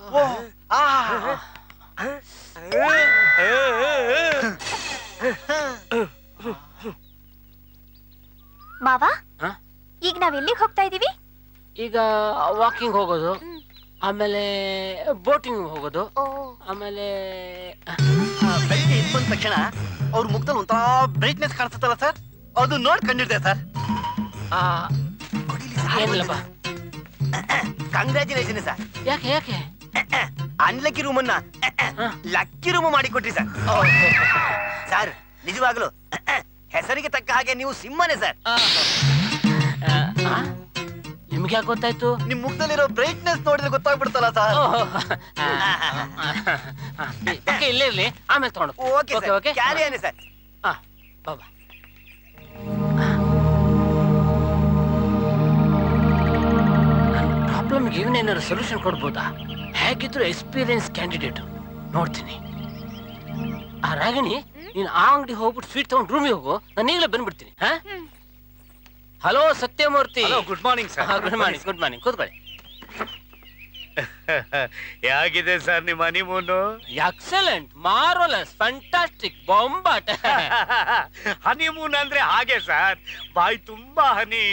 ಮಾವ ಹ? ಈಗ ನಾವ್ ಎಲ್ಲಿಗೆ ಹೋಗ್ತಾ ಇದೀವಿ ಈಗ ವಾಕಿಂಗ್ ಹೋಗೋದು ಆಮೇಲೆ ಬೋಟಿಂಗ್ ಹೋಗೋದು ಆಮೇಲೆ ಬೆಳಿಗ್ಗೆ ಎದ್ದು ಬಂದ ತಕ್ಷಣ ಅವ್ರ ಮುಖದಲ್ಲಿ ಒಂಥರ ಬ್ರೈಟ್ನೆಸ್ ಕಾಣಿಸುತ್ತಲ್ಲ ಸರ್ ಅದು ನೋಡಿ ಕಂಡಿಡ್ದೆ ಸರ್ ಏನಿಲ್ಲಪ್ಪ ಕಂಗ್ರ್ಯಾಚುಲೇಷನ್ ಸರ್ ಯಾಕೆ ಯಾಕೆ ಅನ್ಲಕ್ಕಿ ರೂಮ್ ಅನ್ನ ಲಕ್ಕಿ ರೂಮ್ ಮಾಡಿ ಕೊಟ್ರಿ ಸರ್ ಸರ್ ನಿಜವಾಗ್ಲು ಹೆಸರಿಗೆ ತಕ್ಕ ಹಾಗೆ ನೀವು ಸಿಂಹನೇ ಸರ್ ನಿಮ್ಗೆ ಯಾಕೆ ಗೊತ್ತಾಯ್ತು ನಿಮ್ ಮುಖದಲ್ಲಿರೋ ಬ್ರೈಟ್ನೆಸ್ ನೋಡಿದ್ರೆ ಗೊತ್ತಾಗ್ಬಿಡ್ತಲ್ಲ ಸರ್ ಓಕೆ ಇಲ್ಲೇ ಇರ್ಲಿ ಆಮೇಲೆ ತಗೊಂಡು ಓಕೆ ಸರ್ ಓಕೆ ಕ್ಯಾರಿ ಏನೇ ಸರ್ ಬಾಬಾ ಪ್ರಾಬ್ಲಮ್ಗೆ ಇವನೇನಾದ್ರು ಸೊಲ್ಯೂಷನ್ ಕೊಡ್ಬೋದಾ ಹೇಗಿದ್ರು ಎಕ್ಸ್ಪೀರಿಯನ್ಸ್ ಕ್ಯಾಂಡಿಡೇಟ್ ನೋಡ್ತೀನಿ ಆ ರಾಗಿಣಿ ನೀನು ಆ ಅಂಗಡಿ ಹೋಗ್ಬಿಟ್ಟು ಸ್ವೀಟ್ ತಗೊಂಡು ರೂಮಿಗೆ ಹೋಗು ನಾನು ಈಗಲೇ ಬಂದ್ಬಿಡ್ತೀನಿ ಹಾ hello Satyamurthy good morning sir good morning good morning ಕೂತ್ಕೊಳ್ಳಿ ಹೇಗಿದೆ ಸರ್ ನಿಮ್ಮ ಹನಿಮೂನು ಎಕ್ಸಲೆಂಟ್ ಮಾರೋಲಸ್ ಫ್ಯಾಂಟಾಸ್ಟಿಕ್ ಬೊಂಬಾಟ್ ಹನಿಮೂನ್ ಅಂದ್ರೆ ಹಾಗೆ ಸರ್ ಬಾಯಿ ತುಂಬಾ honey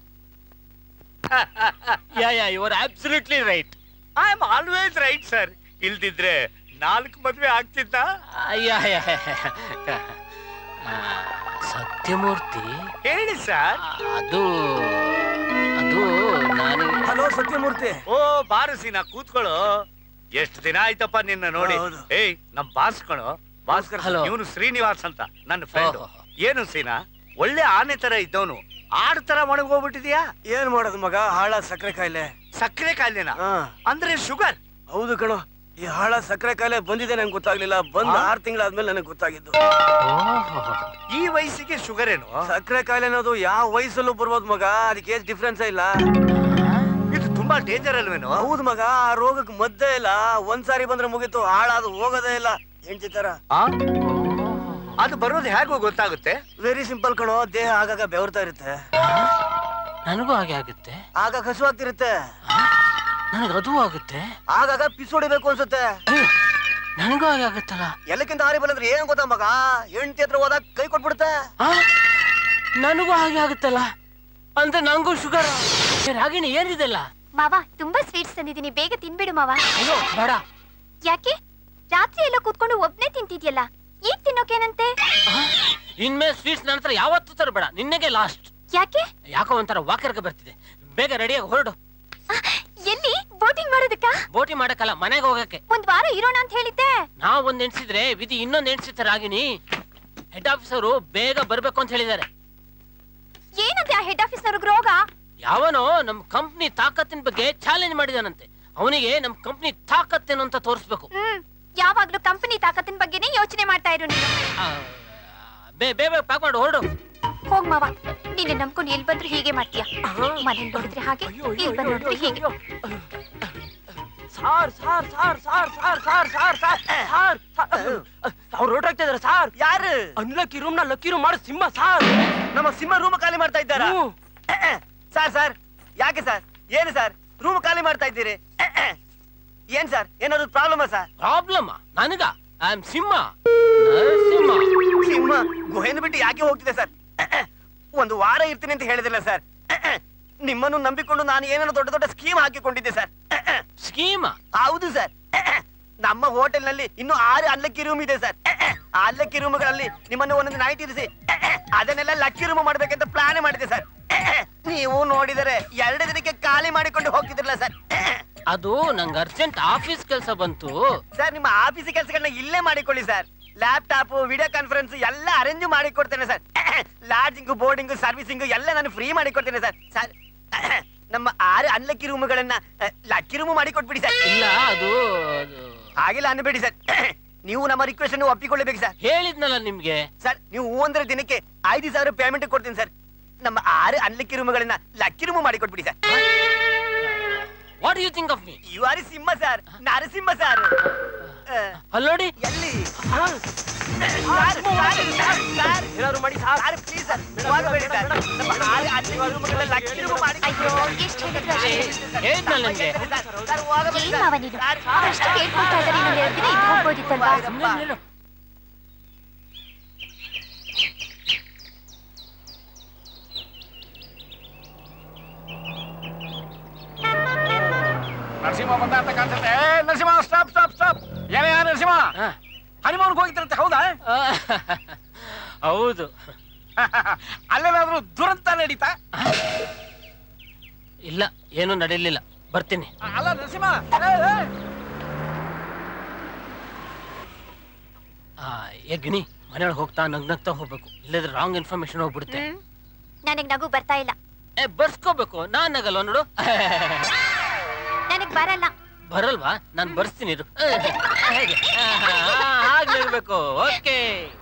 yeah yeah you are absolutely right I am always right sir ಇಲ್ದಿದ್ರೆ ನಾಲ್ಕು ಮದ್ವೆ ಆಗ್ತಿದ್ದ ಅಯ್ಯ ಸತ್ಯಮೂರ್ತಿ ಹೇಳಿ ಸರ್ ಅದು ಅದು ನಾನು ಹಲೋ ಸತ್ಯಮೂರ್ತಿ ಓ ಬಾರು ಸೀನಾ ಕೂತ್ಕೊಳ್ಳೋ ಎಷ್ಟು ದಿನ ಆಯ್ತಪ್ಪ ನಿನ್ನ ನೋಡಿ ಹೌದು. ಏಯ್ ನಮ್ ಬಾಸ್ ಕಣೋ ಭಾಸ್ಕರ್ Hello. ಇವನು ಶ್ರೀನಿವಾಸ್ ಅಂತ ನನ್ನ ಫ್ರೆಂಡ್ ಓಹೋ. ಏನು ಸೀನಾ ಒಳ್ಳೆ ಆನೆ ತರ ಇದ್ದವನು ಆಡ್ ತರ ಹೋಗ್ಬಿಟ್ಟಿದ್ಯಾ ಏನ್ ಮಾಡೋದು ಮಗ ಹಾಳ ಸಕ್ಕರೆ ಕಾಯಿಲೆ ಸಕ್ಕರೆ ಕಾಯಿಲೆನಾ ಅಂದ್ರೆ ಶುಗರ್ ಹೌದು ಕಣೋ ಈ ಹಾಳ ಸಕ್ಕರೆ ಕಾಯಿಲೆ ಬಂದಿದೆ ನಂಗೆ ಗೊತ್ತಾಗ್ಲಿಲ್ಲ ಬಂದ್ ಆ? ಆರ್ ತಿಂಗಳಾದ್ಮೇಲೆ ನನಗೆ ಗೊತ್ತಾಗಿದ್ದು ಈ ವಯಸ್ಸಿಗೆ ಶುಗರ್ ಏನು ಸಕ್ಕರೆ ಕಾಯಿಲೆ ಅನ್ನೋದು ಯಾವ ವಯಸ್ಸಲ್ಲೂ ಬರ್ಬೋದು ಮಗ ಅದಕ್ಕೆ ಏನ್ ಡಿಫ್ರೆನ್ಸ್ ಇಲ್ಲ ಇದು ತುಂಬಾ ಡೇಂಜರ್ ಅಲ್ವೇನೋ ಹೌದು ಮಗ ಆ ರೋಗಕ್ಕೆ ಮದ್ದೇ ಇಲ್ಲ ಒಂದ್ಸಾರಿ ಬಂದ್ರೆ ಮುಗೀತು ಹಾಳಾದು ಹೋಗೋದೇ ಇಲ್ಲ ಹೆಂಡತಿ ತರ ಆ? ಅದು ಬರೋದು ಹೇಗೋ ಗೊತ್ತಾಗುತ್ತೆ ವೆರಿ ಸಿಂಪಲ್ ಕಣೋ ದೇಹ ಆಗಾಗ ಬೆವರ್ತಾ ಇರುತ್ತೆ ನನಗೂ ಹಾಗೆ ಆಗುತ್ತೆ ಆಗ ಕಸುವಾಗ್ತಿರುತ್ತೆ ನನಗೆ ಅದು ಆಗುತ್ತೆ ಆಗಾಗ ಪಿಸ್ ಹೊಡಿಬೇಕು ಅನ್ಸುತ್ತೆ ನನಗೂ ಹಾಗೆ ಆಗುತ್ತಲ್ಲ ಎಲ್ಲಕ್ಕಿಂತ ಹಾರಿ ಬಂದ್ರೆ ಏನ್ ಗೊತ್ತಾ ಮಗ ಹೆಂಡತಿ ಹತ್ರ ಹೋದಾಗ ಕೈ ಕೊಟ್ಬಿಡುತ್ತೆ ಆ? ನನಗೂ ಹಾಗೆ ಆಗುತ್ತಲ್ಲ ಅಂದ್ರೆ ನಂಗೂ ಶುಗರ್ ರಾಗಿಣಿ ಏನಿದೆಲ್ಲ ಮಾವ ತುಂಬಾ ಸ್ವೀಟ್ಸ್ ತಂದಿದ್ದೀನಿ ಬೇಗ ತಿನ್ಬಿಡು ಮಾವ ಅಯ್ಯೋ ಬೇಡ ಯಾಕೆ ರಾತ್ರಿ ಎಲ್ಲ ಕೂತ್ಕೊಂಡು ಒಬ್ನೇ ತಿಂತಿದ್ಯಲ್ಲ ಈಗ ತಿನ್ನೋಕೇನಂತೆ ಇನ್ಮೇಲೆ ಸ್ವೀಟ್ಸ್ ನನ್ನ ಹತ್ರ ಯಾವತ್ತೂ ತರಬೇಡ ನಿನ್ನೆಗೆ ಲಾಸ್ಟ್ ಯಾಕೆ ಯಾಕೋ ಒಂಥರ ವಾಕರ್ಗೆ ಬರ್ತಿದೆ ಬೇಗ ರೆಡಿಯಾಗಿ ಹೊರಡು ಎಲ್ಲಿ ಬೋಟಿಂಗ್ ಮಾಡೋದಕ್ಕ ಬೋಟಿ ಮಾಡಕ್ಕಲ್ಲ ಮನೆಗೆ ಹೋಗಕ್ಕೆ ಒಂದ್ ವಾರ ಇರೋಣ ಅಂತ ಹೇಳಿದ್ದೆ ನಾವ್ ಒಂದ್ ಎಣ್ಸಿದ್ರೆ ವಿಧಿ ಇನ್ನೊಂದ್ ಎಣ್ಸಿತ್ತ ರಾಗಿನಿ ಹೆಡ್ ಆಫೀಸರು ಬೇಗ ಬರ್ಬೇಕು ಅಂತ ಹೇಳಿದ್ದಾರೆ ಏನಂತೆ ಆ ಹೆಡ್ ಆಫೀಸ್ ನವ್ರಿಗೆ ರೋಗ ಯಾವನೋ ನಮ್ ಕಂಪ್ನಿ ತಾಕತ್ತಿನ ಬಗ್ಗೆ ಚಾಲೆಂಜ್ ಮಾಡಿದಾನಂತೆ ಅವನಿಗೆ ನಮ್ ಕಂಪ್ನಿ ತಾಕತ್ತೇನು ಅಂತ ತೋರಿಸ್ಬೇಕು ಹ್ಮ್ ಯಾವಾಗ್ಲೂ ಕಂಪನಿ ತಾಕತ್ತಿನ ಬಗ್ಗೆನೇ ಯೋಚನೆ ಮಾಡ್ತಾ ಇರು ನೀನು ಬೇ ಬೇಗ ಪ್ಯಾಕ್ ಮಾಡಿ ಹೊರಡು ಹೋಗ್ ಮಾವ ನೀನೆ ನಂಬ್ಕೊಂಡು ಎಲ್ ಬಂದ್ರು ಹೀಗೆ ಮಾಡ್ತೀಯ ಮನೇಲಿ ನೋಡಿದ್ರೆ ಹಾಗೆ ಇಲ್ಲಿ ಬಂದ್ ನೋಡಿದ್ರೆ ಹೀಗೆ sir sir sir sir sir sir sir sir sir ಅವ್ರು ರೋಡ್ ಆಗ್ತಾ ಇದಾರೆ ಸಾರ್ ಯಾರು ಅನ್ಲಕ್ಕಿ ರೂಮ್ ನ ಲಕ್ಕಿ ರೂಮ್ ಮಾಡೋ ಸಿಂಹ ಸಾರ್ ನಮ್ಮ ಸಿಂಹ ರೂಮ್ ಖಾಲಿ ಮಾಡ್ತಾ ಇದ್ದಾರಾ ಸರ್ ಸರ್ ಯಾಕೆ ಸರ್ ಏನು ಸರ್ ರೂಮ್ ಖಾಲಿ ಮಾಡ್ತಾ ಇದ್ದೀರಿ ಏನ್ ಸರ್ ಏನಾದ್ರು ಪ್ರಾಬ್ಲಮ್ ಸರ್ ಪ್ರಾಬ್ಲಮ್ ನನಗ ಐ ಆಮ್ ಸಿಂಹ ನರಸಿಂಹ ಸಿಂಹ ಗುಹೆನ ಬಿಟ್ಟು ಯಾಕೆ ಹೋಗ್ತಿದೆ ಸರ್ ಒಂದು ವಾರ ಇರ್ತೀನಿ ಅಂತ ಹೇಳಿದಿಲ್ಲ ಸರ್ ನಿಮ್ಮನ್ನು ನಂಬಿಕೊಂಡು ನಾನು ಏನೇನೋ ದೊಡ್ಡ ದೊಡ್ಡ ಸ್ಕೀಮ್ ಹಾಕಿಕೊಂಡಿದ್ದೆ ಸರ್ ಸ್ಕೀಮ್ ಹೌದು ಸರ್ ನಮ್ಮ ಹೋಟೆಲ್ ನಲ್ಲಿ ಇನ್ನು ಆರು ಅಲ್ಲಕ್ಕಿ ರೂಮ್ ಇದೆ ಸರ್ ಆ ಅಲ್ಲಕ್ಕಿ ರೂಮ್ಗಳಲ್ಲಿ ನಿಮ್ಮನ್ನು ಒಂದೊಂದು ನೈಟ್ ಇರಿಸಿ ಅದನ್ನೆಲ್ಲ ಲಕ್ಕಿ ರೂಮ್ ಮಾಡ್ಬೇಕಂತ ಪ್ಲಾನ್ ಮಾಡಿದೆ ಸರ್ ನೀವು ನೋಡಿದರೆ ಎರಡು ದಿನಕ್ಕೆ ಖಾಲಿ ಮಾಡಿಕೊಂಡು ಹೋಗ್ತಿದ್ರಲ್ಲ ಸರ್ ಅದು ನಂಗೆ ಅರ್ಜೆಂಟ್ ಆಫೀಸ್ ಕೆಲಸ ಬಂತು ಸರ್ ನಿಮ್ಮ ಆಫೀಸ್ ಕೆಲಸಗಳನ್ನ ಇಲ್ಲೇ ಮಾಡಿಕೊಳ್ಳಿ ಸರ್ ಲ್ಯಾಪ್ಟಾಪ್ ವಿಡಿಯೋ ಕಾನ್ಫರೆನ್ಸ್ ಎಲ್ಲ ಅರೇಂಜ್ ಮಾಡಿ ಕೊಡ್ತೇನೆ ಸರ್ ಲಾಡ್ಜಿಂಗು ಬೋರ್ಡಿಂಗು ಸರ್ವಿಸಿಂಗು ಎಲ್ಲ ನಾನು ಫ್ರೀ ಮಾಡಿ ಕೊಡ್ತೇನೆ ಸರ್ ಸರ್ ನಮ್ಮ ಆರು ಅನ್ಲಕ್ಕಿ ರೂಮ್ಗಳನ್ನ ಲಕ್ಕಿ ರೂಮ್ ಮಾಡಿ ಕೊಟ್ಬಿಡಿ ಸರ್ ಇಲ್ಲ ಅದು ಅದು ಹಾಗೆಲ್ಲ ಅನ್ಬೇಡಿ ಸರ್ ನೀವು ನಮ್ಮ ರಿಕ್ವೆಸ್ಟ್ ಅನ್ನು ಒಪ್ಪಿಕೊಳ್ಳಬೇಕು ಸರ್ ಹೇಳಿದ್ನಲ್ಲ ನಿಮ್ಗೆ ಸರ್ ನೀವು ಹೂ ಅಂದ್ರೆ ದಿನಕ್ಕೆ ಐದು ಸಾವಿರ ಪೇಮೆಂಟ್ ಕೊಡ್ತೀನಿ ಸರ್ ನಮ್ಮ ಆರು ಅನ್ಲಕ್ಕಿ ರೂಮ್ಗಳನ್ನ ಲಕ್ಕಿ ರೂಮ್ ಮಾಡಿ ಕೊಟ್ಬಿಡಿ sir what you think of me you are Simha sir Narasimha sir ಅಲ್ಲಿ ನೋಡಿ ಎಲ್ಲಿ ಏನಾದ್ರು ಮಾಡಿ ಸರ್ ಪ್ಲೀಸ್ ಸರ್ ಹೋಗಬೇಡಿ ಸರ್ ನಮ್ಮ ಆರು ಅನ್ಲಕ್ಕಿ ರೂಮ್ಗಳನ್ನ ಲಕ್ಕಿ ರೂಮ್ ಮಾಡಿ ಅಯ್ಯೋ ಎಷ್ಟು ಹೇಳಿದ್ರು ಅಷ್ಟೇ. ಹೇಳಿದ್ನಲ್ಲ ನಿಮ್ಗೆ ಸರ್ ಹೋಗಬೇಡಿ ಏನ್ ಮಾವ ನೀನು ಅಷ್ಟು ಕೇಳ್ಕೊಳ್ತಾ ಇದ್ದಾರೆ ಇನ್ನೊಂದ್ ಎರಡು ದಿನ ಇದ್ದು ಹೋಗ್ಬೋದಿತ್ತಲ್ವಾ ನರಸಿಂಹ ಬಂದ ಅಂತ ಕಾಣಿಸುತ್ತೆ ಏ, ನರಸಿಂಹ ಸ್ಟಾಪ್ ಸ್ಟಾಪ್ ಸ್ಟಾಪ್ ಏನೇ ನರಸಿಂಹ ಹನಿಮೂನ್ಗೆ ಹೋಗಿದ್ರಂತೆ ಹೌದಾ ಹೌದು ಅಲ್ಲೇನಾದ್ರೂ ದುರಂತ ನಡೀತಾ ಇಲ್ಲ ಏನು ನಡೀಲಿಲ್ಲ ಬರ್ತೀನಿ ಅಲ್ಲ ನರಸಿಂಹ ಏ, ಏ. ಆ, ಯಜ್ಞಿ ಮನೆಯೊಳಗೆ ಹೋಗ್ತಾ ನಗ್ನಗ್ತಾ ಹೋಗ್ಬೇಕು ಇಲ್ಲದ್ರೆ ರಾಂಗ್ ಇನ್ಫಾರ್ಮೇಶನ್ ಹೋಗ್ಬಿಡುತ್ತೆ ನನಗ್ ನಗು ಬರ್ತಾ ಇಲ್ಲ ಏ ಬರ್ಸ್ಕೋಬೇಕು ನಾನ್ ನಗಲ್ವ ನೋಡು ನನಗ್ ಬರಲ್ಲ ಬರಲ್ವಾ ನಾನ್ ಬರ್ಸ್ತೀನಿ ಇರು ಹೇಗೆ ಹಾಗೆ ಹೇಳ್ಬೇಕು ಓಕೆ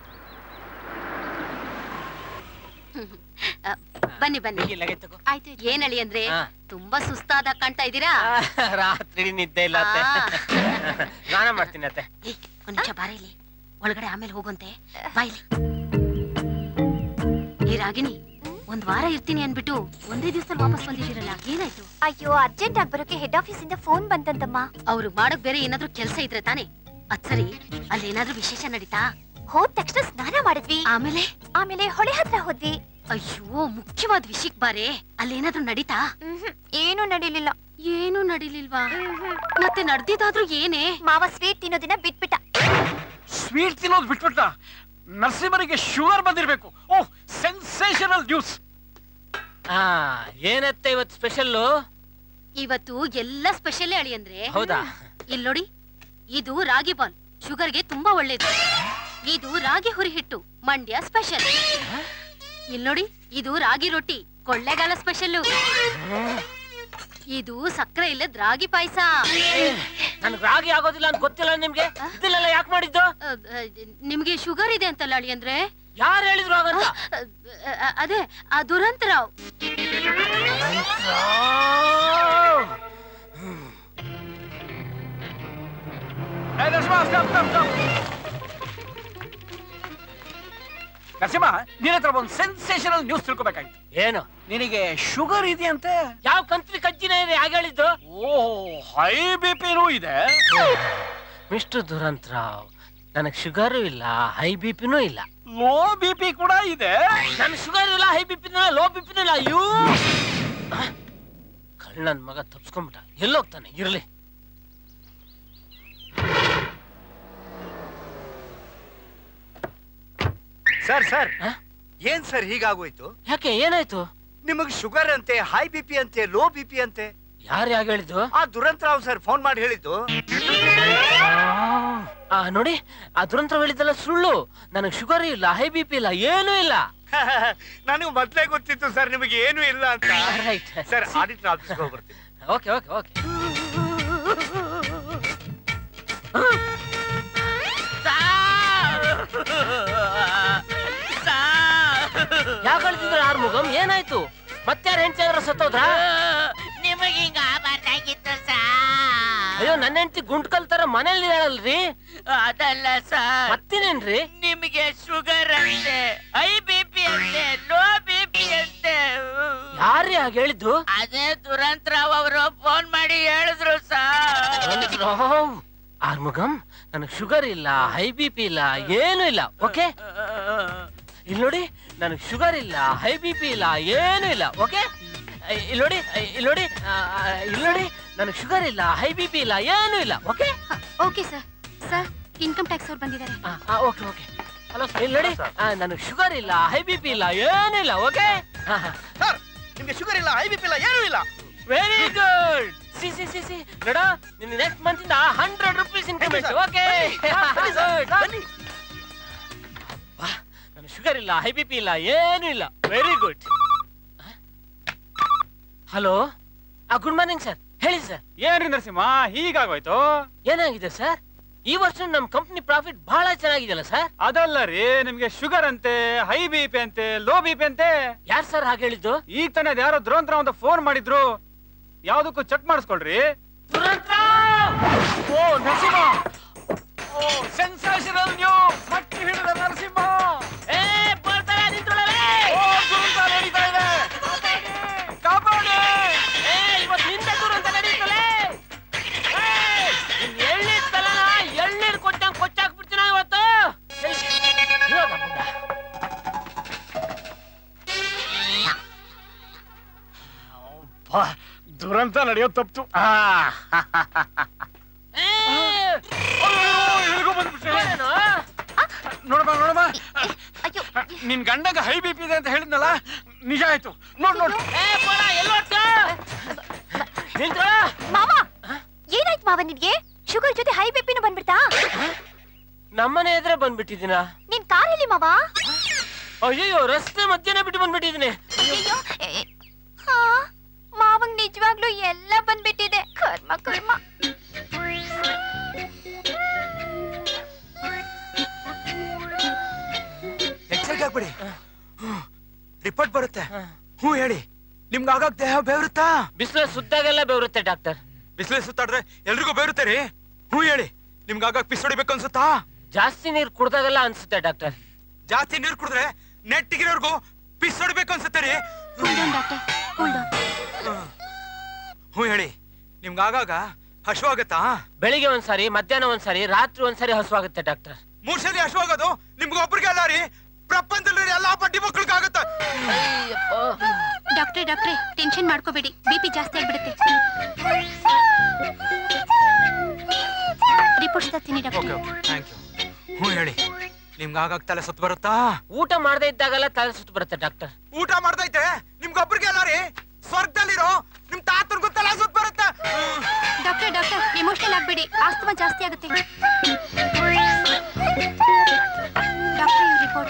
ಬನ್ನಿ ಬನ್ನಿ ಆಯ್ತು ಏನ್ ಹೇಳಿ ಅಂದ್ರೆ ಹಾ. ತುಂಬಾ ಸುಸ್ತಾದ ಕಾಣ್ತಾ ಇದ್ದೀರಾ ರಾತ್ರಿ ನಿದ್ದೆ ಇಲ್ಲ ಅತ್ತೆ ಸ್ನಾನ ಮಾಡ್ತೀನಿ ಅತ್ತೆ ಒಂದ್ ನಿಮಿಷ ಬಾರೇಲಿ ಒಳಗಡೆ ಆಮೇಲೆ ಹೋಗುವಂತೆ ಬಾಯ್ಲಿ ಏ ರಾಗಿಣಿ ಒಂದ್ ವಾರ ಇರ್ತೀನಿ ಅನ್ಬಿಟ್ಟು ಒಂದೇ ದಿವಸದಲ್ಲಿ ವಾಪಸ್ ಬಂದಿದ್ದೀರಲ್ಲ ಏನಾಯ್ತು ಅಯ್ಯೋ ಅರ್ಜೆಂಟ್ ಆಗಿ ಬರೋಕೆ ಹೆಡ್ ಆಫೀಸ್ ಇಂದ ಫೋನ್ ಬಂತಂತಮ್ಮ ಅವ್ರು ಮಾಡಕ್ ಬೇರೆ ಏನಾದ್ರೂ ಕೆಲ್ಸ ಇದ್ರೆ ತಾನೆ ಅದ್ ಸರಿ ಅಲ್ಲಿ ಏನಾದ್ರೂ ವಿಶೇಷ ನಡೀತಾ ಹೋದ ತಕ್ಷಣ ಸ್ನಾನ ಮಾಡಿದ್ವಿ ಆಮೇಲೆ ಆಮೇಲೆ ಹೊಳೆ ಹತ್ರ ಹೋದ್ವಿ ಅಯ್ಯೋ ಮುಖ್ಯವಾದ ವಿಷಯಕ್ ಬಾರೆ ಅಲ್ಲಿ ಏನಾದ್ರೂ ನಡೀತಾ ಏನು ನಡೀಲಿಲ್ಲ ಏನು ನಡೀಲಿಲ್ವಾ ಮತ್ತೆ ನಡ್ದಿದ್ದಾದ್ರೂ ಏನೇ ಮಾವ ಸ್ವೀಟ್ ತಿನ್ನೋದಿನ ಬಿಟ್ಬಿಟ್ಟ ಸ್ವೀಟ್ ತಿನ್ನೋದು ಬಿಟ್ಬಿಟ್ಟ ನರಸಿಂಹರಿಗೆ ಶುಗರ್ ಬಂದಿರ್ಬೇಕು ಓಹ್ ಸೆನ್ಸೇಷನಲ್ ನ್ಯೂಸ್ ಆ ಏನತ್ತೆ ಇವತ್ತು ಸ್ಪೆಷಲ್ಲು ಇವತ್ತು ಎಲ್ಲ ಸ್ಪೆಷಲ್ ಅಳಿ ಅಂದ್ರೆ ಹೌದಾ? ಇಲ್ಲಿ ನೋಡಿ ಇದು ರಾಗಿ ಬಾಲ್ ಶುಗರ್ಗೆ ತುಂಬಾ ಒಳ್ಳೇದು ಇದು ರಾಗಿ ಹುರಿ ಹಿಟ್ಟು ಮಂಡ್ಯ ಸ್ಪೆಷಲ್ ಇಲ್ಲಿ ನೋಡಿ ಇದು ರಾಗಿ ರೊಟ್ಟಿ ಕೊಳ್ಳೆಗಾಲ ಸ್ಪೆಷಲ್ ಇದು ಸಕ್ಕರೆ ಇಲ್ಲದ ರಾಗಿ ಪಾಯಸ ನನ್ಗೆ ರಾಗಿ ಆಗೋದಿಲ್ಲ ಅಂತ ಗೊತ್ತಿಲ್ಲ ನಿಮ್ಗೆ ಇದನ್ನೆಲ್ಲ ಯಾಕೆ ಮಾಡಿದ್ದು ನಿಮ್ಗೆ ಶುಗರ್ ಇದೆ ಅಂತಲ್ಲ ಅಳಿ ಅಂದ್ರೆ ಯಾರು ಹೇಳಿದ್ರು ಹಾಗಂತ ಅದೇ ಆ ದುರಂತರಾವ್ ಏ, Narasimha stop stop stop Narasimha ನಿನ್ನ ಹತ್ರ ಒಂದು ಸೆನ್ಸೇಷನಲ್ ನ್ಯೂಸ್ ತಿಳ್ಕೊಬೇಕಾಗಿತ್ತು ಏನು ನಿನಗೆ ಶುಗರ್ ಇದೆಯಂತೆ ಯಾವ ಕಂತ್ರಿ ಕಜ್ಜಿನ ಇದೆ ಹಾಗೆ ಹೇಳಿದ್ದು ಓ ಹೈ ಬಿ ಪಿನೂ ಇದೆ ಮಿಸ್ಟರ್ ದುರಂತರಾವ್ ನನಗೆ ಶುಗರು ಇಲ್ಲ ಹೈ ಬಿ ಪಿನೂ ಇಲ್ಲ ಲೋ ಬಿ ಪಿ ಕೂಡ ಇದೆ ನನ್ ಶುಗರ್ ಇಲ್ಲ ಹೈ ಬಿ ಪಿನೂ ಇಲ್ಲ ಲೋ ಬಿ ಪಿನೂ ಇಲ್ಲ ಅಯ್ಯೋ ಕಳ್ಳನ್ ಮಗ ತಪ್ಸ್ಕೊಂಡ್ಬಿಟ್ಟ ಎಲ್ಲೋಗ್ತಾನೆ ಇರ್ಲಿ ಸರ್ ಸರ್ ಏನ್ ಸರ್ ಹೀಗಾಗೋಯ್ತು ಯಾಕೆ ಏನಾಯ್ತು ನಿಮಗ್ ಶುಗರ್ ಅಂತೆ ಹೈ ಬಿ ಪಿ ಅಂತೆ ಲೋ ಬಿ ಪಿ ಅಂತೆ ಯಾರು ಯಾಕೆ ಹೇಳಿದ್ದು ಆ ದುರಂತರಾವ್ ಸರ್ ಫೋನ್ ಮಾಡಿ ಹೇಳಿದ್ದು ಆ ನೋಡಿ ಆ ದುರಂತರ ಹೇಳಿದ್ದಲ್ಲ ಸುಳ್ಳು ನನಗೆ ಶುಗರ್ ಇಲ್ಲ ಹೈ ಬಿ ಪಿ ಇಲ್ಲ ಏನೂ ಇಲ್ಲ ನನಗೆ ಮೊದ್ಲೇ ಗೊತ್ತಿತ್ತು ಸರ್ ನಿಮಗೆ ಏನು ಇಲ್ಲ ಅಂತ Right. ಸರ್ ಆಡಿಟರ್ ಆಫೀಸ್ಗೆ ಹೋಗ್ಬರ್ತೀನಿ ಓಕೆ ಓಕೆ ಓಕೆ ಯಾಕೆ ಹೇಳ್ತಿದ್ರ ಆರ್ಮುಗಂ ಏನಾಯ್ತು ಮತ್ತೆ ಯಾರು ಹೆಂಡತಿ ಆದ್ರ ಸತ್ತೋದ್ರ ನಿಮಗೆ ಹಿಂಗ ಆಗಬಾರ್ದಾಗಿತ್ತು ಸಾ ಅಯ್ಯೋ ನನ್ನ ಹೆಂಡತಿ ಗುಂಟ್ಕಲ್ ತರ ಮನೇಲಿ ಹೇಳಲ್ರಿ ಅದಲ್ಲ ಸರ್ ಮತ್ತೇನೇನ್ರಿ ನಿಮಗೆ ಶುಗರ್ ಅಂತೆ ಐ ಬಿ ಪಿ ಅಂತೆ ಲೋ ಬಿ ಪಿ ಅಂತೆ ಯಾರ್ರಿ ಹಾಗೆ ಹೇಳಿದ್ದು ಅದೇ ದುರಂತರಾವ್ ಅವರು ಫೋನ್ ಮಾಡಿ ಹೇಳಿದ್ರು ಸರ್ ಆರ್ಮುಗಂ ನನಗೆ ಶುಗರ್ ಇಲ್ಲ ಹೈ ಬಿ ಪಿ ಇಲ್ಲ ಏನು ಇಲ್ಲ ಓಕೆ ಇಲ್ಲಿ ನೋಡಿ ನನಗೆ ಶುಗರ್ ಇಲ್ಲ ಹೈ ಬಿ ಪಿ ಇಲ್ಲ ಏನು ಇಲ್ಲ ಓಕೆ ಇಲ್ಲಿ ನೋಡಿ ಇಲ್ಲಿ ನೋಡಿ ಆ, ಆ, ಇಲ್ಲಿ ನೋಡಿ ನನಗೆ ಶುಗರ್ ಇಲ್ಲ ಹೈ ಬಿ ಪಿ ಇಲ್ಲ ಏನು ಇಲ್ಲ okay okay sir sir income tax ಅವ್ರು ಬಂದಿದ್ದಾರೆ ಓಕೆ ಓಕೆ ಹಲೋ ಇಲ್ಲಿ ನೋಡಿ ನನಗೆ ಶುಗರ್ ಇಲ್ಲ ಹೈ ಬಿ ಪಿ ಇಲ್ಲ ಏನು ಇಲ್ಲ ಓಕೆ ಸರ್ ನಿಮ್ಗೆ ಶುಗರ್ ಇಲ್ಲ ಐ ಬಿ ಪಿ ಇಲ್ಲ ಏನೂ ಇಲ್ಲ very good see see see see ನೋಡ ನಿನ್ನ ನೆಕ್ಸ್ಟ್ ಮಂತ್ ಇಂದ hundred rupees increment sir. Okay ಬನ್ನಿ sir, ಬನ್ನಿ. ನನ್ನ ಶುಗರ್ ಇಲ್ಲ ಹೈ ಬಿ ಪಿ ಇಲ್ಲ ಏನೂ ಇಲ್ಲ very good hello good morning sir ಹೇಳಿ ಸರ್ ಏನ್ರಿ ನರಸಿಂಹ ಹೀಗಾಗೋಯ್ತು ಏನಾಗಿದೆ ಸರ್ ಈ ವರ್ಷ ನಮ್ಮ ಕಂಪ್ನಿ ಪ್ರಾಫಿಟ್ ಬಹಳ ಚೆನ್ನಾಗಿದೆಯಲ್ಲ ಸರ್ ಅದಲ್ಲ ರೀ ನಿಮ್ಗೆ ಶುಗರ್ ಅಂತೆ ಹೈ ಬಿ ಪಿ ಅಂತೆ ಲೋ ಬಿ ಪಿ ಅಂತೆ ಯಾರು ಸರ್ ಹಾಗೆ ಹೇಳಿದ್ದು ಈಗ ತಾನೇ ಅದ್ ಯಾರೋ ದುರಂತರ ಒಂದು ಫೋನ್ ಮಾಡಿದ್ರು ಯಾವ್ದಕ್ಕೂ ಚೆಕ್ ಮಾಡಿಸ್ಕೊಳ್ರಿ oh Narasimha oh sensational news ಮಟ್ಟಿ ಹಿಡಿದ ನರಸಿಂಹ ಏ ಬರ್ತಾರೆ ನಿಂತ್ಕೊಳ್ಳಿ ಓ ದುರಂತ ನಡೀತಾ ಇದೆ ಕಾಪಾಡಿ ಏ ಇವತ್ತು ನಿಂದೆ ದೂರ ಅಂತ ನಡೀತಲೆ ಎಳ್ನೀರ್ ತಲನ ಎಳ್ನೀರ್ ಕೊಟ್ಟಂಗ್ ಕೊಚ್ಚಾಕ್ಬಿಡ್ತೀನ ಇವತ್ತು ಎಲ್ಲಿ? ಇವಾಗ ಬಂದ. ದುರಂತ ನಡೆಯೋ ತಪ್ತು ಏ, ಎಲ್ಗೂ ಬಂದ್ಬಿಟ್ರೆ ಏನು? ನೋಡಮ್ಮ ನೋಡಮ್ಮ ನಿನ್ ಗಂಡಗ ಹೈ ಬಿ ಪಿ ಇದೆ ಅಂತ ಹೇಳಿದ್ನಲ್ಲ ನಿಜ ಆಯ್ತು ನೋಡ್ ನೋಡ್ ಏ, ಪೋಡ, ಎಲ್ಲಿ ಹೊರ್ಟು? ನಿಂತ್ಕೊಳ್ಳ. ಮಾವ ಏನಾಯ್ತು ಮಾವ ನಿನ್ಗೆ ಶುಗರ್ ಜೊತೆ ಹೈ ಬಿಪಿನೂ ಬಂದ್ಬಿಡ್ತಾ ನಮ್ಮನೆ ಎದುರೇ ಬಂದ್ಬಿಟ್ಟಿದ್ದೀನ ನಿನ್ ಕಾರ್ ಎಲ್ಲಿ ಮಾವ ಅಯ್ಯೋ ರಸ್ತೆ ಮಧ್ಯನೇ ಬಿಟ್ಟು ಬಂದ್ಬಿಟ್ಟಿದ್ದೀನಿ ಅಯ್ಯೋ ಏ, ಹಾ ಮಾವಂಗ್ ನಿಜವಾಗ್ಲೂ ಎಲ್ಲ ಬಂದ್ಬಿಟ್ಟಿದೆ ಕರ್ಮ ಕರ್ಮ ಎಚ್ಚರಿಕೆ ಆಗ್ಬಿಡಿ ರಿಪೋರ್ಟ್ ಬರುತ್ತೆ ಹ್ಞೂ ಹೇಳಿ ನಿಮ್ಗೆ ಆಗಾಗ ದೇಹ ಬೇರುತ್ತಾ ಬಿಸಿಲು ಸುತ್ತಾಗೆಲ್ಲ ಬೆವರುತ್ತೆ ಡಾಕ್ಟರ್ ಬಿಸಿಲು ಸುತ್ತಾಡ್ರೆ ಎಲ್ರಿಗೂ ಬೇರುತ್ತೆ ರೀ ಹ್ಞೂ ಹೇಳಿ ನಿಮ್ಗೆ ಆಗಾಗ ಪಿಸ್ ಹೊಡಿಬೇಕು ಅನ್ಸುತ್ತಾ ಜಾಸ್ತಿ ನೀರು ಕುಡ್ದಾಗೆಲ್ಲ ಅನ್ಸುತ್ತೆ ಡಾಕ್ಟರ್ ಜಾಸ್ತಿ ನೀರು ಕುಡಿದ್ರೆ ನೆಟ್ಟಿಗಿರೋರ್ಗು ಪಿಸ್ ಹೊಡಿಬೇಕು ಅನ್ಸುತ್ತೆ ರೀ ಡಾಕ್ಟರ್ ಕೂಲ್ ಹ್ಞೂ ಹೇಳಿ ನಿಮ್ಗೆ ಆಗಾಗ ಹಶ್ವಾಗತ್ತಾ ಬೆಳಿಗ್ಗೆ ಒಂದ್ಸಾರಿ ಮಧ್ಯಾಹ್ನ ಒಂದ್ಸಾರಿ ರಾತ್ರಿ ಒಂದ್ಸಾರಿ ಹಸುವಾಗುತ್ತೆ ಡಾಕ್ಟರ್ ಮೂರ್ ಸರಿ ಹಶ್ವಾಗೋದು ನಿಮ್ಗೆ ಒಬ್ರಿಗೆ ಅಲ್ಲ ರೀ ಪ್ರಪಂಚದಲ್ಲಿ ಎಲ್ಲಾ ಬಡ್ಡಿ ಮಕ್ಳಿಗೆ ಆಗುತ್ತೆ ಡಾಕ್ಟ್ರೆ ಡಾಕ್ಟ್ರೆ ಟೆನ್ಷನ್ ಮಾಡ್ಕೋಬೇಡಿ ಬಿಪಿ ಜಾಸ್ತಿ ಆಗ್ಬಿಡುತ್ತೆ ರಿಪೋರ್ಟ್ಸ್ ತರ್ತೀನಿ ಓಕೆ ಡಾಕ್ಟ್ರೆ ಓಕೆ ಥ್ಯಾಂಕ್ ಯು ಹ್ಞೂ ಹೇಳಿ ನಿಮ್ಗೆ ಆಗಾಗ ತಲೆ ಸುತ್ತ ಬರುತ್ತಾ ಊಟ ಮಾಡದೇ ಇದ್ದಾಗೆಲ್ಲ ತಲೆ ಸುತ್ತು ಬರುತ್ತೆ ಡಾಕ್ಟರ್ ಊಟ ಮಾಡ್ದೈತೆ ನಿಮ್ಗೆ ಒಬ್ರಿಗೆ ಅಲ್ಲ ರೀ ಸ್ವರ್ಗದಲ್ಲಿರೋ ನಿಮ್ ತಾತನ್ಗೂ ತಲೆ ಸುತ್ತ ಬರುತ್ತೆ ಡಾಕ್ಟರ್ ಡಾಕ್ಟರ್ ಎಮೋಷನಲ್ ಆಗ್ಬೇಡಿ ಆಸ್ತಮಾ ಜಾಸ್ತಿ ಆಗುತ್ತೆ ಡಾಕ್ಟರ್ ರಿಪೋರ್ಟ್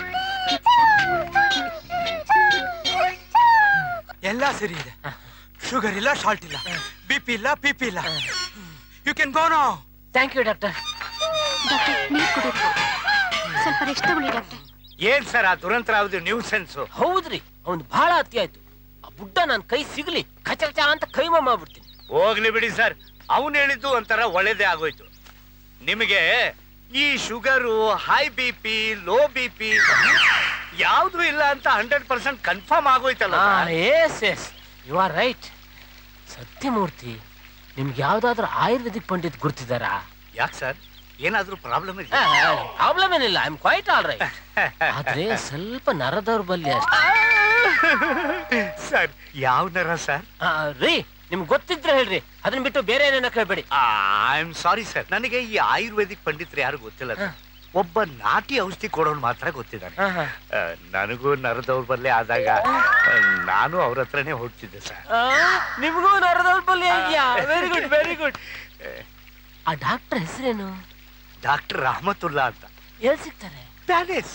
ಎಲ್ಲ ಸರಿ ಇದೆ ಶುಗರ್ ಇಲ್ಲ ಶಾಲ್ಟ್ ಇಲ್ಲ ಬಿ ಪಿ ಇಲ್ಲ ಪಿ ಪಿ ಇಲ್ಲ you can go no thank you doctor doctor ನೀರು ಕುಡಿಬೇಕು ಸ್ವಲ್ಪ ರೆಸ್ಟ್ ತಗೊಳ್ಳಿ ಡಾಕ್ಟರ್ ಏನ್ ಸರ್ ಆ ದುರಂತರ ಯಾವ್ದು ನ್ಯೂ ಸೆನ್ಸ್ ಹೌದ್ರಿ ಅವ್ನು ಬಹಳ ಅತಿ ಆಯ್ತು ಆ ಬುಡ್ಡ ನನ್ ಕೈ ಸಿಗ್ಲಿ ಕಚ ಕಚ ಅಂತ ಕೈಮ ಮಾಡ್ಬಿಡ್ತೀನಿ ಹೋಗ್ಲಿ ಬಿಡಿ ಸರ್ ಅವನು ಹೇಳಿದ್ದು ಒಂಥರ ಒಳ್ಳೇದೇ ಆಗೋಯ್ತು ನಿಮಗೆ ಈ sugar high B P low B P ಯಾವ್ದು ಇಲ್ಲ ಅಂತ ಹಂಡ್ರೆಡ್ ಪರ್ಸೆಂಟ್ ಕನ್ಫರ್ಮ್ ಆಗೋಯ್ತಲ್ಲ sir? Yes yes you are right Satyamurthy ನಿಮ್ಗೆ ಯಾವ್ದಾದ್ರು ಆಯುರ್ವೇದಿಕ್ ಪಂಡಿತ್ ಗುರ್ತಿದಾರಾ ಯಾಕೆ ಸರ್ ಏನಾದ್ರೂ ಪ್ರಾಬ್ಲಮ್ ಇದೆ ಪ್ರಾಬ್ಲಮ್ ಏನಿಲ್ಲ I am quite all right ಆದ್ರೆ ಸ್ವಲ್ಪ ನರ ದೌರ್ಬಲ್ಯ ಅಷ್ಟೇ ಸರ್ ಯಾವ ನರ ಸರ್ ಆ, ರೀ ನಿಮ್ಗೆ ಗೊತ್ತಿದ್ರೆ ಹೇಳ್ರಿ ಅದನ್ನ ಬಿಟ್ಟು ಬೇರೆ ಏನೇನೋ ಕೇಳ್ಬೇಡಿ ಐ ಆಮ್ ಸಾರಿ ಸರ್ ನನಗೆ ಈ ಆಯುರ್ವೇದಿಕ್ ಪಂಡಿತರು ಯಾರು ಗೊತ್ತಿಲ್ಲ ಸರ್ ಒಬ್ಬ ನಾಟಿ ಔಷಧಿ ಕೊಡೋನು ಮಾತ್ರ ಗೊತ್ತಿದ್ದಾನೆ ಆ, ನನಗೂ ನರ ದೌರ್ಬಲ್ಯ ಆದಾಗ ಆ, ನಾನು ಅವ್ರ ಹತ್ರನೇ ಹೊಡ್ತಿದ್ದೆ ಸರ್ ಆ, ನಿಮ್ಗೂ ನರ ದೌರ್ಬಲ್ಯ ವೆರಿ ಗುಡ್ ವೆರಿ ಗುಡ್ ಆ ಡಾಕ್ಟರ್ ಹೆಸರೇನು ಡಾಕ್ಟರ್ ರಹಮತುಲ್ಲಾ ಅಂತ ಎಲ್ಲಿ ಸಿಗ್ತಾರೆ ಪ್ಯಾಲೇಸ್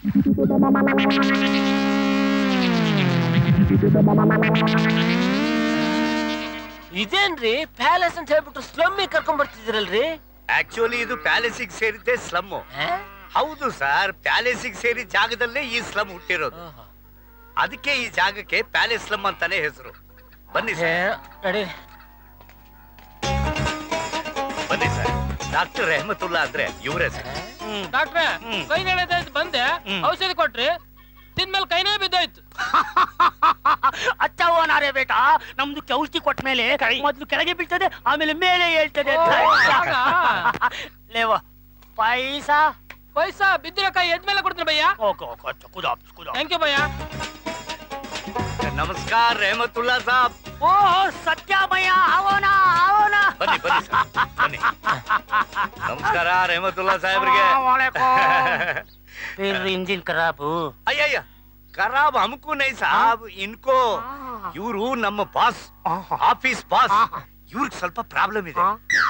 ಇದೇನ್ರಿ ಪ್ಯಾಲೇಸ್ ಅಂತ ಹೇಳ್ಬಿಟ್ಟು ಸ್ಲಮ್ಮಿ ಕರ್ಕೊಂಡ್ ಬರ್ತಿದ್ದೀರಲ್ರಿ ಆಕ್ಚುಲಿ ಇದು ಪ್ಯಾಲೇಸಿಗೆ ಸೇರಿದ್ದೆ ಸ್ಲಮ್ ಹೌದು ಸರ್ ಪ್ಯಾಲೇಸಿಗೆ ಸೇರಿ ಜಾಗದಲ್ಲೇ ಈ ಸ್ಲಮ್ ಹುಟ್ಟಿರೋದು ಅದಕ್ಕೆ ಈ ಜಾಗಕ್ಕೆ ಪ್ಯಾಲೇಸ್ ಸ್ಲಮ್ ಅಂತಾನೆ ಹೆಸರು ಬನ್ನಿ ಸರ್ ನಡಿ ಬನ್ನಿ ಸರ್ ಡಾಕ್ಟರ್ ರೆಹಮತುಲ್ಲಾ ಅಂದ್ರೆ ಇವರೇ ಸರ್ ಡಾಕ್ಟ್ರೆ ಕೈ ನಡೆದಾಯ್ತು ಬಂದೆ ಔಷಧಿ ಕೊಟ್ರಿ ತಿಂದ್ಮೇಲೆ ಕೈನೇ ಬಿದ್ದೋಯ್ತು ಅಚ್ಚ ಓನಾರೇ ಬೇಟ ನಮ್ದು ಔಷಧಿ ಕೊಟ್ಟ ಮೇಲೆ ಮೊದ್ಲು ಕೆಳಗೆ ಬೀಳ್ತದೆ ಆಮೇಲೆ ಮೇಲೆ ಹೇಳ್ತದೆ ಅಂತ. ಓ, ಹಾಗಾ? ಲೇವ ಪೈಸಾ ಪೈಸಾ ಬಿದ್ದಿರೋ ಕೈ ಎದ್ಮೇಲೆ ಕೊಡ್ತೀನಿ ಭಯ್ಯ ಓಕೆ ಓಕೆ ಕುದಾ ಕುದಾ ಥ್ಯಾಂಕ್ ಯು ಭಯ್ಯ ನಮಸ್ಕಾರ ರೆಹಮತುಲ್ಲಾ ಸಾಬ್ ಓ ಸತ್ಯಮಯ್ಯ ಅವನ ಅವನ ಬನ್ನಿ ಬನ್ನಿ ಸರ್ ಬನ್ನಿ ನಮಸ್ಕಾರ ರೆಹಮತುಲ್ಲಾ ಸಾಹೇಬ್ರಿಗೆ फिर इंजन खराब हो अय्या खराब हमको नहीं साहब इनको ಇವರು ನಮ್ಮ ಬಾಸ್ ಆಫೀಸ್ ಬಾಸ್ ಇವ್ರಿಗೆ ಸ್ವಲ್ಪ ಪ್ರಾಬ್ಲಮ್ ಇದೆ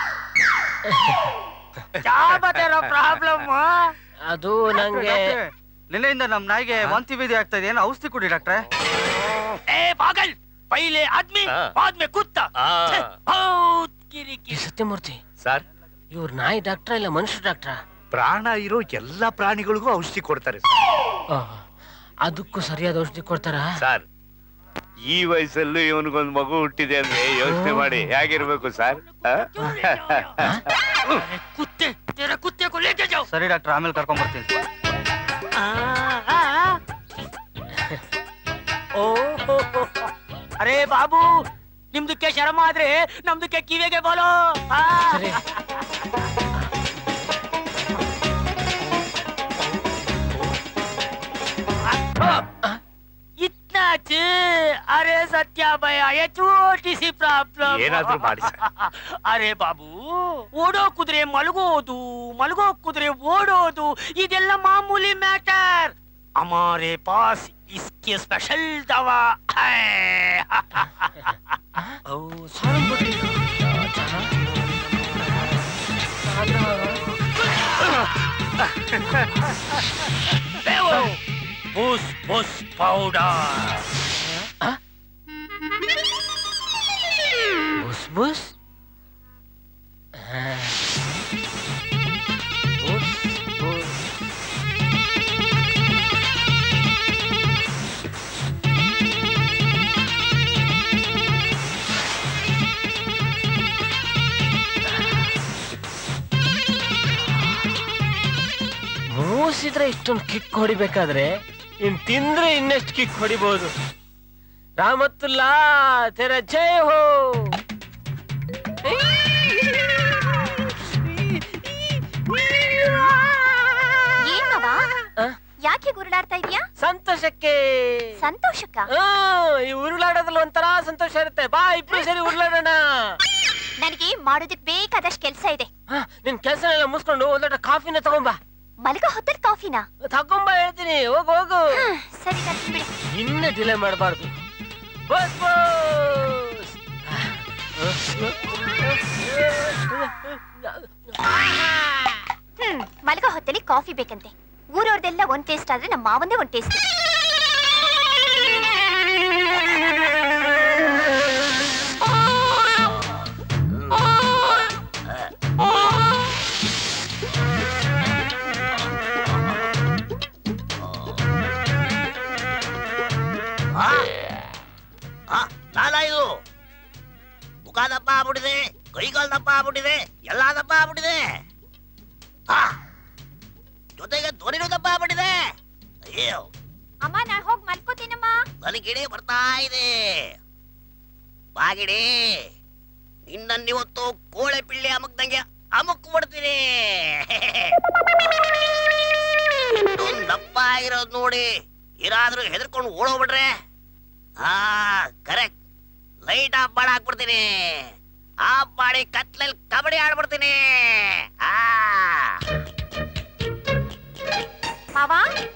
ಪ್ರಾಬ್ಲಮ್ ಅದು ನಂಗೆ ನಿನ್ನೆಯಿಂದ ನಮ್ ನಾಯಿಗೆ ವಾಂತಿ ಭೇದಿ ಆಗ್ತಾ ಇದೆ ಏನು ಔಷಧಿ ಕೊಡಿ ಡಾಕ್ಟ್ರೆ ए पागल पहले आदमी बाद में कुत्ता छे, बहुत ಕಿರಿಕಿರಿ ಸತ್ಯಮೂರ್ತಿ ಸರ್ ಇವ್ರ ನಾಯಿ ಡಾಕ್ಟ್ರಾ ಇಲ್ಲ ಮನುಷ್ಯ ಡಾಕ್ಟ್ರಾ ಪ್ರಾಣ ಇರೋ ಎಲ್ಲಾ ಪ್ರಾಣಿಗಳಿಗೂ ಔಷಧಿ ಕೊಡ್ತಾರೆ ಅದಕ್ಕೂ ಸರಿಯಾದ ಔಷಧಿ ಕೊಡ್ತಾರಾ ಸರ್ ಈ ವಯಸ್ಸಲ್ಲೂ ಇವನಿಗೊಂದು ಮಗು ಹುಟ್ಟಿದೆ ಅಂದ್ರೆ ಯೋಚನೆ ಮಾಡಿ ಹೇಗಿರ್ಬೇಕು ಸರ್ कुत्ते तेरे कुत्ते को लेके जाओ ಸರಿ ಡಾಕ್ಟ್ರ್ ಆಮೇಲೆ ಕರ್ಕೊಂಡ್ ಬರ್ತೀನಿ ಓಹೋ ಅರೆ ಬಾಬು ನಿಮ್ದಕ್ಕೆ ಶರಮ ಆದ್ರೆ ನಮ್ದಕ್ಕೆ ಕಿವಿಗೆ ಬೋಲೋ ಆ. इतना अच्छे अरे सत्या भैया ये छोटी सी ಪ್ರಾಬ್ಲಮ್ ಏನಾದ್ರೂ ಮಾಡಿ ಸರ್. ಅರೆ ಬಾಬು ಓಡೋ ಕುದುರೆ ಮಲಗೋದು ಮಲಗೋ ಕುದುರೆ ಓಡೋದು ಇದೆಲ್ಲ ಮಾಮೂಲಿ ಮ್ಯಾಟರ್ हमारे पास इसके स्पेशल दवा है बुस बुस पाउडर ಬುಸ್ ಬುಸ್ ಮೂಸಿದ್ರೆ ಇಷ್ಟೊಂದು ಕಿಕ್ ಹೊಡಿಬೇಕಾದ್ರೆ ಇನ್ ತಿಂದ್ರೆ ಇನ್ನೆಷ್ಟು ಕಿಕ್ ಹೊಡಿಬಹುದು ರಾಮತ್ತುಲ್ಲಾ ತೆರ ಜಯ ಹೋ ಏನ್ ಮಾವ ಯಾಕೆ ಗುರುಳಾಡ್ತಾ ಇದೀಯಾ ಸಂತೋಷಕ್ಕೆ ಸಂತೋಷಕ್ಕ ಆ, ಈ ಉರುಳಾಡೋದ್ರಲ್ಲಿ ಒಂಥರ ಸಂತೋಷ ಇರುತ್ತೆ ಬಾ ಇಬ್ರು ಸರಿ ಉರುಳಾಡೋಣ ನನಗೆ ಮಾಡೋದಕ್ ಬೇಕಾದಷ್ಟು ಕೆಲ್ಸ ಇದೆ ನಿನ್ ಕೆಲಸನೆಲ್ಲ ಮುಗಿಸ್ಕೊಂಡು ಒಂದ್ ಲೋಟ ಕಾಫಿನ ತಗೊಂಬಾ ಮಲಗ ಹೊತ್ತಲ್ ಕಾಫಿನಾ ತಗೊಂಬಾ ಹೇಳ್ತೀನಿ ಹೋಗು ಹೋಗು ಸರಿ ತರ್ತೀನಿ ಬಿಡಿ ಇನ್ನ ಡಿಲೇ ಮಾಡಬಾರ್ದು ಬಸ್ ಬಸ್ ಹ್ಮ್ ಮಲಗ ಹೊತ್ತಲ್ಲಿ ಕಾಫಿ ಬೇಕಂತೆ ಊರವ್ರದೆಲ್ಲ ಒಂದ್ ಟೇಸ್ಟ್ ಆದ್ರೆ ನಮ್ಮ ಮಾವಂದೇ ಒಂದ್ ಟೇಸ್ಟ್ ನಾಲ ಇದು ಮುಖ ದಪ್ಪ ಆಗ್ಬಿಟ್ಟಿದೆ ಕೈಕಾಲ್ ದಪ್ಪ ಆಗ್ಬಿಟ್ಟಿದೆ ಎಲ್ಲ ದಪ್ಪ ಆಗ್ಬಿಟ್ಟಿದೆ ಆ, ಜೊತೆಗೆ ಧ್ವನಿನೂ ದಪ್ಪ ಆಗ್ಬಿಟ್ಟಿದೆ ಅಯ್ಯೋ ಅಮ್ಮ ನಾನ್ ಹೋಗ್ ಮಲ್ಕೋತೀನಮ್ಮ ನನಗೆ ಗಿಡಿ ಬರ್ತಾ ಇದೆ ಬಾಗಿಡಿ ನಿನ್ನನ್ನಿವತ್ತು ಕೋಳೆ ಪಿಳ್ಳಿ ಅಮಕ್ದಂಗೆ ಅಮಕ್ ಬಿಡ್ತೀನಿ ಇಷ್ಟೊಂದ್ ದಪ್ಪ ಆಗಿರೋದ್ ನೋಡಿ ಇರಾದ್ರೂ ಹೆದರ್ಕೊಂಡು ಓಡೋಗ್ಬಿಟ್ರೆ ಹಾ ಕರೆಕ್ಟ್ ಲೈಟ್ ಆಫ್ ಮಾಡಿ ಹಾಕ್ಬಿಡ್ತೀನಿ ಆಫ್ ಮಾಡಿ ಕತ್ಲಲ್ಲಿ ಕಬಡ್ಡಿ ಆಡ್ಬಿಡ್ತೀನಿ ಆ ಮಾವ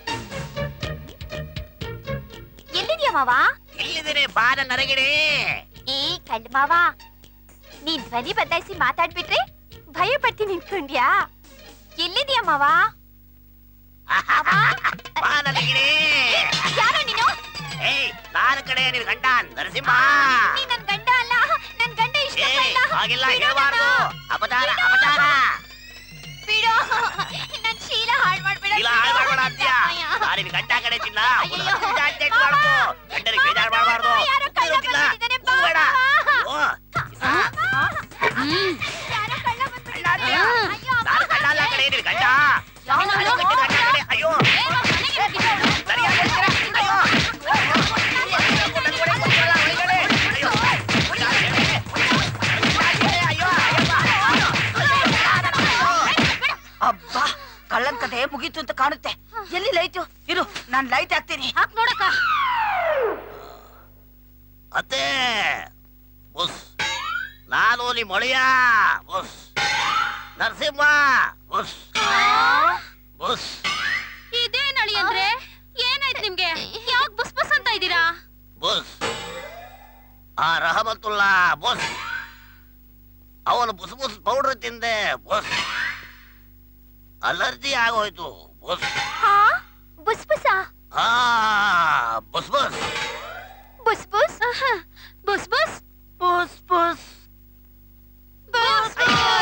ಎಲ್ಲಿದ್ಯಾ ಮಾವ ಇಲ್ಲಿದ್ದೀನಿ ಬಾನ ನರಗಿಡಿ ಏ ಕಳ್ಳ ಮಾವ ನೀನ್ ಧ್ವನಿ ಬದಲಾಯಿಸಿ ಮಾತಾಡ್ಬಿಟ್ರೆ ಭಯ ಪಡ್ತೀನಿ ನಿಂತ್ಕೊಂಡ್ಯಾ ಎಲ್ಲಿದ್ಯಾ ಮಾವ ಬಾ ನರಗಿಡಿ ಯಾರೋ ನೀನು ಏಯ್ ನಾನು ಕಡೆ ನಿನ್ ಗಂಡ ನರಸಿಂಹ ನೀ ನನ್ ಗಂಡ ಅಲ್ಲ ನನ್ ಗಂಡ ಇಷ್ಟ ಏಯ್ ಹಾಗೆಲ್ಲ ಹೇಳ್ಬಾರ್ದು ಅಪಚಾರ ಅಪಚಾರ ಬಿಡು ನನ್ ಶೀಲ ಹಾಳ್ ಮಾಡ್ಬೇಡ ಇಲ್ಲ ಹಾಳು ಮಾಡ್ಬೇಡ ಅಂತ್ಯ ನಾನು ನಿನ್ ಗಂಡ ಕಡೆ ಚಿನ್ನ ಜಾಸ್ತಿ ಮಾಡ್ಕೊ ಗಂಡನಿಗೆ ಬೇಜಾರು ಮಾಡಬಾರ್ದು ಬೇಡ ಓ ನಾನು ಕಳ್ಳ ಅಲ್ಲ ಕಡೆ ನಿನ್ ಗಂಡ ನಾನು ಗಂಡ ಕಡೆ ಅಯ್ಯೋ ಸರಿಯಾಗಿ ಹೇಳ್ತೀರಾ? ಅಯ್ಯೋ ಅಬ್ಬಾ ಕಳ್ಳನ್ ಕತೆ ಮುಗೀತು ಅಂತ ಕಾಣುತ್ತೆ ಎಲ್ಲಿ ಲೈಟು ಇರು ನಾನ್ ಲೈಟ್ ಹಾಕ್ತೀನಿ ಹಾಕ್ ನೋಡಕ್ಕ ಅತ್ತೆ ಬುಸ್ ನಾನು ನಿಮ್ಮ ಒಳೆಯ ಬುಸ್ ನರಸಿಂಹ ಬುಸ್ ಬುಸ್ ಇದೇನ್ ಅಳಿ ಅಂದ್ರೆ ಏನಾಯ್ತು ನಿಮ್ಗೆ ಯಾಕ್ ಬುಸ್ ಬುಸ್ ಅಂತ ಇದ್ದೀರಾ ಬುಸ್ ಬಸ್ ಅವನು ಬುಸ್ ಬುಸ್ ಪೌಡರ್ ತಿಂದೆ ಬಸ್ ಅಲರ್ಜಿ ಆಗೋಯ್ತು ಬಸ್ ಹಾ ಬುಸ್ ಬುಸಾ ಹಾ ಬಸ್ ಬಸ್ ಬುಸ್ ಬುಸ್ ಬುಸ್ ಬುಸ್ ಬುಸ್ ಬುಸ್ ಬುಸ್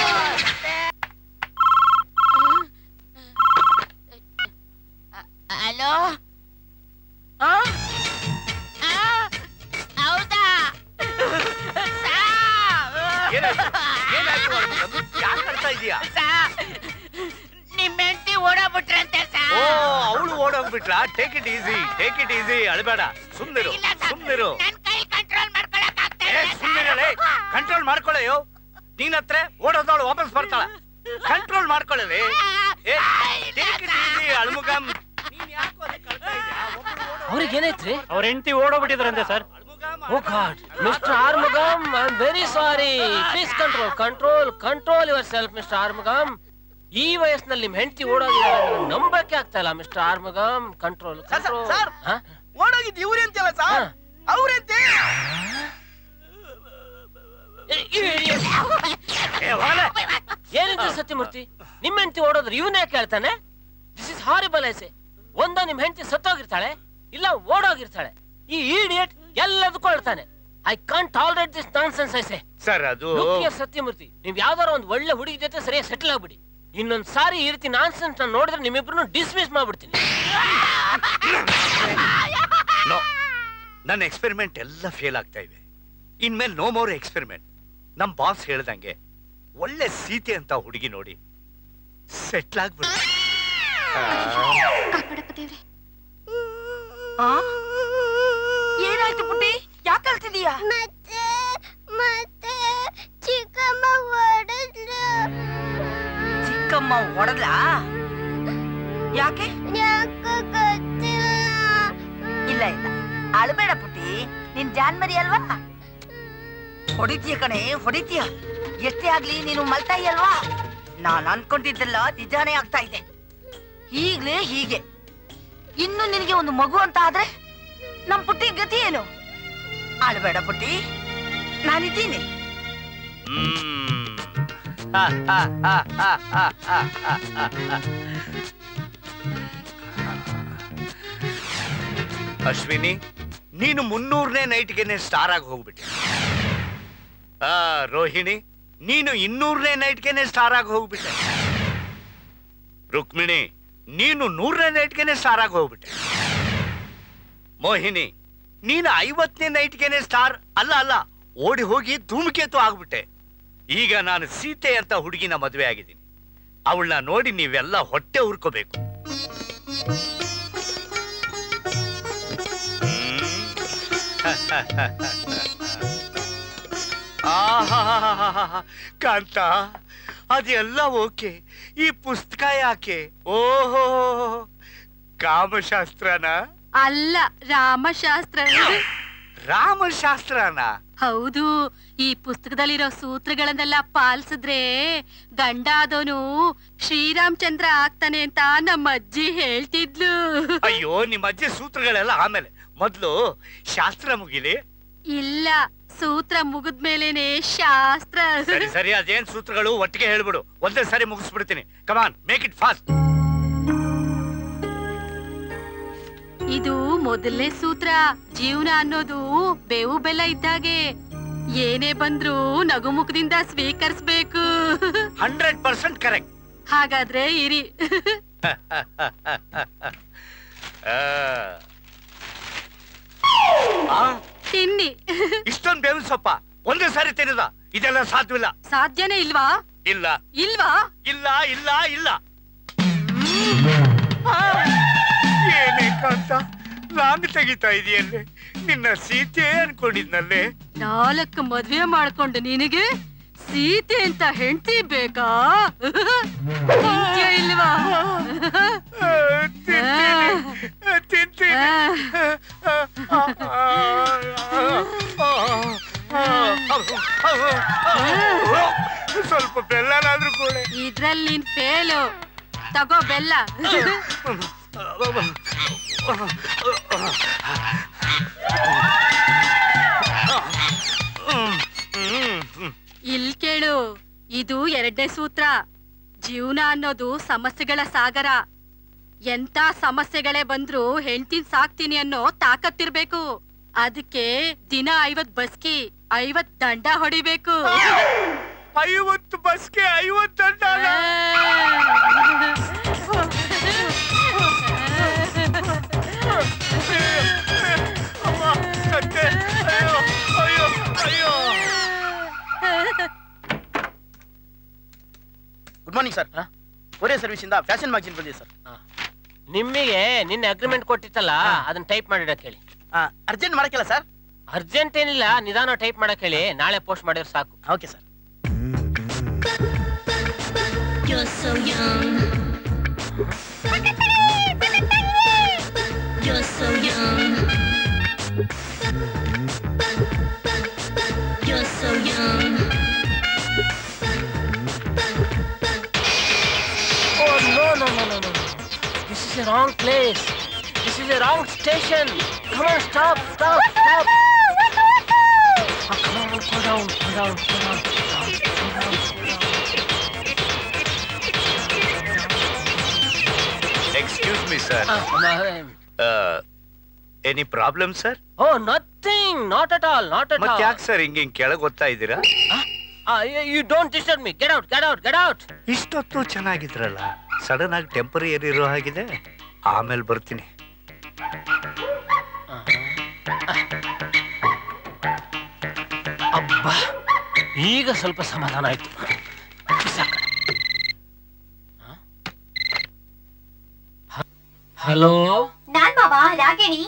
ಹಲೋ ಹೌದಾ ಯಾಕೆ ಕಳ್ತಾ ಇದೀಯಾ ನಿಮ್ ಹೆಂಡತಿ ಓಡಾಬಿಟ್ರಂತೆ ಓ ಅವಳು ಓಡೋಗ್ಬಿಟ್ಲಾ take it easy take it easy ಅಳಬೇಡ ಸುಮ್ನಿರು ಸುಮ್ನಿರು ಕಂಟ್ರೋಲ್ ಮಾಡ್ಕೊಳ್ಳೆಯೋ ನೀನ್ ಹತ್ರ ಓಡೋದವಳು ವಾಪಸ್ ಬರ್ತಾಳ ಕಂಟ್ರೋಲ್ ಮಾಡ್ಕೊಳ್ಳಲಿ ಟೇಕ್ ಇಟ್ ಈಸಿ ಅಳ್ಮುಗಂ ಅವ್ರಿಗೆ ಏನಾಯ್ತ್ರಿ ಅವ್ರ ಹೆಂಡತಿ ಓಡೋಗ್ಬಿಟ್ಟಿದ್ರಂತೆ sir oh god mister Arumugam I am very sorry please control control control yourself mister Arumugam ಈ ವಯಸ್ಸಿನಲ್ಲಿ ನಿಮ್ ಹೆಂಡತಿ ಓಡೋಗಿದ್ದಾರೆ ನಂಬಕ್ಕೆ ಆಗ್ತಾ ಇಲ್ಲ ಮಿಸ್ಟರ್ ಆರ್ಮುಗಮ್ ಕಂಟ್ರೋಲ್ ಕಂಟ್ರೋಲ್ ಓಡೋಗಿದ್ದು ಇವ್ರೆ ಅಂತೆಲ್ಲ ಸರ್ ಅವ್ರಂತೆ ಏನಿದ್ರು ಸತ್ಯಮೂರ್ತಿ ನಿಮ್ ಹೆಂಡತಿ ಓಡೋದ್ರೆ ಇವನ್ ಯಾಕೆ ಹೇಳ್ತಾನೆ ದಿಸ್ ಇಸ್ ಹಾರಿಬಲ್ ಐಸೆ ಒಂದ ನಿಮ್ ಹೆಂಡತಿ ಸತ್ತೋಗಿರ್ತಾಳೆ ಇಲ್ಲ ಓಡೋಗಿರ್ತಾಳೆ ಈ ಇಡಿಯಟ್ ಎಲ್ಲದಕ್ಕೂ ಹೇಳ್ತಾನೆ I can't tolerate this nonsense ಐಸೆ ಸರ್ ಅದು ಸತ್ಯಮೂರ್ತಿ ನೀವ್ ಯಾವ್ದಾರ ಒಂದ್ ಒಳ್ಳೆ ಹುಡುಗಿ ಜೊತೆ ಸರಿಯಾಗಿ ಸೆಟಲ್ ಆಗ್ಬಿಡಿ ಇನ್ನೊಂದ್ ಸಾರಿ ಈ ರೀತಿ ನಾನ್ ಸೆನ್ಸ್ ನೋಡಿದ್ರೆ ನಿಮ್ಮಿಬ್ರು ಡಿಸ್ಮಿಸ್ ಮಾಡ್ಬಿಡ್ತೀನಿ ನೋ ನನ್ನ ಎಕ್ಸ್ಪೆರಿಮೆಂಟ್ ಎಲ್ಲ ಫೇಲ್ ಆಗ್ತಾ ಇವೆ ಇನ್ಮೇಲೆ ನೋ ಮೋರ್ ಎಕ್ಸ್ಪೆರಿಮೆಂಟ್ ನಮ್ ಬಾಸ್ ಹೇಳ್ದಂಗೆ ಒಳ್ಳೆ ಸೀತೆ ಅಂತ ಹುಡುಗಿ ನೋಡಿ ಸೆಟ್ಲ್ ಆಗ್ಬಿಡು ಏನಾಯ್ತು ಪುಟ್ಟಿ ಯಾಕೆ ಅಳ್ತಿದೀಯಾ ಮತ್ತೆ ಮತ್ತೆ ಚಿಕ್ಕಮ್ಮ ಹೊಡೆದ್ಲು ಚಿಕ್ಕಮ್ಮ ಹೊಡೆದ್ಲಾ ಯಾಕೆ ಯಾಕೋ ಗೊತ್ತಿಲ್ಲ ಇಲ್ಲ ಇಲ್ಲ ಅಳಬೇಡ ಪುಟ್ಟಿ ನಿನ್ ಜಾನ್ಮರಿ ಅಲ್ವಾ ಹೊಡಿತೀಯ ಕಣೆ ಹೊಡಿತೀಯ ಎಷ್ಟೇ ಆಗ್ಲಿ ನೀನು ಮಲ್ತಾಯಿ ಅಲ್ವಾ ನಾನ್ ಅನ್ಕೊಂಡಿದ್ದೆಲ್ಲ ನಿಜಾನೇ ಆಗ್ತಾ ಇದೆ ಈಗ್ಲೇ ಹೀಗೆ ಇನ್ನು ನಿನಗೆ ಒಂದು ಮಗು ಅಂತ ಆದ್ರೆ ನಮ್ ಪುಟ್ಟಿ ಗತಿ ಏನು ಅಳಬೇಡ ಪುಟ್ಟಿ ನಾನಿದ್ದೀನಿ ಅಶ್ವಿನಿ ನೀನು ಮುನ್ನೂರನೇ ನೈಟ್ಗೆನೆ ಸ್ಟಾರ್ ಆಗಿ ಹೋಗ್ಬಿಟ್ಟೆ ಆ ರೋಹಿಣಿ ನೀನು ಇನ್ನೂರನೇ ನೈಟ್ಗೆನೆ ಸ್ಟಾರ್ ಆಗಿ ಹೋಗ್ಬಿಟ್ಟೆ ರುಕ್ಮಿಣಿ ನೀನು ನೂರನೇ ನೈಟ್ಗೆನೆ ಸ್ಟಾರ್ ಆಗಿ ಹೋಗ್ಬಿಟ್ಟೆ ಮೋಹಿನಿ ನೀನು ಐವತ್ತನೇ ನೈಟ್ಗೆನೆ ಸ್ಟಾರ್ ಅಲ್ಲ ಅಲ್ಲ ಓಡಿ ಹೋಗಿ ಧೂಮಕೇತು ಆಗ್ಬಿಟ್ಟೆ ಈಗ ನಾನು ಸೀತೆ ಅಂತ ಹುಡುಗಿನ ಮದುವೆ ಆಗಿದ್ದೀನಿ ಅವಳನ್ನ ನೋಡಿ ನೀವೆಲ್ಲ ಹೊಟ್ಟೆ ಉರ್ಕೋಬೇಕು ಆಹಾಹಾಹಾಹಾ. ಕಾಂತ ಅದೆಲ್ಲ ಓಕೆ ಈ ಪುಸ್ತಕ ಯಾಕೆ ಓಹೋ ಕಾಮಶಾಸ್ತ್ರನ ಅಲ್ಲ ರಾಮಶಾಸ್ತ್ರ ರಾಮಶಾಸ್ತ್ರನ ಹೌದು ಈ ಪುಸ್ತಕದಲ್ಲಿರೋ ಸೂತ್ರಗಳನ್ನೆಲ್ಲ ಪಾಲಿಸಿದ್ರೆ ಗಂಡ ಆದವನು ಶ್ರೀರಾಮಚಂದ್ರ ಆಗ್ತಾನೆ ಅಂತ ನಮ್ಮ ಅಜ್ಜಿ ಹೇಳ್ತಿದ್ಲು ಅಯ್ಯೋ ನಿಮ್ಮ ಅಜ್ಜಿ ಸೂತ್ರಗಳೆಲ್ಲ ಆಮೇಲೆ ಮೊದ್ಲು ಶಾಸ್ತ್ರ ಮುಗಿಲಿ ಇಲ್ಲ ಸೂತ್ರ ಮುಗಿದ್ಮೇಲೆನೆ ಶಾಸ್ತ್ರ ಸರಿ ಸರಿ ಅದೇನ್ ಸೂತ್ರಗಳು ಒಟ್ಟಿಗೆ ಹೇಳ್ಬಿಡು ಒಂದೇ ಸರಿ ಮುಗಿಸ್ಬಿಡ್ತೀನಿ ಕಮಾನ್ ಮೇಕ್ ಇಟ್ ಫಾಸ್ಟ್ ಇದು ಮೊದಲನೇ ಸೂತ್ರ ಜೀವನ ಅನ್ನೋದು ಬೇವು ಬೆಲ್ಲ ಇದ್ದಾಗೆ ಏನೇ ಬಂದ್ರೂ ನಗುಮುಖದಿಂದ ಸ್ವೀಕರಿಸ್ಬೇಕು ಹಂಡ್ರೆಡ್ ಪರ್ಸೆಂಟ್ ಕರೆಕ್ಟ್ ಹಾಗಾದ್ರೆ ಇರಿ ತಿನ್ನಿ ಇಷ್ಟೊಂದು ಬೇವಿನ ಸೊಪ್ಪ ಒಂದೇ ಸಾರಿ ತಿನ್ನದ ಇದೆಲ್ಲ ಸಾಧ್ಯವಿಲ್ಲ ಸಾಧ್ಯನೇ ಇಲ್ವಾ ಇಲ್ಲ ಇಲ್ವಾ ಇಲ್ಲ ಇಲ್ಲ ಇಲ್ಲ ಏನೇ ಕಾಂತ ರಾಂಗ್ ತೆಗಿತಾ ಇದೆಯಲ್ಲೇ ನಿನ್ನ ಸೀತೆ ಅನ್ಕೊಂಡಿದ್ನಲ್ಲೇ ನಾಲ್ಕು ಮದ್ವೆ ಮಾಡ್ಕೊಂಡು ನಿನಗೆ ಸೀತೆ ಅಂತ ಹೆಂಡತಿ ಬೇಕಾ ತಿಂತ್ಯಾ ಇಲ್ವಾ ಸ್ವಲ್ಪ ಬೆಲ್ಲನಾದ್ರೂ ಕೂಡ ಇದ್ರಲ್ಲಿ ನೀನ್ ಫೇಲು ತಗೋ ಬೆಲ್ಲ ಎರಡನೇ ಸೂತ್ರ ಜೀವನ ಅನ್ನೋದು ಸಮಸ್ಯೆಗಳ ಸಾಗರ ಎಂತ ಸಮಸ್ಯೆಗಳೇ ಬಂದ್ರು ಹೆಂಡ್ತಿನ್ ಸಾಕ್ತೀನಿ ಅನ್ನೋ ತಾಕತ್ತಿರ್ಬೇಕು ಅದಕ್ಕೆ ದಿನ ಐವತ್ ಬಸ್ಕಿ ಐವತ್ ದಂಡ ಹೊಡಿಬೇಕು ಐವತ್ತು ಬಸ್ಗೆ ಐವತ್ತು good morning sir courier service ಇಂದ ಫ್ಯಾಷನ್ ಮ್ಯಾಗಜಿನ್ ಬಂದಿದೆ ಸರ್ ನಿಮಗೆ ನಿನ್ನೆ ಅಗ್ರಿಮೆಂಟ್ ಕೊಟ್ಟಿತ್ತಲ್ಲ ಅದನ್ನ ಟೈಪ್ ಮಾಡಿಡಕ್ ಹೇಳಿ ಅರ್ಜೆಂಟ್ ಮಾಡಕ್ಕಿಲ್ಲ ಸರ್ ಅರ್ಜೆಂಟ್ ಏನಿಲ್ಲ ನಿಧಾನ ಟೈಪ್ ಮಾಡಕ್ ಹೇಳಿ ನಾಳೆ ಪೋಸ್ಟ್ ಮಾಡಿದ್ರೆ ಸಾಕು okay sir You're so young. You're so young. You're so young. Oh no no no no no! This is a wrong place. This is a wrong station. Come on, stop, stop, stop. Oh, come on, go down, go down, go down, go down, go down, go down. Excuse me sir any problem sir Oh, nothing. Not at all. Not at ಮತ್ತೆ all. ಯಾಕೆ sir ಹಿಂಗೆ ಹಿಂಗೆ ಕೆಳಗೆ ಓದ್ತಾ ಇದ್ದೀರಾ Ah, you, you don't disturb me. Get out, get out, get out. ಇಷ್ಟೊತ್ತು ಚೆನ್ನಾಗಿದ್ರಲ್ಲ sudden ಆಗಿ temporary ಇರೋ ಹಾಗಿದೆ ಆಮೇಲೆ ಬರ್ತೀನಿ ಅಬ್ಬಾ ಈಗ ಸ್ವಲ್ಪ ಸಮಾಧಾನ ಆಯ್ತು ಸಾಕು. ಹ- ಹಲೋ ನಾನ್ ಮಾವ ರಾಗಿಣಿ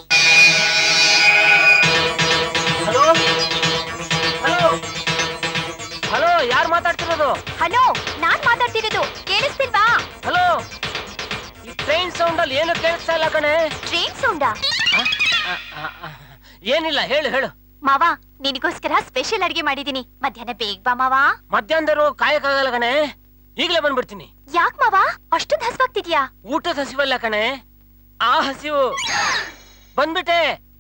ಹಲೋ ಹಲೋ ಹಲೋ ಯಾರು ಮಾತಾಡ್ತಿರೋದು ಹಲೋ ನಾನ್ ಮಾತಾಡ್ತಿರೋದು ಕೇಳಿಸ್ತಿಲ್ವಾ ಹಲೋ ಈ ಟ್ರೈನ್ ಸೌಂಡ್ ಅಲ್ಲಿ ಏನು ಕೇಳಿಸ್ತಾ ಇಲ್ಲ ಕಣೆ ಟ್ರೈನ್ ಸೌಂಡಾ ಆ, ಆ, ಆ. ಏನಿಲ್ಲ ಹೇಳು ಹೇಳು ಮಾವ ನಿನಗೋಸ್ಕರ ಸ್ಪೆಷಲ್ ಅಡಿಗೆ ಮಾಡಿದೀನಿ ಮಧ್ಯಾಹ್ನ ಬೇಗ ಬಾ ಮಾವ ಮಧ್ಯಾಹ್ನದವರು ಕಾಯಕ್ಕಾಗಲ್ಲ ಕಣೆ ಈಗಲೇ ಬಂದ್ಬಿಡ್ತೀನಿ ಯಾಕ್ ಮಾವ ಅಷ್ಟೊಂದ್ ಹಸ್ವಾಗ್ತಿದ್ಯಾ ಊಟದ ಹಸಿವಲ್ಲ ಕಣೆ ಆ ಹಸಿವು ಬಂದ್ಬಿಟ್ಟೆ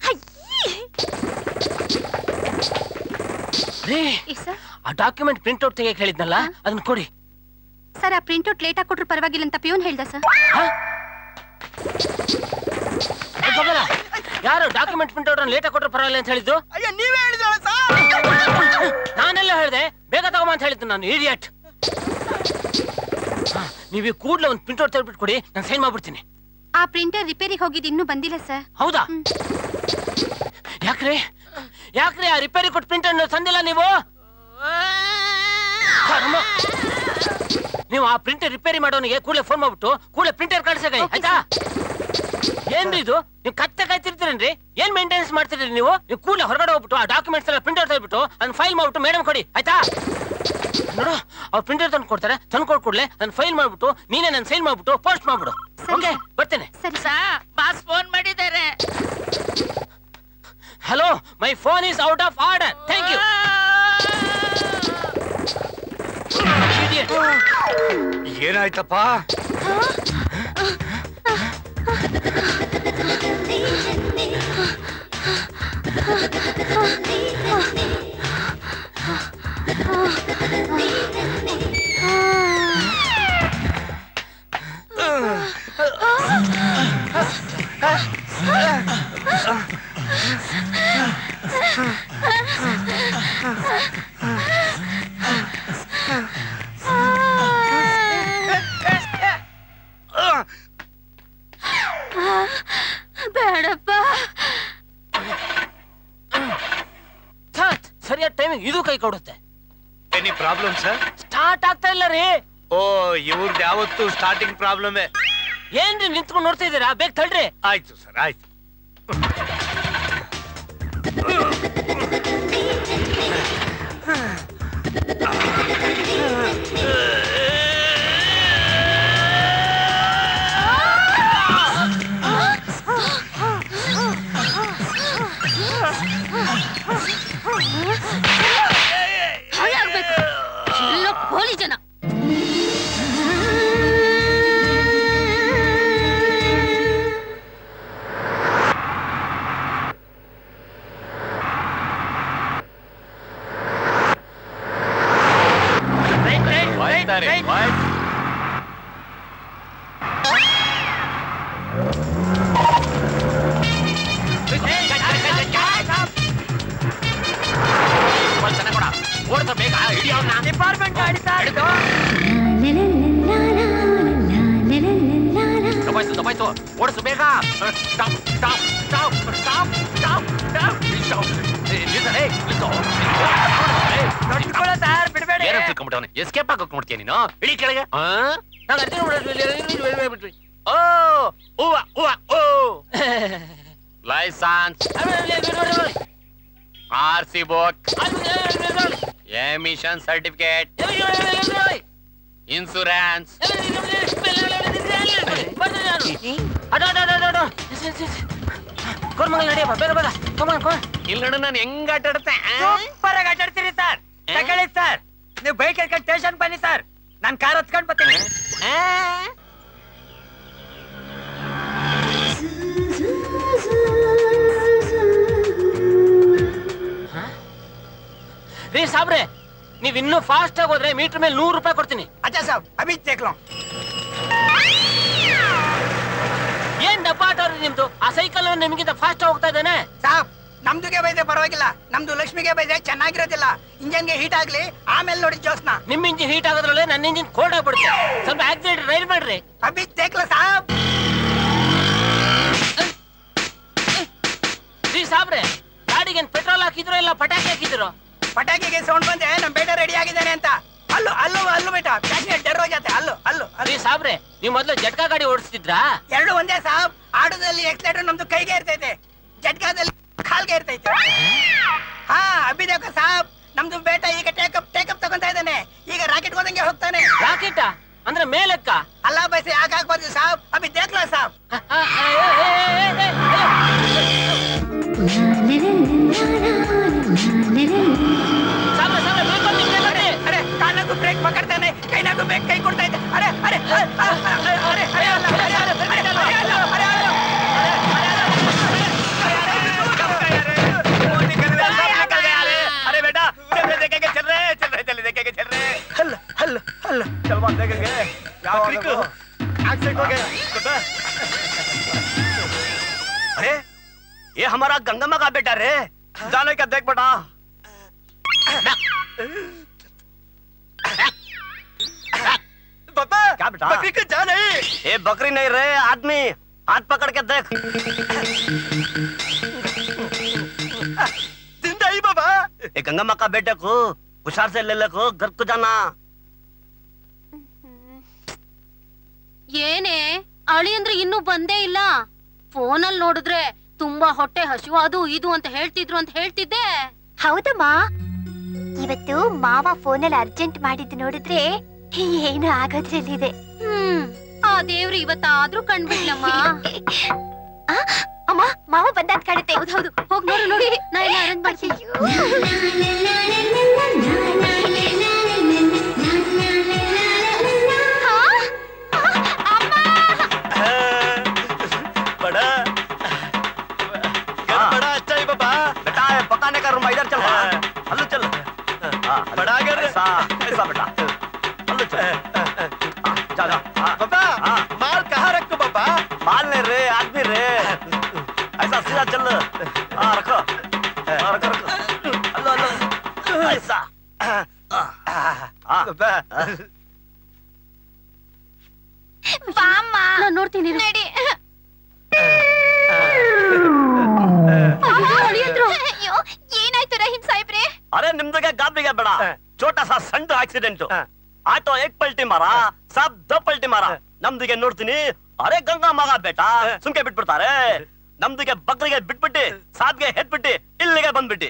ರೀ ಆ ಡಾಕ್ಯುಮೆಂಟ್ ಪ್ರಿಂಟ್ ಔಟ್ ತೆಗಿಯಕ್ ಹೇಳಿದ್ನಲ್ಲ ಅದನ್ನ ಕೊಡಿ ಸರ್ ಆ ಪ್ರಿಂಟ್ಔಟ್ ಲೇಟ್ ಆಗಿ ಕೊಟ್ರು ಪರವಾಗಿಲ್ಲ ಅಂತ ಪಿಯೂನ್ ಹೇಳ್ದ ಸರ್ ಏ, ಗಗನ, ಯಾರು ಡಾಕ್ಯುಮೆಂಟ್ ಪ್ರಿಂಟ್ ಔಟ್ ಲೇಟ್ ಕೊಟ್ರೆ ಪರವಾಗಿಲ್ಲ ಅಂತ ಹೇಳಿದ್ದು ಅಯ್ಯ ನೀವೇ ಹೇಳಿದ್ರಲ್ಲ ನಾನೆಲ್ಲ ಹೇಳ್ದೆ ಬೇಗ ತಗೊಂಬ ಅಂತ ಹೇಳಿದ್ದು ನಾನು ಇಡಿಯಟ್ ನೀವು ಕೂಡ್ಲೆ ಒಂದು ಪ್ರಿಂಟ್ ಔಟ್ ತೆಗೆದ್ಬಿಟ್ಟು ಕೊಡಿ ನಾನು ಸೈನ್ ಮಾಡ್ಬಿಡ್ತೀನಿ ಆ ಪ್ರಿಂಟರ್ ರಿಪೇರಿಗೆ ಹೋಗಿದ್ದು ಇನ್ನೂ ಬಂದಿಲ್ಲ ಸರ್ ಹೌದಾ ಯಾಕ್ರಿ ಯಾಕ್ರಿ ಆ ರಿಪೇರಿ ಕೊಟ್ಟು ಪ್ರಿಂಟ್ ಅನ್ನು ತಂದಿಲ್ಲ ನೀವು ಕರ್ಮ. ನೀವು ಆ ಪ್ರಿಂಟರ್ ರಿಪೇರಿ ಮಾಡೋನಿಗೆ ಕೂಡಲೇ ಫೋನ್ ಮಾಡ್ಬಿಟ್ಟು ಕೂಡಲೇ ಪ್ರಿಂಟರ್ ಕಳ್ಸಕ ಆಯ್ತಾ ಏನ್ರಿ ಇದು ನೀವು ಕತ್ತೆ ಕಾಯ್ತಿರ್ತೀರೇನ್ರಿ ಏನ್ ಮೇಂಟೆನೆನ್ಸ್ ಮಾಡ್ತೀರಿ ನೀವು ನೀವು ಕೂಡಲೇ ಹೊರಗಡೆ ಹೋಗ್ಬಿಟ್ಟು ಆ ಡಾಕ್ಯುಮೆಂಟ್ಸ್ ಎಲ್ಲ ಪ್ರಿಂಟರ್ ತೆಗೆದ್ಬಿಟ್ಟು ಅದನ್ನ ಫೈಲ್ ಮಾಡ್ಬಿಟ್ಟು ಮೇಡಮ್ ಕೊಡಿ ಆಯ್ತಾ ನೋಡು ಅವ್ರು ಪ್ರಿಂಟರ್ ತಂದು ಕೊಡ್ತಾರೆ ತಂದು ಕೊಡ್ ಕೂಡಲೇ ನಾನು ಫೈಲ್ ಮಾಡ್ಬಿಟ್ಟು ನೀನೇ ನಾನು ಸೈನ್ ಮಾಡ್ಬಿಟ್ಟು ಪೋಸ್ಟ್ ಮಾಡ್ಬಿಡು ಓಕೆ ಬರ್ತೇನೆ ಸರಿ ಬಾಸ್ ಫೋನ್ ಮಾಡಿದ್ದಾರೆ hello my phone is out of order thank you ಏನಾಯ್ತಪ್ಪ ಬೇಡಪ್ಪ ಥತ್, ಸರಿಯಾದ ಟೈಮಿಂಗ್ ಇದು ಕೈ ಕೊಡುತ್ತೆ ಎನಿ ಪ್ರಾಬ್ಲಮ್ ಸರ್ ಸ್ಟಾರ್ಟ್ ಆಗ್ತಾ ಇಲ್ಲ ರೀ ಓ ಇವ್ರದ್ದು ಯಾವತ್ತು ಸ್ಟಾರ್ಟಿಂಗ್ ಪ್ರಾಬ್ಲಮೇ ಏನ್ರಿ ನಿಂತ್ಕೊಂಡು ನೋಡ್ತಾ ಇದ್ದೀರಾ ಬೇಗ ತಳ್ರಿ ಆಯ್ತು ಸರ್ ಆಯ್ತು ಹಾಳಾಗ್ಬೇಕು ಎಲ್ಲ ಪೋಲಿ ಜನ ಡಿಪಾರ್ಟ್ಮೆಂಟ್ ಗಾಡಿ ಸರ್ ಇದು ದಬಾಯ್ತು ದಬಾಯ್ತು ಓಡಿಸು ಬೇಗ stop stop stop stop stop stop ಬಿಡಬೇಡಿ ಏನಂತ ತಿಳ್ಕೊಂಬಿಟ್ಟವನೆ ಎಸ್ಕೇಪ್ ಆಗೋಕ್ ನೋಡ್ತೀಯ ನೀನು ಇಳಿ ಕೆಳಗೆ ಆ? ನಾನ್ ಅರ್ಜುನ ಬಿಡು, ಇಲ್ಲಿ, ಇಲ್ಲಿ, ಇಲ್ಲಿ, ಇಲ್ಲಿ, ಬಿಟ್ರಿ. ಓ ಹೂವ ಹೂವ ಓ licence R C book emission certificate insurance Koramangala ನಡಿಯಪ್ಪ ಬೇಗ ಬೇಗ ಕಮಾನ್ ಕಮಾನ್ ಇಲ್ಲಿ ನೋಡು ನಾನು ಹೆಂಗ್ ಆಟ ಆಡ್ತೆ ಸೂಪರ್ ಆಗಿ ಆಟಾಡ್ತೀರಿ ಸರ್ ತಗೊಳ್ಳಿ ಸರ್ ನೀವು ಬೈಕ್ ಹೇಳ್ಕೊಂಡು ಸ್ಟೇಷನ್ ಬನ್ನಿ ಸರ್ ನಾನು ಕಾರ್ ಹತ್ಕೊಂಡ್ ಬರ್ತೀನಿ ರೀ ಸಾಬ್ರೆ ನೀವ್ ಇನ್ನೂ ಫಾಸ್ಟ್ ಆಗಿ ಹೋದ್ರೆ ಮೀಟರ್ ಮೇಲೆ ನೂರು ರೂಪಾಯಿ ಕೊಡ್ತೀನಿ ಅಚ್ಚಾ ಸಾಬ್ ಅಭಿ ದೇಖ್ಲೋ ಏನ್ ಡಬ್ಬ ಆಟೋರಿ ನಿಮ್ದು ಆ ಸೈಕಲ್ ನಿಮ್ಗಿಂತ ಫಾಸ್ಟ್ ಹೋಗ್ತಾ ಇದ್ದಾನೆ ಸಾಬ್ ನಮ್ದುಗೆ ಬೈದ್ರೆ ಪರವಾಗಿಲ್ಲ ನಮ್ದು ಲಕ್ಷ್ಮಿಗೆ ಬೈದ್ರೆ ಚೆನ್ನಾಗಿರೋದಿಲ್ಲ ಇಂಜನ್ಗೆ ಹೀಟ್ ಆಗ್ಲಿ ಆಮೇಲೆ ನೋಡಿ ಜೋಸ್ನ ನಿಮ್ ಇಂಜಿನ್ ಹೀಟ್ ಆಗೋದ್ರಲ್ಲೇ ನನ್ನ ಇಂಜಿನ್ ಕೋಲ್ಡ್ ಆಗ್ಬಿಡುತ್ತೆ ಸ್ವಲ್ಪ ಆಕ್ಸಿಡೆಂಟ್ ರೈಲ್ ಮಾಡ್ರಿ ಅಭಿ ದೇಖ್ಲೋ ಸಾಬ್ ರೀ ಸಾಬ್ರೆ ಗಾಡಿಗೆ ಪೆಟ್ರೋಲ್ ಹಾಕಿದ್ರು ಇಲ್ಲ ಪಟಾಕಿ ಹಾಕಿದ್ರು ಪಟಾಕಿಗೆ ಸೌಂಡ್ ಬಂದೆ ನಮ್ ಬೇಟ ರೆಡಿ ಆಗಿದ್ದಾನೆ ಅಂತ ಅಲ್ಲು ಅಲ್ಲು ಅಲ್ಲು ಬೇಟ ಪ್ಯಾಷನೇಟ್ ಡೆರ್ ಹೋಗತ್ತೆ ಅಲ್ಲು ಅಲ್ಲು ರೀ ಸಾಬ್ರೆ ನೀವ್ ಮೊದ್ಲು ಜಟ್ಕಾ ಗಾಡಿ ಓಡಿಸ್ತಿದ್ರಾ ಎರಡು ಒಂದೇ ಸಾಬ್ ಆಟೋದಲ್ಲಿ ಎಕ್ಸಲೇಟರ್ ನಮ್ದು ಕೈಗೆ ಇರ್ತೈತೆ ಜಟ್ಕಾದಲ್ಲಿ ಕಾಲ್ಗೆ ಇರ್ತೈತೆ ಹಾ ಅಭಿದೇಕ ಸಾಬ್ ನಮ್ದು ಬೇಟ ಈಗ ಟೇಕಪ್ ಟೇಕಪ್ ತಗೊಂತಾ ಇದ್ದಾನೆ ಈಗ ರಾಕೆಟ್ ಹೋದಂಗೆ ಹೋಗ್ತಾನೆ ರಾಕೆಟ್ ಅಂದ್ರೆ ಮೇಲಕ್ಕ ಅಲ್ಲ ಬಸ್ ಯಾಕೆ ಆಗ್ಬಾರ್ದು ಸಾಬ್ ಅಭಿ ದೇಖ್ಲೋ ಸಾಬ್ ಸಾಬ್ರೆ ಸಾಬ್ರೆ ಬ್ರೇಕ್ ಕೊಡ್ತೀನಿ ಬ್ರೇಕ್ ಕೊಡ್ತೀನಿ ಅರೆ ಕಾಲಾಗೂ ಬ್ರೇಕ್ ಪಕಡ್ತಾನೆ ಕೈನಾಗೂ ಬ್ರೇಕ್ ಕೈ ಕೊಡ್ತಾ ಇದ್ದೆ ಅರೆ ಅರೆ ಅರೆ ಅರೆ ಅರೆ ಅರೆ ಅಲ್ಲ ಅರೆ ಅಲ್ಲ ಅರೆ ಅಲ್ಲ ಅರೆ ಅಲ್ಲ ಅರೆ ಅಲ್ಲ अरे बेटा चल देखेंगे चल रहे चल रहे चल देखेंगे चल रहे हल हल हल चल बात देखेंगे बकरी को एक्सीडेंट हो गया बेटा अरे ये हमारा गंगम्मा का बेटा रे जाने का देख बेटा पापा क्या बेटा बकरी को जा नहीं ये बकरी नहीं रे आदमी हाथ पकड़ के देख जिंदा ही बाबा ये गंगम्मा का बेटे को हुशार से ले ले को घर को जाना ಏನೇ ಅಳಿ ಅಂದ್ರೆ ಇನ್ನೂ ಬಂದೇ ಇಲ್ಲ ಫೋನಲ್ಲಿ ನೋಡಿದ್ರೆ ತುಂಬಾ ಹೊಟ್ಟೆ ಹಸಿವು ಅದು ಇದು ಅಂತ ಹೇಳ್ತಿದ್ರು ಅಂತ ಹೇಳ್ತಿದ್ದೆ ಹೌದಮ್ಮ ಇವತ್ತು ಮಾವ ಫೋನಲ್ಲಿ ಅರ್ಜೆಂಟ್ ಮಾಡಿದ್ದು ನೋಡಿದ್ರೆ ಏನು ಆಗೋದ್ರಲ್ಲಿದೆ ಹ್ಮ್ ಆ ದೇವ್ರು ಇವತ್ತಾದ್ರೂ ಕಣ್ಬಿಡ್ಲಮ್ಮ ಆ, ಅಮ್ಮ ಮಾವ ಬಂದಾದ್ ಕಾಡುತ್ತೆ ಹೌದೌದು ಹೋಗ್ ನೋಡು ನೋಡಿ ನಾ ಎಲ್ಲ ಅರೇಂಜ್ ಮಾಡ್ತೀನಿ बड़ा घर बड़ा अच्छा है बाबा बेटा ये पकाने का रूम इधर चल हल्लो चल बड़ा घर ऐसा ऐसा बेटा हल्लो चल हाँ, जा जा बाबा माल कहाँ रखो बाबा माल नहीं रे आदमी रे ऐसा सीधा चल हाँ रखो हाँ, रखो रखो हल्लो हल्लो ऐसा हाँ बाबा ಬಾಮ್ಮ ನಾನ್ ನೋಡ್ತೀನಿ ಇರು. ನಡಿ ಅಳಿಯಂದ್ರು. ಅಯ್ಯೋ ಏನಾಯ್ತು ರಹೀಂ ಸಾಹೇಬ್ರೆ अरे निम्दगे गाबड़िगे बड़ा छोटा सा ಸಣ್ಣ ಆಕ್ಸಿಡೆಂಟ್ ಆಟೋ ಏಕ್ ಪಲ್ಟಿ ಮಾರ ಸಬ್ ದ ಪಲ್ಟಿ ಮಾರ ನಮ್ದಿಗೆ ನೋಡ್ತೀನಿ ಅರೆ ಗಂಗಾ ಮಗ ಬೇಟ ಸುಮ್ಕೆ ಬಿಟ್ಬಿಡ್ತಾರೆ ನಮ್ದಿಗೆ ಬಕ್ರಿಗೆ ಬಿಟ್ಬಿಟ್ಟಿ ಸಾದ್ಗೆ ಹೆತ್ಬಿಟ್ಟಿ ಇಲ್ಲಿಗೆ ಬಂದ್ಬಿಟ್ಟಿ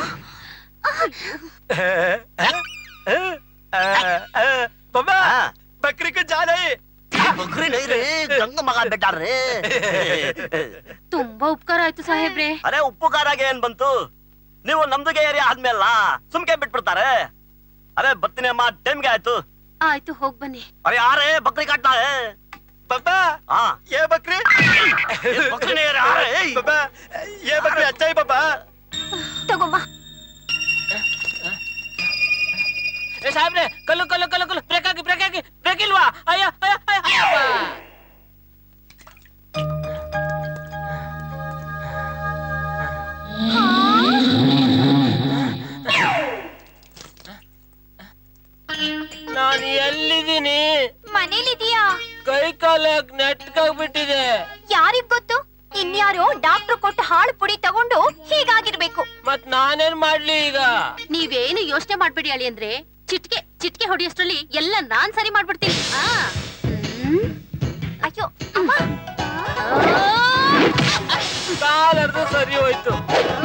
ಬಾಬಾ ಬಕ್ರಿ ಕು ಜಾ ನಹೀ ಬಕ್ರಿ ನಹೀ ರೇ ಗಂಗಾ ಮಗ ಬೇಟ ರೇ ತುಂಬಾ ಉಪಕಾರ ಆಯ್ತು ಸಾಹೇಬ್ರೆ ಅರೆ ಉಪ್ಪು ಖಾರಾಗೆ ಏನ್ ಬಂತು ನೀವು ನಮ್ದುಗೆ ಏರಿಯಾ ಆದ್ಮೇಲ ಸುಮ್ಕೆ ಬಿಟ್ಬಿಡ್ತಾರೆ ಅರೆ ಬರ್ತೀನಿ ಅಮ್ಮ ಟೈಮ್ಗೆ ಆಯ್ತು ಆಯ್ತು ಹೋಗ್ ಬನ್ನಿ अरे आ रहे हैं बकरी काटना है पापा हाँ ये बकरी ये बकरी नहीं आ रहे पापा ये बकरी अच्छा ही पापा ತಗೊಮ್ಮ ಏ ಸಾಹೇಬ್ರೆ ಕಲ್ಲು ಕಲ್ಲು ಕಲ್ಲು ಕಲ್ಲು ಬ್ರೇಕ್ ಹಾಕಿ ಬ್ರೇಕ್ ಹಾಕಿ ಬ್ರೇಕ್ ಇಲ್ವಾ ಅಯ್ಯ ಅಯ್ಯ ಅಯ್ಯ, ಅಯ್ಯಪ್ಪ. ನಾನೇನ್ ಮಾಡ್ಲಿ ಈಗ ನೀವೇನು ಯೋಚನೆ ಮಾಡ್ಬೇಡಿ ಅಳಿ ಅಂದ್ರೆ ಚಿಟ್ಕೆ ಚಿಟ್ಕೆ ಹೊಡಿಯೋಷ್ಟ್ರಲ್ಲಿ ಎಲ್ಲ ನಾನ್ ಸರಿ ಮಾಡ್ಬಿಡ್ತೀನಿ ಆ. ಹ್ಮ್. ಅಯ್ಯೋ ಅಮ್ಮ. ಕಾಲರ್ದು ಸರಿ ಹೋಯ್ತು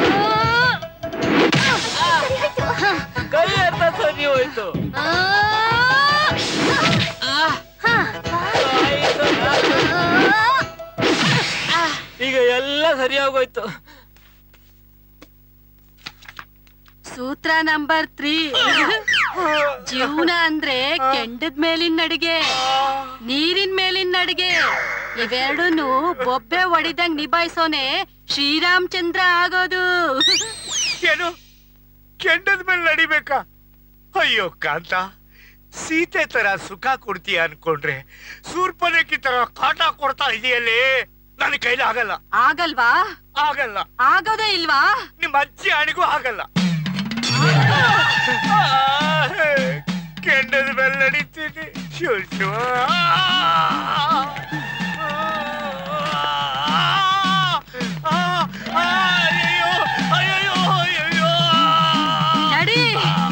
ಕೈ ಅರ್ಧ ಸರಿ ಹೋಯ್ತು ಈಗ ಎಲ್ಲ ಸರಿ ಆಗೋಯ್ತು ಸೂತ್ರ ನಂಬರ್ ತ್ರೀ ಜೀವನ ಅಂದ್ರೆ ಕೆಂಡದ ಮೇಲಿನ ನಡಿಗೆ ನೀರಿನ ಮೇಲಿನ ನಡಿಗೆ ಇವೆರಡೂನು ಬೊಬ್ಬೆ ಹೊಡಿದಂಗ್ ನಿಭಾಯಿಸೋನೆ ಶ್ರೀರಾಮಚಂದ್ರ ಆಗೋದು ಏನು ಕೆಂಡದ ಮೇಲೆ ನಡಿಬೇಕಾ ಅಯ್ಯೋ ಕಾಂತ ಸೀತೆ ತರ ಸುಖ ಕೊಡ್ತೀಯ ಅನ್ಕೊಂಡ್ರೆ ಸೂರ್ಪನಕ್ಕಿ ತರ ಕಾಟ ಕೊಡ್ತಾ ಇದೆಯಲ್ಲೇ ನನ್ನ ಕೈಲಿ ಆಗಲ್ಲ ಆಗಲ್ವಾ ಆಗಲ್ಲ ಆಗೋದೇ ಇಲ್ವಾ ನಿಮ್ಮ ಅಜ್ಜಿ ಹಣಿಗೂ ಆಗಲ್ಲ ಕೆಂಡದ ಮೇಲೆ ನಡೀತೀನಿ ಶಿವ ಶಿವ ಅಯ್ಯೋ ಅಯ್ಯೋ ಅಯ್ಯೋ ನಡಿ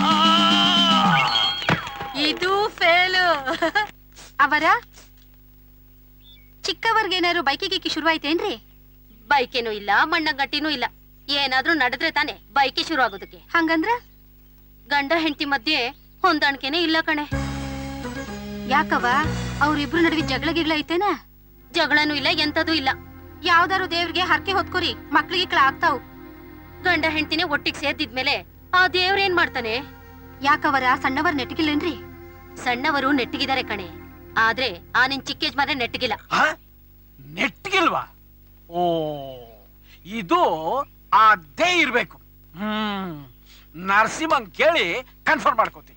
ಇದು ಫೇಲು ಅವರ ಚಿಕ್ಕವರ್ಗೇನಾದ್ರು ಬೈಕಿ ಗಿಕ್ಕಿ ಶುರುವಾಯ್ತೇನ್ರಿ ಬೈಕೇನೂ ಇಲ್ಲ ಮಣ್ಣ ಗಟ್ಟಿನೂ ಇಲ್ಲ ಏನಾದ್ರೂ ನಡೆದ್ರೆ ತಾನೆ ಬೈಕಿ ಶುರು ಆಗೋದಕ್ಕೆ ಹಂಗಂದ್ರ ಗಂಡ ಹೆಂಡತಿ ಮಧ್ಯೆ ಹೊಂದಾಣಿಕೆನೇ ಇಲ್ಲ ಕಣೆ ಯಾಕವ ಅವ್ರಿಬ್ರು ನಡುವೆ ಜಗಳ ಗಿಗ್ಳ ಐತೇನ ಜಗಳನೂ ಇಲ್ಲ ಎಂತದೂ ಇಲ್ಲ ಯಾವ್ದಾರು ದೇವ್ರಿಗೆ ಹರಕೆ ಹೊತ್ಕೊರಿ ಮಕ್ಳಿಗೆ ಕ್ಲಾ ಆಗ್ತಾವ್ ಗಂಡ ಹೆಂಡತಿನೇ ಒಟ್ಟಿಗೆ ಸೇರ್ದಿದ್ಮೇಲೆ ಆ ದೇವ್ರ ಏನ್ ಮಾಡ್ತಾನೆ ಯಾಕವರ ಸಣ್ಣವರ್ ನೆಟ್ಟಗಿಲ್ಲೇನ್ರಿ ಸಣ್ಣವರು ನೆಟ್ಟಗಿದ್ದಾರೆ ಕಣೆ ಆದ್ರೆ ಆ ನಿನ್ ಚಿಕ್ಕ ಯಜಮಾನ್ರೆ ನೆಟ್ಟಗಿಲ್ಲ ನೆಟ್ಗಿಲ್ವಾ ಓ ಇದು ಅದೇ ಇರ್ಬೇಕು ಹ್ಮ್ ನರಸಿಂಹನ್ ಕೇಳಿ ಕನ್ಫರ್ಮ್ ಮಾಡ್ಕೋತೀನಿ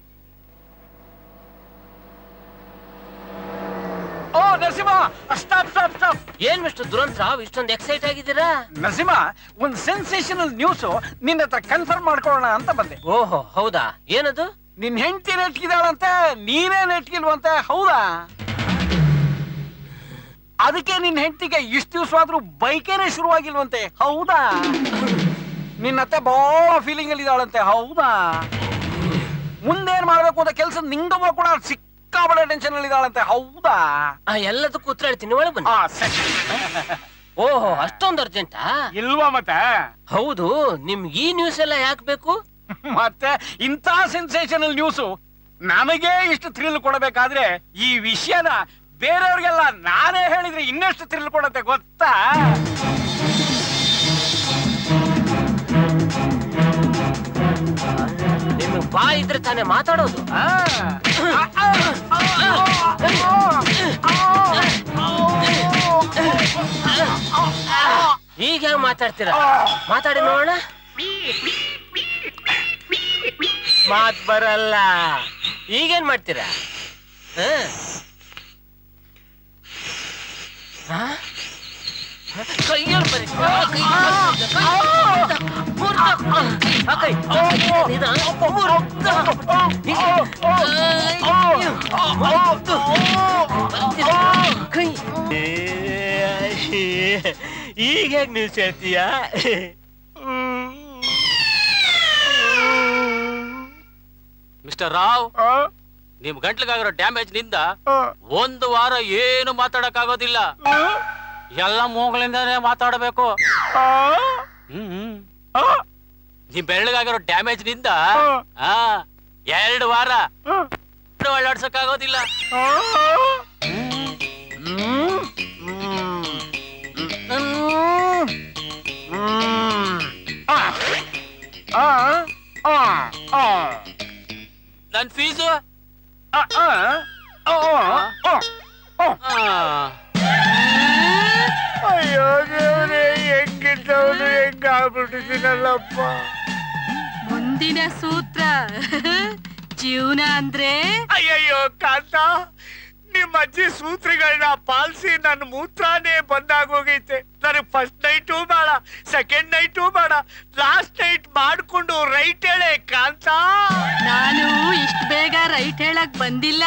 ಓ ನರಸಿಂಹ ಸ್ಟಾಪ್ ಸ್ಟಾಪ್ ಸ್ಟಾಪ್ ಏನ್ ಮಿಸ್ಟರ್ ದುರಂತ ಇಷ್ಟೊಂದು ಎಕ್ಸೈಟ್ ಆಗಿದ್ದೀರಾ ನರಸಿಂಹ ಒಂದ್ ಸೆನ್ಸೇಷನಲ್ ನ್ಯೂಸ್ ನಿನ್ನ ಹತ್ರ ಕನ್ಫರ್ಮ್ ಮಾಡ್ಕೊಳ್ಳೋಣ ಅಂತ ಬಂದೆ ಓಹೋ ಹೌದಾ ಏನದು ನಿನ್ ಹೆಂಡತಿ ನೆಟ್ಗಿದಾಳಂತೆ ನೀನೇ ನೆಟ್ಗಿಲ್ವಂತೆ ಹೌದಾ ಅದಕ್ಕೆ ನಿನ್ ಹೆಂಡತಿಗೆ ಇಷ್ಟು ದಿವಸ ಆದ್ರೂ ಬೈಕೇನೆ ಶುರುವಾಗಿಲ್ವಂತೆ ಹೌದಾ ನಿನ್ನತ್ತೆ ಬಹಳ ಫೀಲಿಂಗ್ ಅಲ್ಲಿ ಇದ್ದಾಳಂತೆ ಹೌದಾ ಮುಂದೇನ್ ಮಾಡ್ಬೇಕು ಅಂತ ಕೆಲಸ ನಿಂಗಮ್ಮ ಕೂಡ ಸಿಕ್ಕಾಬಳೆ ಟೆನ್ಷನ್ ಅಲ್ಲಿ ಇದ್ದಾಳಂತೆ ಹೌದಾ ಆ ಎಲ್ಲದಕ್ಕೂ ಉತ್ತರ ಹೇಳ್ತೀನಿ ಒಳಗೆ ಬನ್ನಿ ಆ, ಸರಿ. ಓಹೋ ಅಷ್ಟೊಂದು ಅರ್ಜೆಂಟಾ ಇಲ್ವಾ ಮತ್ತೆ ಹೌದು ನಿಮ್ಗೆ ಈ ನ್ಯೂಸ್ ಎಲ್ಲ ಯಾಕೆ ಬೇಕು ಮತ್ತೆ ಇಂಥ ಸೆನ್ಸೇಷನಲ್ ನ್ಯೂಸು ನಮಗೆ ಇಷ್ಟು ಥ್ರಿಲ್ ಕೊಡಬೇಕಾದ್ರೆ ಈ ವಿಷಯನ ಬೇರೆಯವ್ರಿಗೆಲ್ಲ ನಾನೇ ಹೇಳಿದ್ರೆ ಇನ್ನೆಷ್ಟು ಥ್ರಿಲ್ ಕೊಡತ್ತೆ ಗೊತ್ತಾ ನಿಮ್ಗೆ ಬಾ ಇದ್ರೆ ತಾನೇ ಮಾತಾಡೋದು ಈಗ ಹೆಂಗ್ ಮಾತಾಡ್ತೀರಾ ಮಾತಾಡಿ ನೋಡೋಣ ಮಾತ್ ಬರಲ್ಲ ಈಗೇನ್ ಮಾಡ್ತೀರಾ ಹ? ಹ? ಹ? ಕೈಯಲ್ಲಿ ಬರೀ ಕೈ ಆ ಕೈ ನಿಧಾನ. ಕೈ ಈಗ ಹೇಗ್ ನ್ಯೂಸ್ ಹೇಳ್ತೀಯಾ ಮಿಸ್ಟರ್ ರಾವ್ ನಿಮ್ ಗಂಟ್ಲಿಗಾಗಿರೋ ಡ್ಯಾಮೇಜ್ ನಿಂದ ಒಂದು ವಾರ ಏನು ಮಾತಾಡಕ್ ಆಗೋದಿಲ್ಲ ಎಲ್ಲ ಮೂಗಳಿಂದಾನೇ ಮಾತಾಡಬೇಕು ಹ್ಮ್ ನಿಮ್ ಬೆರಳಿಗಾಗಿರೋ ಡ್ಯಾಮೇಜ್ ನಿಂದ ಆ, ಎರಡು ವಾರ ಓಡಾಡ್ಸಕ್ ಆಗೋದಿಲ್ಲ ನನ್ ಫೀಸು ಅಯ್ಯೋ ದೇವ್ರೆ ಹೆಂಗಿದ್ದವನು ಹೆಂಗಾಗ್ಬಿಟ್ಟಿದ್ದೀನಲ್ಲಪ್ಪ ಮುಂದಿನ ಸೂತ್ರ ಜೀವನ ಅಂದ್ರೆ ಅಯ್ಯಯ್ಯೋ ಕಾಂತ ನಿಮ್ಮ ಅಜ್ಜಿ ಸೂತ್ರಗಳನ್ನ ಪಾಲಿಸಿ ನನ್ನ ಮೂತ್ರನೇ ಬಂದಾಗೋಗೈತೆ ನನಗೆ ಫಸ್ಟ್ ನೈಟು ಬೇಡ ಸೆಕೆಂಡ್ ನೈಟು ಬೇಡ ಲಾಸ್ಟ್ ನೈಟ್ ಮಾಡ್ಕೊಂಡು ರೈಟ್ ಹೇಳೆ ಕಾಂತ ನಾನು ಇಷ್ಟ ಬೇಗ ರೈಟ್ ಹೇಳಕ್ ಬಂದಿಲ್ಲ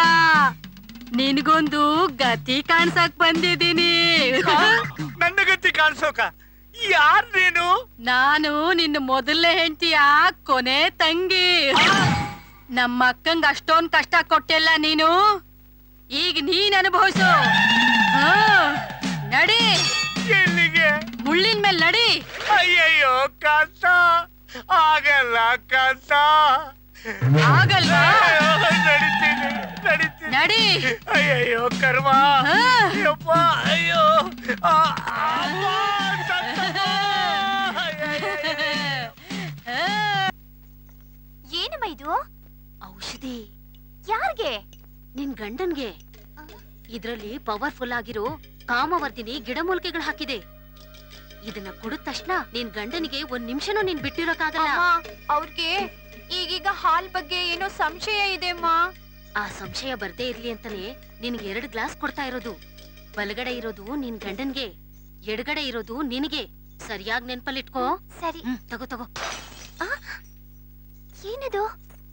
ನಿನ್ಗೊಂದು ಗತಿ ಕಾಣ್ಸಕ್ ಬಂದಿದ್ದೀನಿ ನನ್ನ ಗತಿ ಕಾಣಿಸೋಕ ಯಾರ್ ನೀನು ನಾನು ನಿನ್ನ ಮೊದಲನೇ ಹೆಂಡತಿಯ ಕೊನೆ ತಂಗಿ ನಮ್ಮ ಅಕ್ಕಂಗ್ ಅಷ್ಟೊಂದ್ ಕಷ್ಟ ಕೊಟ್ಟಿಲ್ಲ ನೀನು ಈಗ ನೀನ್ ಅನುಭವಿಸು ಹಾ, ನಡಿ ಎಲ್ಲಿಗೆ ಮುಳ್ಳಿನ ಮೇಲೆ ನಡಿ ಅಯ್ಯಯ್ಯೋ ಕಾಂತ ಆಗಲ್ಲ ಕಾಂತ ಆಗಲ್ವಾ ನಡಿತೀನಿ ನಡಿತೀನಿ ನಡಿ ಅಯ್ಯಯ್ಯೋ ಕರ್ಮ ಹಾ. ಯಪ್ಪ ಅಯ್ಯೋ ಆ, ಅಮ್ಮ, ಸತ್ತಮ್ಮ. ಏನಮ್ಮ ಇದು ಔಷಧಿ ಯಾರಿಗೆ ನಿನ್ ಗಂಡನ್ಗೆ ಇದ್ರಲ್ಲಿ ಪವರ್ಫುಲ್ ಆಗಿರೋ ಕಾಮವರ್ಧಿನಿ ಗಿಡಮೂಲಿಕೆಗಳು ಹಾಕಿದೆ ಇದನ್ನ ಕುಡಿದ ತಕ್ಷಣ ನಿನ್ ಗಂಡನಿಗೆ ಒಂದ್ ನಿಮಿಷನೂ ನೀನ್ ಬಿಟ್ಟಿರೋಕ್ಕಾಗಲ್ಲ ಅವ್ರಿಗೆ ಈಗೀಗ ಹಾಲ್ ಬಗ್ಗೆ ಏನೋ ಸಂಶಯ ಇದೆ ಅಮ್ಮ ಆ ಸಂಶಯ ಬರ್ದೇ ಇರ್ಲಿ ಅಂತಾನೆ ನಿನ್ಗೆ ಎರಡ್ ಗ್ಲಾಸ್ ಕೊಡ್ತಾ ಇರೋದು ಬಲಗಡೆ ಇರೋದು ನಿನ್ ಗಂಡನ್ಗೆ ಎಡಗಡೆ ಇರೋದು ನಿನಗೆ ಸರಿಯಾಗಿ ನೆನ್ಪಲ್ಲಿಟ್ಕೋ ಸರಿ ಹ್ಮ್ ತಗೋ ತಗೋ ಏನದು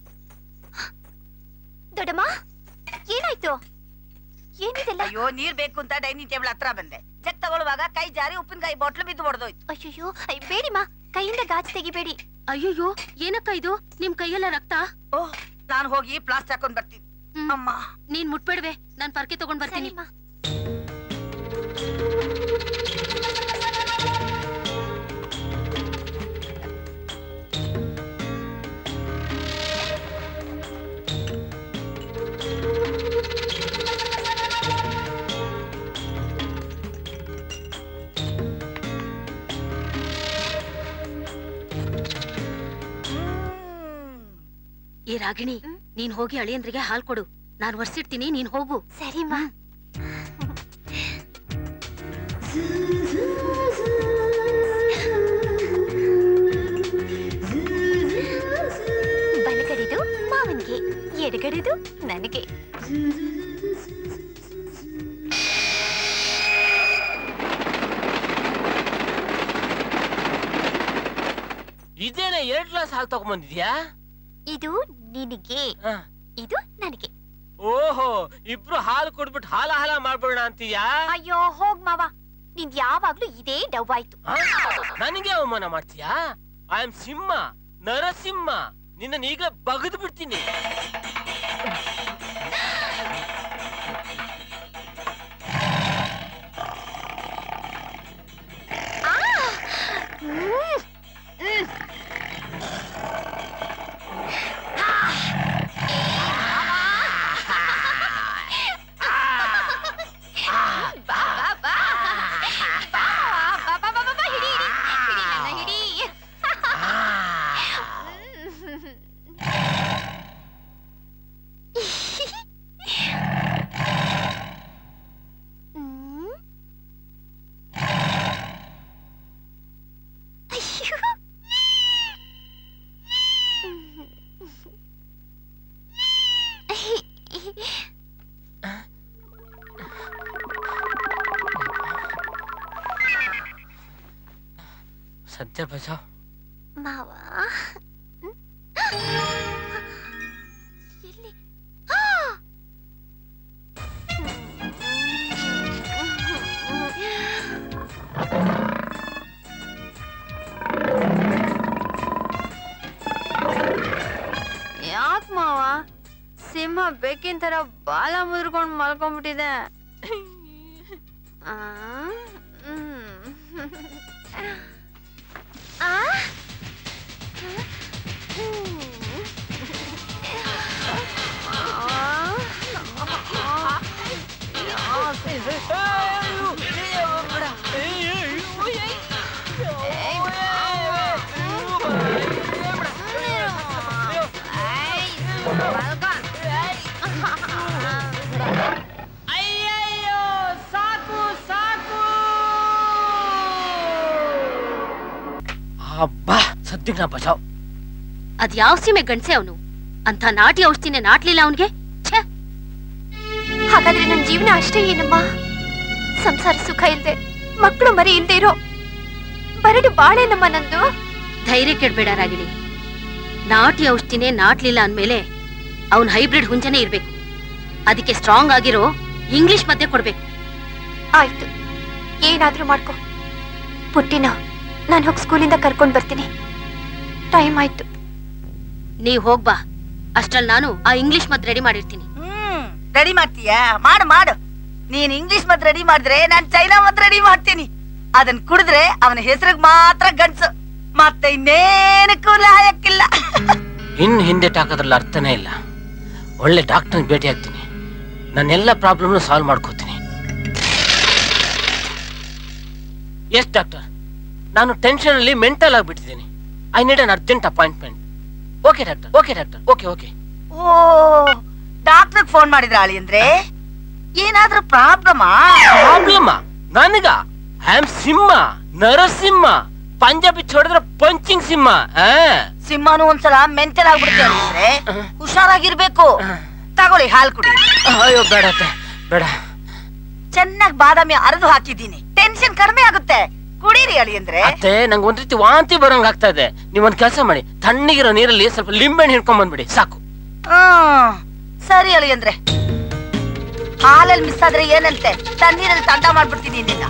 ದೊಡ್ಡಮ್ಮ ಏನಾಯ್ತು ಏನಿದೆಲ್ಲ ಅಯ್ಯೋ ನೀರ್ ಬೇಕು ಅಂತ ಡೈನಿಂಗ್ ಟೇಬಲ್ ಹತ್ರ ಬಂದೆ ಜಗ್ ತಗೊಳ್ಳುವಾಗ ಕೈ ಜಾರಿ ಉಪ್ಪಿನಕಾಯಿ ಬಾಟ್ಲು ಬಿದ್ದು ಹೊಡೆದೋಯ್ತು ಅಯ್ಯೋ ಬೇಡಿಮ್ಮ ಕೈಯಿಂದ ಗಾಜ್ ತೆಗಿಬೇಡಿ ಅಯ್ಯಯ್ಯೋ ಏನಕ್ಕ ಇದು ನಿಮ್ ಕೈಯೆಲ್ಲ ರಕ್ತ ಓಹ್ ನಾನು ಹೋಗಿ ಪ್ಲಾಸ್ಟರ್ ಹಾಕೊಂಡ್ ಬರ್ತೀನಿ ಅಮ್ಮ ನೀನ್ ಮುಟ್ಬೇಡ್ವೆ ನಾನ್ ಪರ್ಕೆ ತಗೊಂಡ್ ಬರ್ತೀನಿ ಏ ರಾಗಿಣಿ ನೀನ್ ಹೋಗಿ ಅಳಿಯಂದ್ರಿಗೆ ಹಾಲ್ ಕೊಡು ನಾನ್ ಒರ್ಸಿಡ್ತೀನಿ ನೀನ್ ಹೋಗು ಸರಿಮ್ಮ ಬಲಗಡೆದು ಮಾವನ್ಗೆ ಎಡಗಡೆದು ನನಗೆ ಇದೇನ ಎರಡ್ ಗ್ಲಾಸ್ ಹಾಲು ತಗೊಂಬಂದಿದ್ಯಾ ಇದು ನಿನಗೆ ಇದು ನನಗೆ ಓಹೋ ಇಬ್ರು ಹಾಲು ಕೊಡ್ಬಿಟ್ಟು ಹಾಲ ಹಾಲ ಮಾಡ್ಬಿಡೋಣ ಅಂತೀಯಾ ಅಯ್ಯೋ ಹೋಗ್ ಮಾವ ನಿಂದ್ ಯಾವಾಗ್ಲೂ ಇದೇ ಡವ್ವಾಯ್ತು ಆ? ನನಗೆ ಅವಮಾನ ಮಾಡ್ತೀಯಾ ಐ ಆಮ್ ಸಿಂಹ ನರಸಿಂಹ ನಿನ್ನ ಈಗಲೇ ಬಗದು ಬಿಡ್ತೀನಿ ಸದ್ಯ ಬಚಾವ್ ಮಾವ ಎಲ್ಲಿ ಯಾಕ್ ಮಾವ ಸಿಂಹ ಬೆಕ್ಕಿನ ತರ ಬಾಲ ಮುದ್ರಕೊಂಡ್ ಮಲ್ಕೊಂಡ್ಬಿಟ್ಟಿದೆ ಆ, ಹ್ಮ್. ಆ? ಅಯ್ಯಯ್ಯೋ ಸಾಕು ಸಾಕು ಅಬ್ಬಾ ಸದ್ಯಕ್ಕೆ ನಾ ಬಚಾವ್ ಅದ್ ಯಾವ ಸೀಮೆ ಗಂಡ್ಸೆ ಅವನು ಅಂತ ನಾಟಿ ಔಷಧಿನೇ ನಾಟ್ಲಿಲ್ಲ ಅವನ್ಗೆ ಹಾಗಾದ್ರೆ ನನ್ ಜೀವನ ಅಷ್ಟೇ ಏನಮ್ಮ ಸಂಸಾರ ಸುಖ ಇಲ್ದೆ ಮಕ್ಕಳು ಮರಿ ಇಲ್ದೇ ಇರೋ ಬರಡು ಬಾಳೇನಮ್ಮ ನಂದು ಧೈರ್ಯ ಕೆಡ್ಬೇಡ ರಾಗಿಣಿ ನಾಟಿ ಔಷಧಿನೇ ನಾಟ್ಲಿಲ್ಲ ಅಂದ್ಮೇಲೆ ಅವನ್ ಹೈಬ್ರಿಡ್ ಹುಂಜನೇ ಇರ್ಬೇಕು ಅದಕ್ಕೆ ಸ್ಟ್ರಾಂಗ್ ಆಗಿರೋ ಇಂಗ್ಲಿಷ್ ಮದ್ಯ ಕೊಡ್ಬೇಕು ಆಯ್ತು ಏನಾದ್ರೂ ಮಾಡ್ಕೊ ಪುಟ್ಟಿನ ನಾನು ಹೋಗಿ ಸ್ಕೂಲಿಂದ ಕರ್ಕೊಂಡ್ ಬರ್ತೀನಿ ಟೈಮ್ ಆಯ್ತು ನೀವ್ ಹೋಗ್ಬಾ ಅಷ್ಟ್ರಲ್ಲಿ ನಾನು ಆ ಇಂಗ್ಲಿಷ್ ಮದ್ ರೆಡಿ ಮಾಡಿರ್ತೀನಿ ಹ್ಮ್ ರೆಡಿ ಮಾಡ್ತೀಯಾ ಮಾಡು ಮಾಡು ನೀನ್ ಇಂಗ್ಲಿಷ್ ಮತ್ ರೆಡಿ ಮಾಡಿದ್ರೆ ನಾನ್ ಚೈನಾ ಮತ್ ರೆಡಿ ಮಾಡ್ತೀನಿ ಅದನ್ ಕುಡಿದ್ರೆ ಅವನ ಹೆಸರಿಗೆ ಮಾತ್ರ ಗಂಡ್ಸು ಮತ್ತೆ ಇನ್ನೇನಕ್ಕೂ ಲಾಯಕ್ಕಿಲ್ಲ ಇನ್ ಹಿಂದೆ ಹಾಕೋದ್ರಲ್ಲಿ ಅರ್ಥನೇ ಇಲ್ಲ ಒಳ್ಳೆ ಡಾಕ್ಟರ್ ಭೇಟಿ ಆಗ್ತೀನಿ ನನ್ನೆಲ್ಲ ಪ್ರಾಬ್ಲಮ್ ಸಾಲ್ವ್ ಮಾಡ್ಕೋತೀನಿ ಎಸ್ ಡಾಕ್ಟರ್ ನಾನು ಟೆನ್ಷನ್ ಅಲ್ಲಿ ಮೆಂಟಲ್ ಆಗ್ಬಿಟ್ಟಿದ್ದೀನಿ I need an urgent appointment okay doctor okay doctor okay okay oh doctor phone ಮಾಡಿದ್ರ ಆಳಿ ಅಂದ್ರೆ ಏನಾದ್ರೂ ಪ್ರಾಬ್ಲಮಾ ಪ್ರಾಬ್ಲಮ್ ನನಗ ಐ ಆಮ್ ಸಿಂಹ ನರಸಿಂಹ ಪಂಜಾಬಿ ಹೊಡೆದ್ರೆ ಪಂಚಿಂಗ್ ಸಿಂಹ ಆ? ಸಿಂಹನು ಒಂದ್ಸಲ ಮೆಂಟಲ್ ಆಗ್ಬಿಡುತ್ತೆ ಅಂದ್ರೆ ಹುಷಾರಾಗಿರ್ಬೇಕು ತಗೊಳ್ಳಿ ಹಾಲ್ ಕುಡಿ ಅಯ್ಯೋ ಬೇಡ ಅತ್ತೆ, ಬೇಡ ಚೆನ್ನಾಗಿ ಬಾದಾಮಿ ಅರೆದು ಹಾಕಿದ್ದೀನಿ ಟೆನ್ಷನ್ ಕಡಿಮೆ ಆಗುತ್ತೆ ಕುಡೀರಿ ಅಳಿ ಅಂದ್ರೆ ಅತ್ತೆ ನಂಗೆ ಒಂದ್ ರೀತಿ ವಾಂತಿ ಬರೋಂಗ್ ಆಗ್ತಾ ಇದೆ ನೀವ್ ಒಂದ್ ಕೆಲಸ ಮಾಡಿ ತಣ್ಣಗಿರೋ ನೀರಲ್ಲಿ ಸ್ವಲ್ಪ ಲಿಂಬೆಹಣ್ಣು ಹಿಡ್ಕೊಂಡ್ ಬಂದ್ಬಿಡಿ ಸಾಕು ಹ್ಮ್ ಸರಿ ಅಳಿ ಅಂದ್ರೆ ಹಾಲಲ್ಲಿ ಮಿಸ್ ಆದ್ರೆ ಏನಂತೆ ತಣ್ಣೀರಲ್ಲಿ ತಂಡ ಮಾಡ್ಬಿಡ್ತೀನಿ ನಿನ್ನ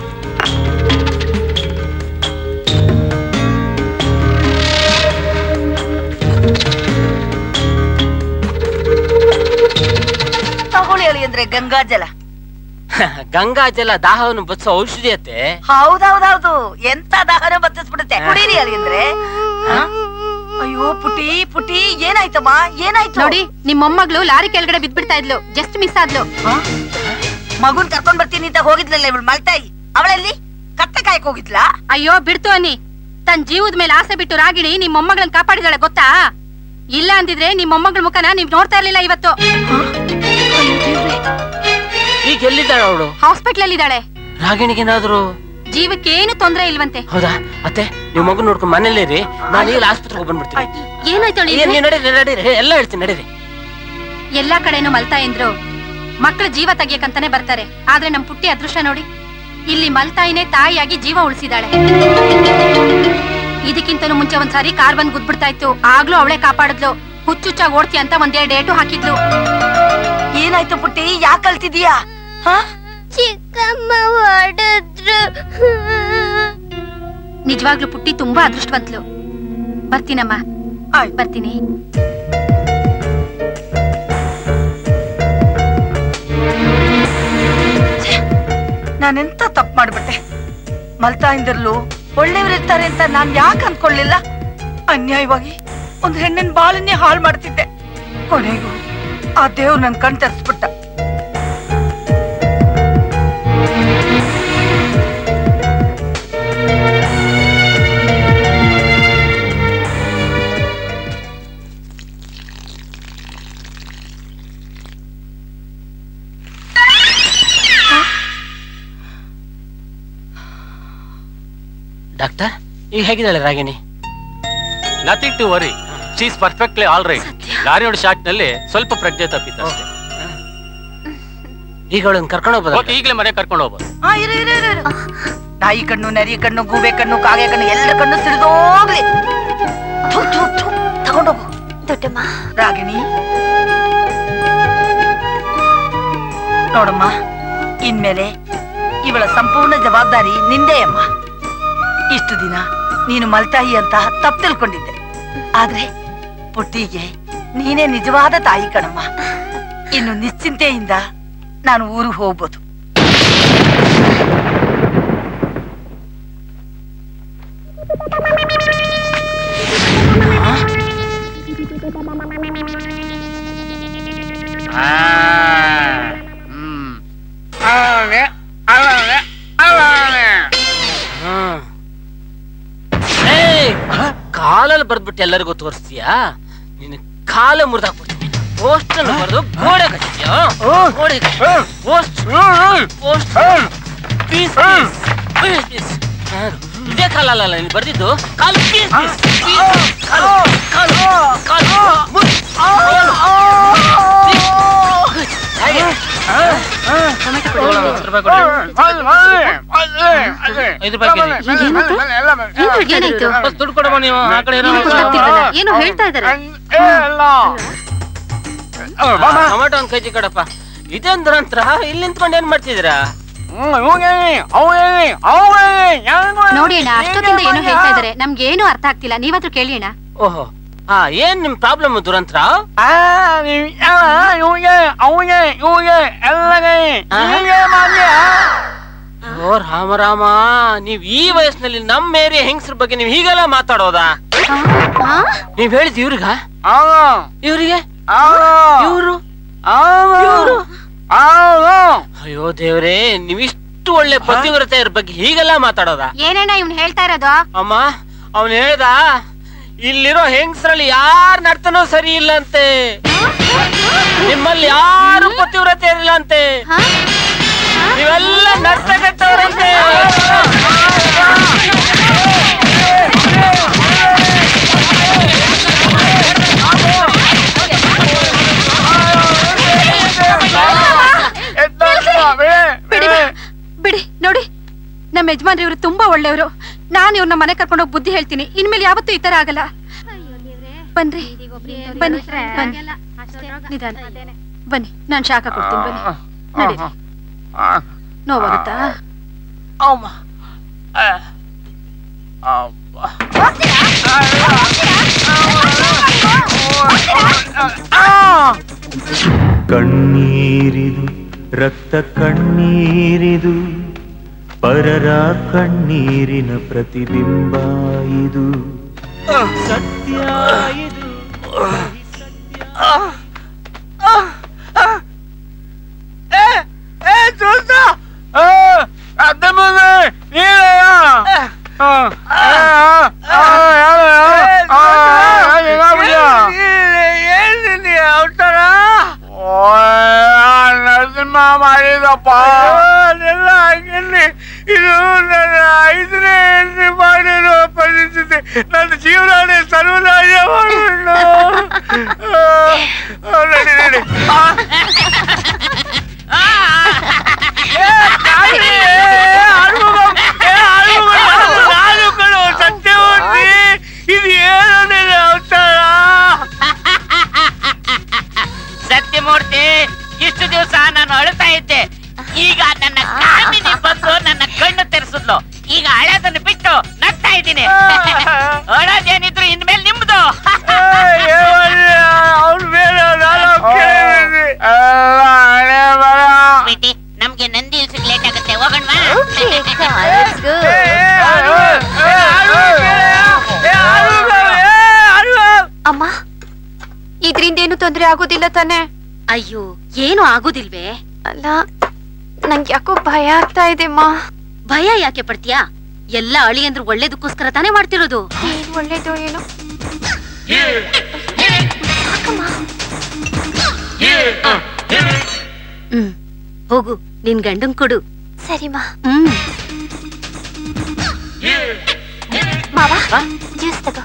ತಗೊಳ್ಳಿ ಅಳಿ ಅಂದ್ರೆ ಗಂಗಾ ಜಲ ಗಂಗಾ ಜಲ ದಾಹವನ್ನು ಬಚ್ಚೋ ಔಷಧಿ ಅತ್ತೆ ಹೌದೌದೌದು ಎಂತ ದಾಹನ ಬತ್ತಿಸ್ಬಿಡುತ್ತೆ ಕುಡೀರಿ ಅಳಿ ಅಂದ್ರೆ ಹ? ಅಯ್ಯೋ ಪುಟಿ ಪುಟಿ ಏನಾಯ್ತಮ್ಮ ಏನಾಯ್ತು ನೋಡಿ ನಿಮ್ ಮೊಮ್ಮಗಳು ಲಾರಿ ಕೆಳಗಡೆ ಬಿದ್ಬಿಡ್ತಾ ಇದ್ಲು ಜಸ್ಟ್ ಮಿಸ್ ಆದ್ಲು ಮಗುನ್ ಕರ್ಕೊಂಡ್ ಬರ್ತೀನಿ ಅಂತ ಹೋಗಿದ್ಲಲ್ಲ ಇವಳು ಮಲ್ತಾಯಿ ಅವಳಲ್ಲಿ ಕತ್ತೆ ಕಾಯಕ್ ಹೋಗಿದ್ಲಾ ಅಯ್ಯೋ ಬಿಡ್ತು ಅನ್ನಿ ತನ್ ಜೀವದ ಮೇಲೆ ಆಸೆ ಬಿಟ್ಟು ರಾಗಿಣಿ ನಿಮ್ ಮೊಮ್ಮಗಳನ್ನ ಕಾಪಾಡಿದಾಳೆ ಗೊತ್ತಾ ಇಲ್ಲ ಅಂದಿದ್ರೆ ನಿಮ್ ಮೊಮ್ಮಗಳ ಮುಖನ ನೀವ್ ನೋಡ್ತಾ ಇರ್ಲಿಲ್ಲ ಇವತ್ತು ಈಗ ಎಲ್ಲಿದ್ದಾಳೆ ಅವಳು ಹಾಸ್ಪಿಟ್ಲ್ ಇದ್ದಾಳೆ ರಾಗಿಣಿಗೇನಾದ್ರು ಜೀವಕ್ಕೇನು ತೊಂದ್ರೆ ಇಲ್ವಂತೆ ಹೌದಾ ಅತ್ತೆ ನೀವು ಮಗು ನೋಡ್ಕೊಂಡು ಮನೇಲಿರಿ ನಾನು ಈಗ ಆಸ್ಪತ್ರೆಗೆ ಬಂದ್ಬಿಡ್ತೀನಿ ಏನಾಯ್ತು ಏ, ನೀವ್ ನಡೀರಿ ನಡೀರಿ ಹೇ, ಎಲ್ಲ ಹೇಳ್ತೀನಿ ನಡೀರಿ ಎಲ್ಲಾ ಕಡೆನೂ ಮಲ್ತಾ ಎಂದ್ರು ಮಕ್ಕಳು ಜೀವ ತೆಗಿಯಕಂತಾನೆ ಬರ್ತಾರೆ ಆದ್ರೆ ನಮ್ ಪುಟ್ಟಿ ಅದೃಷ್ಟ ನೋಡಿ ಇಲ್ಲಿ ಮಲ್ತಾಯಿನೇ ತಾಯಿಯಾಗಿ ಜೀವ ಉಳಿಸಿದಾಳೆ ಇದಕ್ಕಿಂತನೂ ಮುಂಚೆ ಒಂದ್ಸಾರಿ ಕಾರ್ ಬಂದ್ ಗುದ್ಬಿಡ್ತಾ ಇತ್ತು ಆಗ್ಲೂ ಅವಳೇ ಕಾಪಾಡಿದ್ಲು ಹುಚ್ಚುಚ್ಚಾಗಿ ಓಡ್ತಿ ಅಂತ ಒಂದೆರಡು ಏಟು ಹಾಕಿದ್ಲು ಏನಾಯ್ತು ಪುಟ್ಟಿ ಯಾಕೆ ಕಲ್ತಿದೀಯಾ ಚಿಕ್ಕಮ್ಮ ಹೊಡೆದ್ರು ನಿಜವಾಗ್ಲೂ ಪುಟ್ಟಿ ತುಂಬಾ ಅದೃಷ್ಟವಂತ್ಲು ಬರ್ತೀನಮ್ಮ ಬರ್ತೀನಿ ನಾನೆಂತ ತಪ್ಪು ಮಾಡ್ಬಿಟ್ಟೆ ಮಲ್ತಾಯಿಂದರ್ಲು ಒಳ್ಳೆಯವರಿರ್ತಾರೆ ಅಂತ ನಾನ್ ಯಾಕೆ ಅನ್ಕೊಳ್ಳಿಲ್ಲ ಅನ್ಯಾಯವಾಗಿ ಒಂದ್ ಹೆಣ್ಣಿನ ಬಾಳನ್ನೇ ಹಾಳು ಮಾಡ್ತಿದ್ದೆ ಕೊನೆಗೂ ಆ ದೇವ್ರು ನನ್ ಕಣ್ ತರಿಸ್ಬಿಟ್ಟ ಡಾಕ್ಟರ್ ಈಗ ಹೇಗಿದ್ದಾಳೆ Ragini nothing to worry she's perfectly all right lorry ಹೊಡೆ ಶಾಕ್ ನಲ್ಲಿ ಸ್ವಲ್ಪ ಪ್ರಜ್ಞೆ ತಪ್ಪಿತ್ತು ಅಷ್ಟೇ ಈಗ ಅವಳನ್ನ ಕರ್ಕೊಂಡು ಹೋಗ್ಬೋದ ಓಕೆ ಈಗಲೇ ಮನೆ ಕರ್ಕೊಂಡು ಹೋಗ್ಬೋದು ಆ, ಇರು, ಇರು, ಇರು, ಇರು. ನಾಯಿ ಕಣ್ಣು ನರಿ ಕಣ್ಣು ಗೂಬೆ ಕಣ್ಣು ಕಾಗೆ ಕಣ್ಣು ಎಲ್ಲ ಕಣ್ಣು ಸಿಡಿದೋಗ್ಲಿ ಥು, ಥು, ಥು. ತಗೊಂಡೋಗು ದೊಡ್ಡಮ್ಮ ರಾಗಿಣಿ ನೋಡಮ್ಮ ಇನ್ಮೇಲೆ ಇವಳ ಸಂಪೂರ್ಣ ಜವಾಬ್ದಾರಿ ನಿಂದೇ ಅಮ್ಮ ಇಷ್ಟು ದಿನ ನೀನು ಮಲ್ತಾಯಿ ಅಂತ ತಪ್ಪು ತಿಳ್ಕೊಂಡಿದ್ದೆ ಆದ್ರೆ ಪುಟ್ಟಿಗೆ ನೀನೇ ನಿಜವಾದ ತಾಯಿ ಕಣಮ್ಮ ಇನ್ನು ನಿಶ್ಚಿಂತೆಯಿಂದ ನಾನು ಊರಿಗೆ ಹೋಗ್ಬೋದು ಏಯ್! ಕಾಲಲ್ಲಿ ಬರ್ದ್ಬಿಟ್ಟು ಎಲ್ಲರಿಗೂ ತೋರಿಸ್ತೀಯಾ ನಿನ್ನ ಕಾಲ ಮುರಿದಾಕ್ಬಿಡ್ತೀನಿ ಪೋಸ್ಟ್ ಬರ್ದು ಗೋಡೆ ಕಟ್ತೀಯಾ ಗೋಡೆ post post piece piece piece ಇದೇ ಕಾಲಲ್ಲ ನೀನು ಬರ್ದಿದ್ದು ಕಾಲು ಪೀಸ್ ಪೀಸ್ ಪೀಸ್ ಕಾಲು ಕಾಲು ಕಾಲು ಮುರಿ. ಕಾಲು. ಹಾಗೆ. ಟೊಮೆಟೊ ಕೊಡಿ, ಹತ್ತು ರೂಪಾಯಿ ಕೊಡಿ. ಐದು ರೂಪಾಯಿ ಕೆಜಿ. ಏನಾಯ್ತು ಬಸ್ ದುಡ್ಡು ಕೊಡಮ್ಮ ನೀವು ಆ ಕಡೆ ಏನೋ ಏನೋ ಗೊತ್ತಾಗ್ತಿಲ್ವಲ್ಲ. ಏನೋ ಹೇಳ್ತಾ ಇದಾರೆ ಟೊಮೆಟೊ ಒಂದ್ ಕೆಜಿ ಕೊಡಪ್ಪ ಇದೊಂದು ನಂತರ ಇಲ್ಲಿ ನಿಂತ್ಕೊಂಡು ಏನ್ ಮಾಡ್ತಿದ್ದೀರಾ ನೋಡಿ ಅಣ್ಣ ಅಷ್ಟೊತ್ತಿಂದ ಏನೋ ಹೇಳ್ತಾ ಇದಾರೆ ನಮ್ಗೇನು ಅರ್ಥ ಆಗ್ತಿಲ್ಲ ನೀವಾದ್ರೂ ಕೇಳಿ ಅಣ್ಣ ಓಹೋ ಹಾ ಏನ್ ನಿಮ್ ಪ್ರಾಬ್ಲಮ್ ದುರಂತರ ಓ ರಾಮ ರಾಮ ನೀವ್ ಈ ವಯಸ್ಸಿನಲ್ಲಿ ನಮ್ ಏರಿಯಾ ಹೆಂಗಸ್ರ ಬಗ್ಗೆ ನೀವ್ ಹೀಗೆಲ್ಲ ಮಾತಾಡೋದಾ ನೀವ್ ಹೇಳಿದ್ ಇವ್ರಿಗ ಇವ್ರಿಗೆ ಇವ್ರು ಇವ್ರು ಅಯ್ಯೋ ದೇವ್ರೇ ನೀವಿಷ್ಟು ಒಳ್ಳೆ ಪತಿವ್ರತೆಯರ ಬಗ್ಗೆ ಹೀಗೆಲ್ಲ ಮಾತಾಡೋದಾ ಏನಣ್ಣ ಇವ್ನು ಹೇಳ್ತಾ ಇರೋದು ಅಮ್ಮ ಅವನ್ ಹೇಳ್ದ ಇಲ್ಲಿರೋ ಹೆಂಗಸ್ರಲ್ಲಿ ಯಾರ ನರ್ತನೂ ಸರಿ ಇಲ್ಲ ಅಂತೆ ನಿಮ್ಮಲ್ಲಿ ಯಾರು ಪತಿವ್ರತೆ ಇರಲಿಲ್ಲ ಅಂತೆ ನೀವೆಲ್ಲ ನರ್ತಕತ್ತವ್ರಂತೆ ಬಿಡಿ ಬಾ. ಬಿಡಿ ನೋಡಿ ನಮ್ಮ ಯಜಮಾನ್ರಿ ಇವರು ತುಂಬಾ ಒಳ್ಳೆಯವರು ನಾನು ಇವ್ರನ್ನ ಮನೆ ಕರ್ಕೊಂಡೋಗಿ ಬುದ್ಧಿ ಹೇಳ್ತೀನಿ ಇನ್ಮೇಲೆ ಯಾವತ್ತೂ ಈ ತರ ಆಗಲ್ಲ ಬನ್ರಿ ಬನ್ನಿ ಬನ್ನಿ ನಿಧಾನ ಬನ್ನಿ ನಾನು ಶಾಖ ಕೊಡ್ತೀನಿ ಬನ್ನಿ ನಡೀರಿ ನೋವಾಗುತ್ತಾ ಕಣ್ಣೀರಿದು ರಕ್ತ ಕಣ್ಣೀರಿದು ಪರರ ಕಣ್ಣೀರಿನ ಪ್ರತಿಬಿಂಬ ಇದು ಸತ್ಯ ಇದು ನರಸಿಂಹ ಮಾಡಿದಪ್ಪ ಅದೆಲ್ಲ ಹಾಗೆಲ್ಲಿ ಇದು ನನ್ನ ಐದನೇ ಹೆಂಡತಿ ಮಾಡಿರೋ ಪರಿಸ್ಥಿತಿ ನನ್ನ ಜೀವನನೇ ಸರ್ವನಾಶ ಮಾಡಿದ್ರು ನಡಿ ನಡಿ ಆ. ಏ, ತಾಯಿ, ಏ, ಅನುಭವ, ಏ, ಅನುಭವ, ನಾನು- ನಾನು ಕಣೋ, ಸತ್ಯವತಿ ಇದು ಏನು ನಿನ್ನ ಅವತಾರ ಸತ್ಯಮೂರ್ತಿ ಇಷ್ಟು ದಿವಸ ನಾನು ಅಳ್ತಾ ಇದ್ದೆ ಈಗ ನನ್ನ ಕಾಮಿನಿ ಬಂದು ನನ್ನ ಕಣ್ಣು ತೆರೆಸಿದ್ಲು ಈಗ ಹಳೆದನ್ನು ಬಿಟ್ಟು ನಗ್ತಾ ಇದ್ದೀನಿ ಅಳೋದೇನಿದ್ರು ಇನ್ಮೇಲೆ ನಿಮ್ದು ಅವ್ರ ಮೇಲೆ ನಾನು ಕೇಳಿದ್ದೀನಿ. ಬಿಟ್ಟಿ ನಮ್ಗೆ ನಂದಿ ಇಲ್ಸಕ್ ಲೇಟ್ ಆಗುತ್ತೆ ಹೋಗೋಣವಾ ಅಮ್ಮ ಇದ್ರಿಂದ ಏನು ತೊಂದ್ರೆ ಆಗೋದಿಲ್ಲ ತಾನೆ ಅಯ್ಯೋ ಏನು ಆಗೋದಿಲ್ವೇ ಅಲ್ಲ ನಂಗೆ ಯಾಕೋ ಭಯ ಆಗ್ತಾ ಇದೆ ಅಮ್ಮ ಭಯ ಯಾಕೆ ಪಡ್ತೀಯಾ ಎಲ್ಲ ಅಳಿಯಂದ್ರು ಒಳ್ಳೇದಕ್ಕೋಸ್ಕರ ತಾನೇ ಮಾಡ್ತಿರೋದು ಏನ್ ಒಳ್ಳೇದು ಏನು ಹ್ಮ್ ಹೋಗು ನಿನ್ ಗಂಡನ್ ಕೊಡು ಸರಿಮಾ ಹ್ಮ್ ಮಾವ ಜ್ಯೂಸ್ ತಗೋ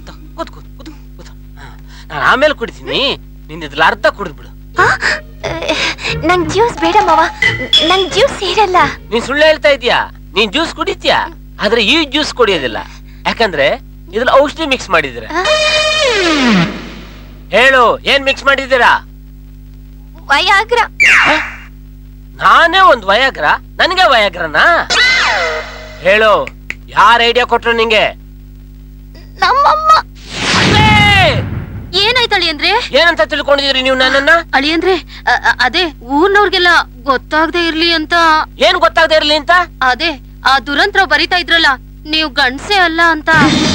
ನಾನು ಆಮೇಲೆ ಕುಡಿತೀನಿ ನಿನ್ ಇದ್ರಲ್ಲಿ ಅರ್ಧ ಕುಡಿದ್ಬಿಡು ನಂಗ್ ಜ್ಯೂಸ್ ಬೇಡ ಮಾವ ನಂಗ್ ಜ್ಯೂಸ್ ಸೇರಲ್ಲ ನೀನ್ ಸುಳ್ಳು ಹೇಳ್ತಾ ಇದೀಯಾ ನೀನ್ ಜ್ಯೂಸ್ ಕುಡಿತೀಯಾ ಆದ್ರೆ ಈ ಜ್ಯೂಸ್ ಕುಡಿಯೋದಿಲ್ಲ ಯಾಕಂದ್ರೆ ಇದ್ರಲ್ಲಿ ಔಷಧಿ ಮಿಕ್ಸ್ ಮಾಡಿದಿರ ಹೇಳು ಏನ್ ಮಿಕ್ಸ್ ಮಾಡಿದ್ದೀರಾ ವಯಾಗ್ರ ನಾನೇ ಒಂದ್ ವಯಾಗ್ರ ನನಗೆ ವಯಾಗ್ರನಾ ಹೇಳು ಯಾರ ಐಡಿಯಾ ಕೊಟ್ರು ನಿಂಗೆ ನಮ್ಮಮ್ಮ ಏನಾಯ್ತು ಅಳಿಯಂದ್ರೆ ಏನಂತ ತಿಳ್ಕೊಂಡಿದೀರಿ ನೀವು ನನ್ನನ್ನ ಅಳಿಯಂದ್ರೆ ಅ- ಅ- ಅದೇ ಊರ್ನವ್ರಿಗೆಲ್ಲ ಗೊತ್ತಾಗದೆ ಇರ್ಲಿ ಅಂತ ಏನ್ ಗೊತ್ತಾಗದೆ ಇರ್ಲಿ ಅಂತ ಅದೇ ಆ ದುರಂತ್ರ ಬರಿತಾ ಇದ್ರಲ್ಲ ನೀವು ಗಂಡ್ಸೆ ಅಲ್ಲ ಅಂತ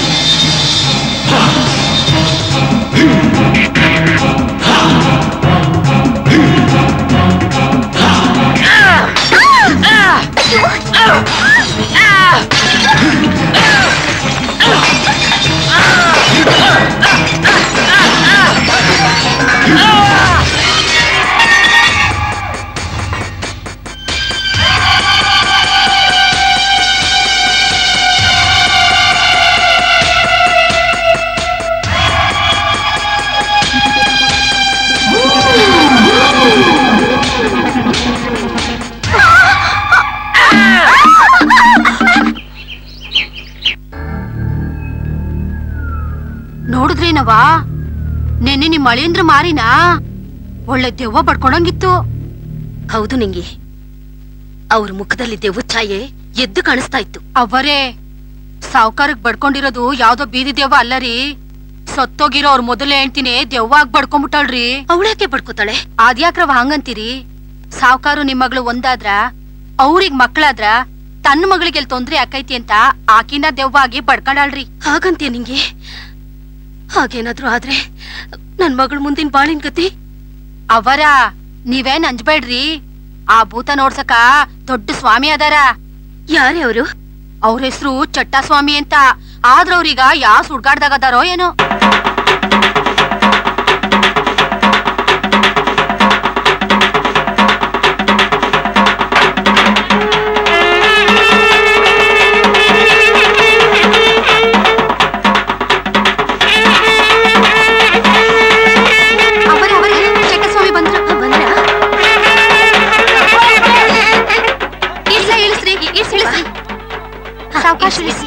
ನೋಡಿದ್ರೇನವಾ ನೆನ್ನೆ ನಿಮ್ ಅಳಿಯಂದ್ರ ಮಾರಿನಾ ಒಳ್ಳೆ ದೆವ್ವ ಪಡ್ಕೊಂಡಂಗಿತ್ತು ಹೌದು ನಿಂಗೆ ಅವ್ರ ಮುಖದಲ್ಲಿ ದೆವ್ವ ಛಾಯೆ ಎದ್ದು ಕಾಣಿಸ್ತಾ ಇತ್ತು ಅವರೇ ಸಾವ್ಕಾರಕ್ ಬಡ್ಕೊಂಡಿರೋದು ಯಾವ್ದೋ ಬೀದಿ ದೆವ್ವ ಅಲ್ಲರಿ ಸತ್ತೋಗಿರೋ ಅವ್ರ ಮೊದಲೇ ಹೇಳ್ತೀನಿ ದೆವ್ವ ಆಗ್ ಬಡ್ಕೊಂಬಿಟ್ಟಾಳ್ರಿ ಅವಳ್ಯಾಕೆ ಬಡ್ಕೋತಾಳೆ ಅದ್ಯಾಕ್ರವ ಹಂಗಂತೀರಿ ಸಾವ್ಕಾರು ನಿಮ್ ಮಗಳು ಒಂದಾದ್ರ ಅವ್ರಿಗ್ ಮಕ್ಳಾದ್ರ ತನ್ನ ಮಗಳಿಗೆ ಎಲ್ ತೊಂದ್ರೆ ಆಕೈತಿ ಅಂತ ಆಕಿನ ದೆವ್ವ ಆಗಿ ಬಡ್ಕೊಂಡಾಳ್ರಿ ಹಾಗಂತೀಯ ನಿಂಗೆ ಹಾಗೇನಾದ್ರೂ ಆದ್ರೆ ನನ್ ಮಗಳ ಮುಂದಿನ ಬಾಳಿನ ಗತಿ ಅವರ ನೀವೇನ್ ಅಂಜ್ಬೇಡ್ರಿ ಆ ಭೂತ ನೋಡ್ಸಕ ದೊಡ್ಡ ಸ್ವಾಮಿ ಅದಾರ ಯಾರೇ ಅವರು ಅವ್ರ ಹೆಸರು ಚಟ್ಟ ಸ್ವಾಮಿ ಅಂತ ಆದ್ರ ಅವ್ರೀಗ ಯಾ ಸುಡ್ಗಾಡ್ದಾಗ ಅದಾರೋ ಏನೋ ಅವರೇ ಅವರೇ ಚಟ್ಟ ಸ್ವಾಮಿ ಬಂದ್ರ ಬಂದ್ರ ಇಳ್ಸ ಇಳಿಸ್ರಿ ಇಳ್ಸ್ ಇಳಿಸ್ರಿ ಸಾವಕಾಶ ಇಳಿಸಿ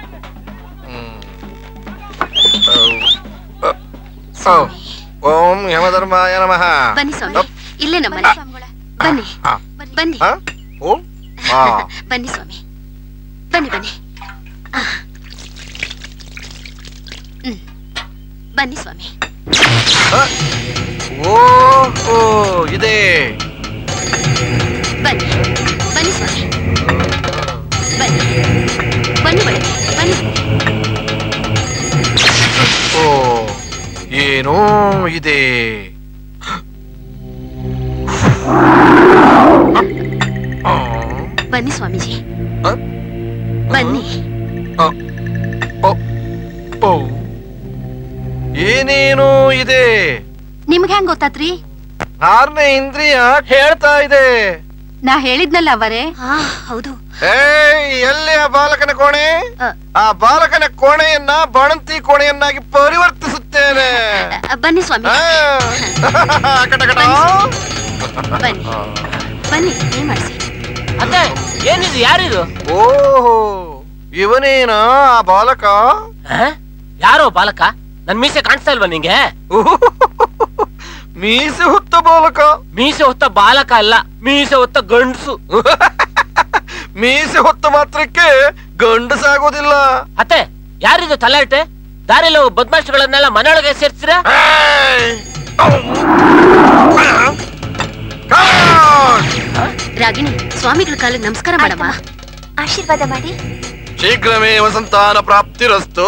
ಓಂ ಯಮಧರ್ಮಾಯ ನಮಃ ಬನ್ನಿ ಸ್ವಾಮಿ ಇಲ್ಲೇ ನಮ್ಮನೆ ಬನ್ನಿ ಆ. ಬನ್ನಿ ಆ? ಓಂ ಆ. ಬನ್ನಿ ಸ್ವಾಮಿ ಬನ್ನಿ ಬನ್ನಿ ಆ. ಹ್ಮ್. ಬನ್ನಿ ಸ್ವಾಮಿ ಓಹೋ ಇದೆ ಬನ್ನಿ ಬನ್ನಿ ಸ್ವಾಮಿ ಬನ್ನಿ ಬನ್ನಿ ಬನ್ನಿ ಬನ್ನಿ ಓ ಏನೋ ಇದೆ ಬನ್ನಿ ಸ್ವಾಮೀಜಿ ಆ? ಬನ್ನಿ ಓ ಏನೇನೋ ಇದೆ ನಿಮ್ಗೆ ಹೆಂಗ್ ಗೊತ್ತಾತ್ರಿ ಆರನೇ ಇಂದ್ರಿಯ ಹೇಳ್ತಾ ಇದೆ ನಾ ಹೇಳಿದ್ನಲ್ಲ ಅವರೇ ಹೌದು ಏಯ್ ಎಲ್ಲಿ ಆ ಬಾಲಕನ ಕೋಣೆ ಆ ಬಾಲಕನ ಕೋಣೆಯನ್ನ ಬಾಣಂತಿ ಕೋಣೆಯನ್ನಾಗಿ ಪರಿವರ್ತಿಸುತ್ತೇನೆ ಬನ್ನಿ ಸ್ವಾಮಿ ಆ, ಕಟ ಕಟ. ಬನ್ನಿ ಬನ್ನಿ ಏನ್ ಮಾಡಿಸಿ ಅತ್ತೆ ಏನಿದು ಯಾರಿದು ಓಹೋ ಇವನೇನ ಆ ಬಾಲಕ ಯಾರೋ ಬಾಲಕ ನನ್ ಮೀಸೆ ಕಾಣಿಸ್ತಾ ಇಲ್ವಾ ನಿಂಗೆ ಮೀಸೆ ಹೊತ್ತ ಬಾಲಕ ಮೀಸೆ ಹೊತ್ತ ಬಾಲಕ ಅಲ್ಲ ಮೀಸೆ ಹೊತ್ತ ಗಂಡ್ಸು ಮೀಸೆ ಹೊತ್ತ ಮಾತ್ರಕ್ಕೆ ಗಂಡಸಾಗೋದಿಲ್ಲ ಅತ್ತೆ ಯಾರಿದು ತಲಾಟೆ ದಾರಿలో ಬದ್ಮಾಶ್ಗಳನ್ನೆಲ್ಲ ಮನೆಯೊಳಗೆ ಸೇರ್ತೀರಾ ರಾಗಿಣಿ ಸ್ವಾಮಿಗಳ ಕಾಲಿಗೆ ನಮಸ್ಕಾರ ಮಾಡಮ್ಮ ಆಶೀರ್ವಾದ ಮಾಡಿ ಶೀಘ್ರವೇ ಸಂತಾನ ಪ್ರಾಪ್ತಿರಸ್ತು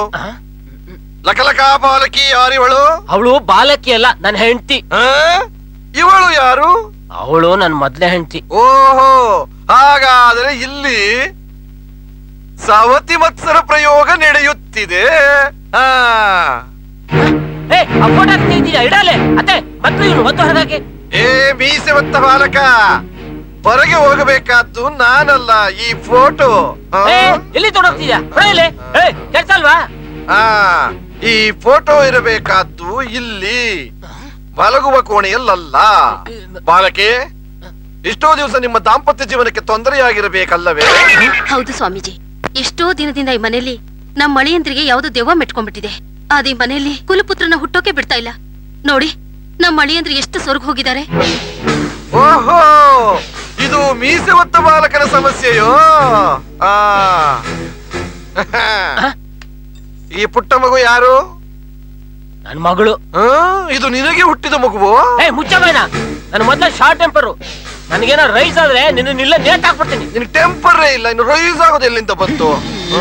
ಲಕಲಕ ಬಾಲಕಿ ಯಾರಿವಳು ಅವಳು ಬಾಲಕಿ ಅಲ್ಲ ನನ್ ಹೆಂಡತಿ ಇವಳು ಯಾರು ಅವಳು ನನ್ ಮೊದ್ಲೇ ಹೆಂಡತಿ ಓಹೋ ಹಾಗಾದರೆ ಇಲ್ಲಿ ಸವತಿ ಮತ್ಸರ ಪ್ರಯೋಗ ನಡೆಯುತ್ತಿದೆ ಆ ಏ ಆ ಫೋಟೋ ತೆಗ್ದಿದ್ಯಾ ಇಡಲೆ ಅತ್ತೆ ಮತ್ತೆ ಇವನು ಒದ್ದು ಹೊರಗಾಗಿ ಏ ಮೀಸೆ ಹೊತ್ತ ಬಾಲಕ ಹೊರಗೆ ಹೋಗಬೇಕಾದ್ದು ನಾನಲ್ಲ ಈ ಫೋಟೋ ಆ? ಏ ಎಲ್ಲಿ ತೊಡಗ್ತಿದ್ಯಾ ಹೊರಗಲೆ ಏ ಕೆಲ್ಸ ಅಲ್ವಾ ಆ ಈ ಫೋಟೋ ಇರಬೇಕಾದ್ದು ಇಲ್ಲಿ ಮಲಗುವ ಕೋಣೆಯಲ್ಲ ಬಾಲಕೆ ಇಷ್ಟೋ ದಿವಸ ನಿಮ್ಮ ದಾಂಪತ್ಯ ಜೀವನಕ್ಕೆ ತೊಂದರೆಯಾಗಿರಬೇಕಲ್ಲವೇ ಹೌದು ಸ್ವಾಮೀಜಿ ಎಷ್ಟೋ ದಿನದಿಂದ ಈ ಮನೆಯಲ್ಲಿ ನಮ್ ಮಳೆಯಂತ್ರಿಗೆ ಯಾವ್ದೋ ದೆವ್ವ ಮೆಟ್ಕೊಂಡ್ಬಿಟ್ಟಿದೆ ಅದೇ ಮನೆಯಲ್ಲಿ ಕುಲಪುತ್ರನ ಹುಟ್ಟೋಕೆ ಬಿಡ್ತಾ ಇಲ್ಲ ನೋಡಿ ನಮ್ ಮಳೆಯಂದ್ರೆ ಎಷ್ಟು ಸ್ವರ್ಗ ಹೋಗಿದ್ದಾರೆ ಓಹೋ ಇದು ಮೀಸೆ ಹೊತ್ತ ಬಾಲಕನ ಸಮಸ್ಯೆಯೋ ಆ ಈ ಪುಟ್ಟ ಮಗು ಯಾರು ನನ್ ಮಗಳು ಆ, ಇದು ನಿನಗೆ ಹುಟ್ಟಿದ ಮಗುವು ಏ ಮುಚ್ಚಬೇಡ ನನ್ ಮೊದ್ಲ ಶಾರ್ಟ್ ಟೆಂಪರು ನನಗೇನೋ ರೈಸ್ ಆದ್ರೆ ನಿನ್ನ ನಿಲ್ಲ ನೇಟ್ ಹಾಕ್ಬಿಡ್ತೀನಿ ನಿನ್ ಟೆಂಪರೇ ಇಲ್ಲ ಇನ್ನು ರೈಸ್ ಆಗೋದು ಎಲ್ಲಿಂದ ಬಂತು ಆ?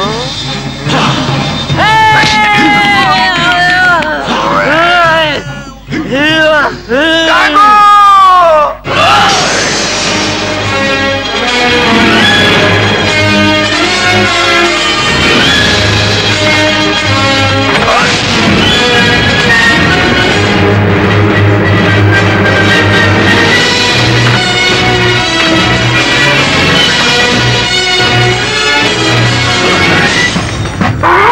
ಆ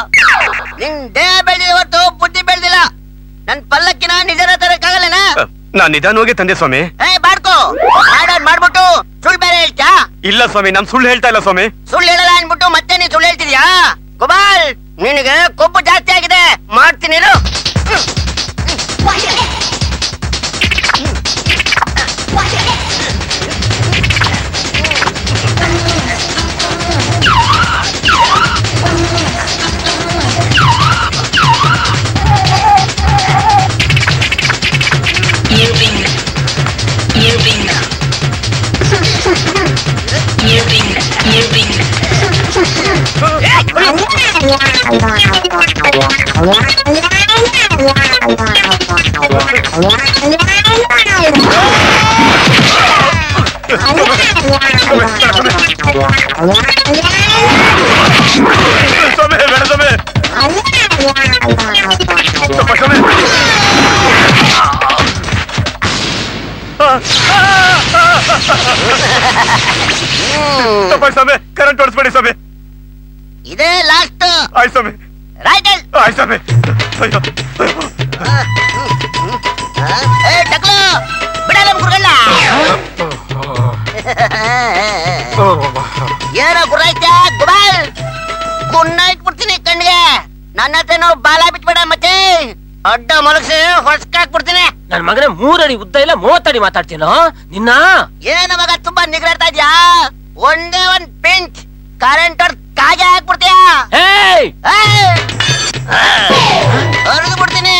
ನಿನ್ ದೇಹ ಬೆಳೆದಿದೆ ಹೊರತು ಬುದ್ಧಿ ಬೆಳೆದಿಲ್ಲ ನನ್ ಪಲ್ಲಕ್ಕಿನ ನಿಜರ ತರಕ್ಕಾಗಲ್ಲನ ನಾನ್ ನಿಧಾನವಾಗಿ ತಂದೆ ಸ್ವಾಮಿ ಏ ಬಾಡ್ಕೋ ಮಾಡೋದ್ ಮಾಡ್ಬಿಟ್ಟು ಸುಳ್ಳು ಬೇರೆ ಹೇಳ್ತ್ಯಾ ಇಲ್ಲ ಸ್ವಾಮಿ ನಾನ್ ಸುಳ್ಳು ಹೇಳ್ತಾ ಇಲ್ಲ ಸ್ವಾಮಿ ಸುಳ್ಳು ಹೇಳಲ್ಲ ಅನ್ಬಿಟ್ಟು ಮತ್ತೆ ನೀನ್ ಸುಳ್ಳು ಹೇಳ್ತಿದ್ಯಾ ಗೋಪಾಲ್ ನಿನಗೆ ಕೊಬ್ಬು ಜಾಸ್ತಿ ಆಗಿದೆ ಮಾಡ್ತೀನಿ ಇರು. ಸ್ವಾಮಿ ಬೇಡ ಸ್ವಾಮಿ ಸ್ವಲ್ಪ ಸ್ವಾಮಿ ಸ್ವಲ್ಪ ಸ್ವಾಮಿ ಕರೆಂಟ್ ಓಡಿಸ್ಬೇಡಿ ಸ್ವಾಮಿ ಇದೇ ಲಾಸ್ಟ್ ಆಯ್ತು ಸ್ವಾಮಿ ರೈಟ್ ಆಯ್ತು ಸ್ವಾಮಿ ಅಯ್ಯೋ ಏ ಟಕ್ಲು ಬಿಡಲ್ಲ ಗುರುಗಳ್ಳ ಏನೋ ಗುರಾಯ್ತ ಗುಬಾಲ್ ಗುನ್ನ ಇಟ್ಬಿಡ್ತೀನಿ ಕಣ್ಣಿಗೆ ನನ್ನ ಹತ್ರನೂ ಬಾಲ ಬಿಟ್ಬೇಡ ಮತ್ತೆ ಅಡ್ಡ ಮಲಗಿಸಿ ಹೊಸ್ಕಾಕ್ಬಿಡ್ತೀನಿ ನನ್ ಮಗನೇ ಮೂರಡಿ ಉದ್ದ ಇಲ್ಲ ಮೂವತ್ತಡಿ ಮಾತಾಡ್ತೀನೋ ನಿನ್ನ ಏನ ಮಗ ತುಂಬಾ ನಿಗ್ರಾಡ್ತಾ ಇದ್ಯಾ ಒಂದೇ ಒಂದ್ ಪಿಂಚ್ ಕರೆಂಟ್ ಹೊಡ್ ಕಾಗೆ ಹಾಕ್ಬಿಡ್ತೀಯಾ ಏಯ್ ಹೊರದು ಬಿಡ್ತೀನಿ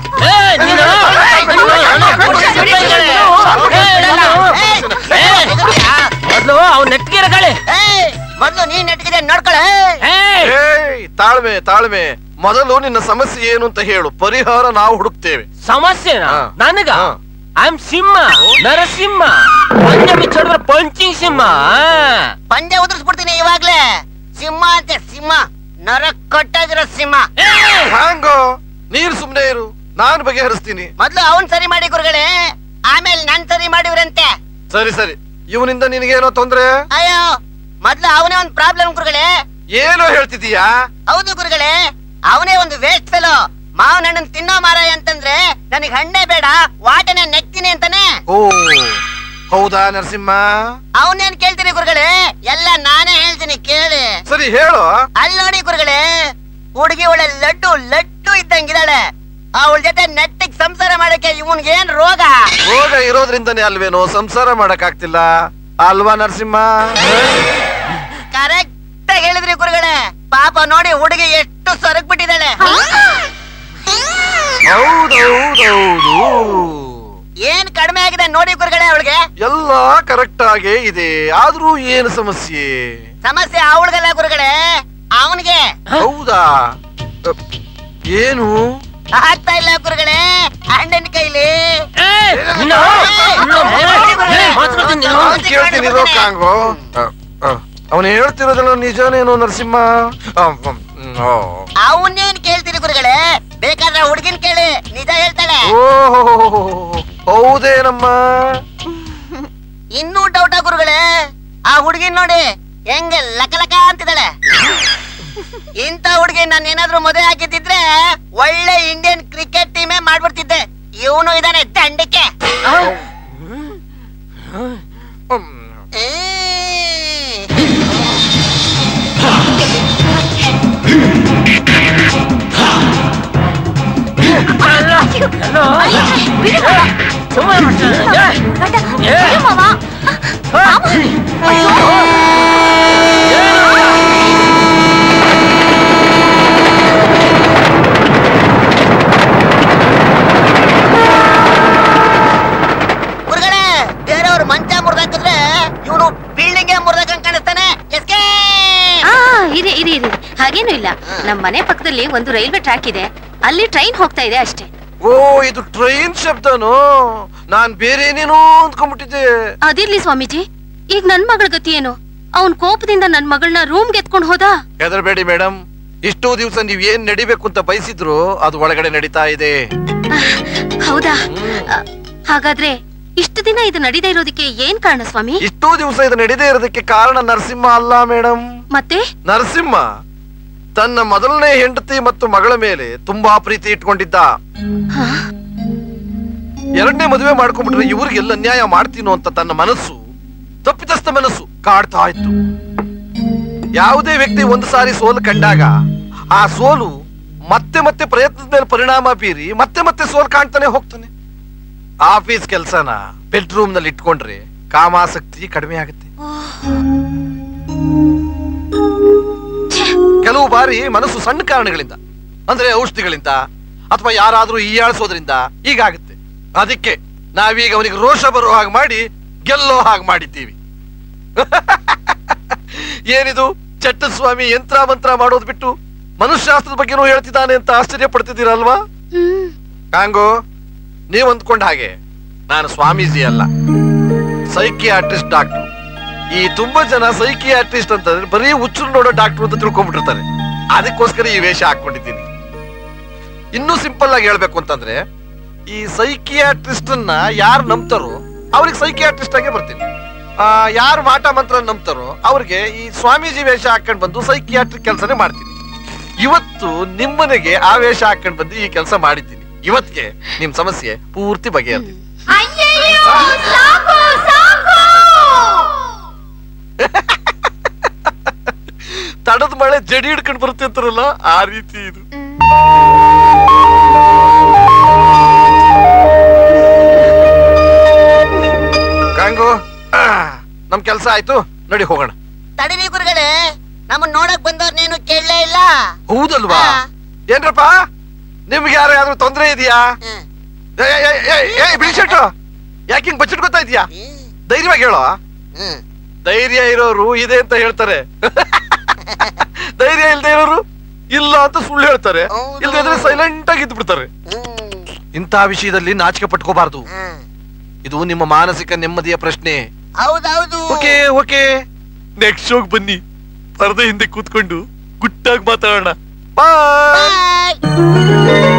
ಮೊದ್ಲು ಅವ್ನ ನೆಟ್ಟಿಗೆ ರಗಳೆ ಮೊದ್ಲು ನೀನ್ ನೆಟ್ಗಿದೆ ನೋಡ್ಕೊಳ ಏಯ್ ತಾಳ್ಮೆ ತಾಳ್ಮೆ ಮೊದಲು ನಿನ್ನ ಸಮಸ್ಯೆ ಏನು ಅಂತ ಹೇಳು ಪರಿಹಾರ ನಾವು ಹುಡುಕ್ತೇವೆ ಸಮಸ್ಯೆನಾ ನನಗ ಐ ಆಮ್ ಸಿಂಹ ನರಸಿಂಹ ಪಂಜ ಬಿಚ್ಚೋಡಿದ್ರೆ ಪಂಚಿಂಗ್ ಸಿಂಹ ಪಂಜೆ ಉದುರಿಸ್ಬಿಡ್ತೀನಿ ಇವಾಗ್ಲೇ ಸಿಂಹ ಅಂತೆ ಸಿಂಹ ನರ ಕೊಟ್ಟಾಗಿರೋ ಸಿಂಹ ಹ್ಯಾಂಗೋ ನೀರು ಸುಮ್ನೆ ಇರು ನಾನು ಬಗೆಹರಿಸ್ತೀನಿ ಮೊದ್ಲು ಅವನ್ ಸರಿ ಮಾಡಿ ಗುರುಗಳೇ ಆಮೇಲೆ ನನ್ ಸರಿ ಮಾಡಿವ್ರಂತೆ ಸರಿ ಸರಿ ಇವನಿಂದ ನಿನಗೇನೋ ತೊಂದ್ರೆ ಅಯ್ಯೋ ಮೊದ್ಲು ಅವನೇ ಒಂದ್ ಪ್ರಾಬ್ಲಮ್ ಗುರುಗಳೇ ಏನೋ ಹೇಳ್ತಿದೀಯಾ ಹೌದು ಗುರುಗಳೇ ಅವನೇ ಒಂದು ವೇಸ್ಟ್ ಫೆಲೋ ಮಾವನ ಹಣ್ಣನ್ ತಿನ್ನೋ ಮಾರಾಯ ಅಂತಂದ್ರೆ ನನಗ್ ಹಣ್ಣೆ ಬೇಡ ವಾಟನೆ ನೆಕ್ತೀನಿ ಅಂತಾನೆ ಓ ಹೌದಾ ನರಸಿಂಹ ಅವನೇನ್ ಕೇಳ್ತೀನಿ ಗುರುಗಳೇ ಎಲ್ಲ ನಾನೇ ಹೇಳ್ತೀನಿ ಕೇಳಿ ಸರಿ ಹೇಳು ಅಲ್ಲಿ ನೋಡಿ ಗುರುಗಳೇ ಹುಡುಗಿ ಒಳ್ಳೆ ಲಡ್ಡು ಲಡ್ಡು ಇದ್ದಂಗಿದ್ದಾಳೆ ಅವಳ ಜೊತೆ ನೆಟ್ಟಿಗ್ ಸಂಸಾರ ಮಾಡಕ್ಕೆ ಇವನ್ಗೆ ಏನ್ ರೋಗ ರೋಗ ಇರೋದ್ರಿಂದನೇ ಅಲ್ವೇನೋ ಸಂಸಾರ ಮಾಡಕ್ ಆಗ್ತಿಲ್ಲ ಅಲ್ವಾ ನರಸಿಂಹ ಕರೆಕ್ಟ್ ಹೇಳಿದ್ರಿ ಗುರುಗಳೇ ಪಾಪ ನೋಡಿ ಹುಡುಗಿ ಎಷ್ಟು ಸೊರಗ್ ಬಿಟ್ಟಿದ್ದಾಳೆ ಹೌದೌದೌದು ಏನ್ ಕಡಿಮೆ ಆಗಿದೆ ನೋಡಿ ಗುರುಗಳೇ ಅವಳಿಗೆ ಎಲ್ಲ ಕರೆಕ್ಟ್ ಆಗೇ ಇದೆ ಆದ್ರೂ ಏನು ಸಮಸ್ಯೆ ಸಮಸ್ಯೆ ಅವಳಿಗಲ್ಲ ಗುರುಗಳೇ ಅವನಿಗೆ ಹೌದಾ ಅ, ಏನು ಆಗ್ತಾ ಇಲ್ಲ ಗುರುಗಳೇ ಅಣ್ಣನ ಕೈಲಿ ಕೇಳ್ತೀನಿ ಇರೋ ಕಾಂಗೋ ಅವನು ಹೇಳ್ತಿರೋದಲ್ಲ ನಿಜನೇನೋ ನರಸಿಂಹ ಅ, ಮ್, ಓ. ಅವನ್ನೇನ್ ಕೇಳ್ತೀರಿ ಗುರುಗಳೇ ಬೇಕಾದ್ರೆ ಹುಡುಗಿನ ಕೇಳಿ ನಿಜ ಹೇಳ್ತಾಳೆ ಓಹೋ ಹೌದೇನಮ್ಮ ಇನ್ನೂ ಡೌಟ ಗುರುಗಳೇ ಆ ಹುಡುಗಿನ್ ನೋಡಿ ಹೆಂಗೆ ಲಕ ಲಕ ಅಂತಿದ್ದಾಳೆ ಇಂಥ ಹುಡುಗಿ ನಾನು ಏನಾದ್ರೂ ಮದುವೆ ಆಗಿದ್ದಿದ್ರೆ ಒಳ್ಳೆ ಇಂಡಿಯನ್ ಕ್ರಿಕೆಟ್ ಟೀಮೇ ಮಾಡ್ಬಿಡ್ತಿದ್ದೆ ಇವನು ಇದಾನೆ ದಂಡಕ್ಕೆ ಗುರುಗಳೇ ಬೇರೆಯವ್ರು ಮಂಚ ಮುರಿದಾಕಿದ್ರೆ ಇವನು ಬಿಲ್ಡಿಂಗ್ ಮುರಿದಾಕಂಗ್ ಕಾಣಿಸ್ತಾನೆ ಎಸ್ಕೆ ಆ ಇರಿ ಇರಿ ಇರಿ ಹಾಗೇನು ಇಲ್ಲ ನಮ್ ಮನೆ ಪಕ್ಕದಲ್ಲಿ ಒಂದು ರೈಲ್ವೆ ಟ್ರ್ಯಾಕ್ ಇದೆ ಅಲ್ಲಿ ಟ್ರೈನ್ ಹೋಗ್ತಾ ಇದೆ ಅಷ್ಟೇ ಓ ಇದು ಟ್ರೈನ್ ಶಬ್ದನೋ ನಾನ್ ಬೇರೆ ಏನೇನೋ ಅಂದ್ಕೊಂಡ್ಬಿಟ್ಟಿದ್ದೆ ಅದಿರ್ಲಿ ಸ್ವಾಮೀಜಿ ಈಗ ನನ್ ಮಗಳ ಗತಿ ಏನು ಅವನ್ ಕೋಪದಿಂದ ನನ್ ಮಗಳನ್ನ ರೂಮ್ಗೆ ಎತ್ಕೊಂಡು ಹೋದ ಹೆದರ್ಬೇಡಿ ಮೇಡಮ್ ಇಷ್ಟೋ ದಿವಸ ನೀವ್ ಏನ್ ನಡಿಬೇಕು ಅಂತ ಬಯಸಿದ್ರು ಅದು ಒಳಗಡೆ ನಡೀತಾ ಇದೆ ಹೌದಾ ಆ, ಹಾಗಾದ್ರೆ ಇಷ್ಟು ದಿನ ಇದು ನಡೀದೇ ಇರೋದಕ್ಕೆ ಏನ್ ಕಾರಣ ಸ್ವಾಮಿ ಇಷ್ಟೋ ದಿವಸ ಇದು ನಡೀದೇ ಇರೋದಕ್ಕೆ ಕಾರಣ ನರಸಿಂಹ ಅಲ್ಲ ಮೇಡಮ್ ಮತ್ತೆ ನರಸಿಂಹ ತನ್ನ ಮೊದಲನೇ ಹೆಂಡತಿ ಮತ್ತು ಮಗಳ ಮೇಲೆ ತುಂಬಾ ಪ್ರೀತಿ ಇಟ್ಕೊಂಡಿದ್ದ ಎರಡನೇ ಮದುವೆ ಮಾಡ್ಕೊಂಡ್ಬಿಟ್ರೆ ಇವ್ರಿಗೆಲ್ಲ ಅನ್ಯಾಯ ಮಾಡ್ತೀನೋ ಅಂತ ತನ್ನ ಮನಸ್ಸು ತಪ್ಪಿತಸ್ಥ ಮನಸ್ಸು ಕಾಡ್ತಾ ಇತ್ತು ಯಾವುದೇ ವ್ಯಕ್ತಿ ಒಂದು ಸಾರಿ ಸೋಲು ಕಂಡಾಗ ಆ ಸೋಲು ಮತ್ತೆ ಮತ್ತೆ ಪ್ರಯತ್ನದ ಮೇಲೆ ಪರಿಣಾಮ ಬೀರಿ ಮತ್ತೆ ಮತ್ತೆ ಸೋಲು ಕಾಣ್ತಾನೆ ಹೋಗ್ತಾನೆ ಆಫೀಸ್ ಕೆಲಸನ ಬೆಡ್ರೂಮ್ ನಲ್ಲಿ ಇಟ್ಕೊಂಡ್ರೆ ಕಾಮಾಸಕ್ತಿ ಕಡಿಮೆ ಆಗುತ್ತೆ ಕೆಲವು ಬಾರಿ ಮನಸ್ಸು ಸಣ್ಣ ಕಾರಣಗಳಿಂದ ಅಂದ್ರೆ ಔಷಧಿಗಳಿಂದ ಅಥವಾ ಯಾರಾದ್ರೂ ಹೀಯಾಳಿಸೋದ್ರಿಂದ ಹೀಗಾಗುತ್ತೆ ಅದಕ್ಕೆ ನಾವೀಗ ಅವನಿಗೆ ರೋಷ ಬರೋ ಹಾಗೆ ಮಾಡಿ ಗೆಲ್ಲೋ ಹಾಗೆ ಮಾಡಿದ್ದೀವಿ ಏನಿದು ಚಟ್ಟ ಸ್ವಾಮಿ ಯಂತ್ರ ಮಂತ್ರ ಮಾಡೋದು ಬಿಟ್ಟು ಮನುಷ್ಯಾಸ್ತ್ರದ ಬಗ್ಗೆನೂ ಹೇಳ್ತಿದ್ದಾನೆ ಅಂತ ಆಶ್ಚರ್ಯ ಪಡ್ತಿದ್ದೀರಲ್ವಾ ಕಾಂಗೋ ನೀವ್ ಅಂದ್ಕೊಂಡ ಹಾಗೆ ನಾನು ಸ್ವಾಮೀಜಿ ಅಲ್ಲ ಸೈಕಿಯಾಟ್ರಿಸ್ಟ್ ಡಾಕ್ಟರ್ ಈ ತುಂಬಾ ಜನ ಸೈಕಿಯಾಟ್ರಿಸ್ಟ್ ಅಂತಂದ್ರೆ ಬರೀ ಹುಚ್ಚರು ನೋಡೋ ಡಾಕ್ಟರ್ ಅಂತ ತಿಳ್ಕೊಂಡ್ಬಿಟ್ಟಿರ್ತಾರೆ ಅದಕ್ಕೋಸ್ಕರ ಈ ವೇಷ ಹಾಕೊಂಡಿದ್ದೀನಿ ಇನ್ನೂ ಸಿಂಪಲ್ ಆಗಿ ಹೇಳ್ಬೇಕು ಅಂತಂದ್ರೆ ಈ ಸೈಕಿಯಾಟ್ರಿಸ್ಟ್ ಅನ್ನ ಯಾರು ನಂಬ್ತಾರೋ ಅವ್ರಿಗೆ ಸೈಕಿಯಾಟ್ರಿಸ್ಟ್ ಆಗೇ ಬರ್ತೀನಿ ಆ, ಯಾರು ಮಾಟ ಮಂತ್ರ ನಂಬ್ತಾರೋ ಅವ್ರಿಗೆ ಈ ಸ್ವಾಮೀಜಿ ವೇಷ ಹಾಕೊಂಡ್ ಬಂದು ಸೈಕಿಯಾಟ್ರಿಕ್ ಕೆಲಸನೇ ಮಾಡ್ತೀನಿ ಇವತ್ತು ನಿಮ್ಮನೆಗೆ ಆ ವೇಷ ಹಾಕೊಂಡ್ ಬಂದು ಈ ಕೆಲಸ ಮಾಡಿದ್ದೀನಿ ಇವತ್ತಿಗೆ ನಿಮ್ ಸಮಸ್ಯೆ ಪೂರ್ತಿ ಬಗೆಹರಿದಿದೆ ತಡದ ಮಳೆ ಜಡಿ ಹಿಡ್ಕೊಂಡ್ ಬರುತ್ತೆ ಅಂತಾರಲ್ಲ ಆ ರೀತಿ ಇದು ಕಾಂಗೋ ಆ, ನಮ್ ಕೆಲ್ಸ ಆಯ್ತು ನಡಿ ಹೋಗೋಣ ತಡಿರಿ ಗುರುಗಳೇ ನಮ್ಮನ್ ನೋಡಕ್ ಬಂದವ್ರನ್ನೇನು ಕೇಳಲೇ ಇಲ್ಲ ಹೌದಲ್ವಾ ಏನ್ರಪ್ಪ ನಿಮ್ಗೆ ಯಾರು ಯಾವ್ದು ತೊಂದ್ರೆ ಇದೆಯಾ ಬಿಳಿ ಶರ್ಟ್ ಯಾಕೆ ಹಿಂಗ್ ಬಚ್ಚಿಟ್ಕೊತಾ ಇದೀಯಾ ಧೈರ್ಯವಾಗಿ ಹೇಳೋ ಧೈರ್ಯ ಇರೋರು ಇದೆ ಅಂತ ಹೇಳ್ತಾರೆ ಧೈರ್ಯ ಇಲ್ದೇ ಇರೋರು ಇಲ್ಲ ಅಂತ ಸುಳ್ಳು ಹೇಳ್ತಾರೆ ಇಲ್ದೇ ಇದ್ರೆ ಸೈಲೆಂಟ್ ಆಗಿ ಇದ್ದು ಬಿಡ್ತಾರೆ ಇಂತಹ ವಿಷಯದಲ್ಲಿ ನಾಚಿಕೆ ಪಟ್ಕೋಬಾರ್ದು ಇದು ನಿಮ್ಮ ಮಾನಸಿಕ ನೆಮ್ಮದಿಯ ಪ್ರಶ್ನೆ ಹೌದೌದು ಓಕೆ ಓಕೆ ನೆಕ್ಸ್ಟ್ ಶೋಗ್ ಬನ್ನಿ ಪರದೆ ಹಿಂದೆ ಕೂತ್ಕೊಂಡು ಗುಟ್ಟಾಗಿ ಮಾತಾಡೋಣ ಬಾಯ್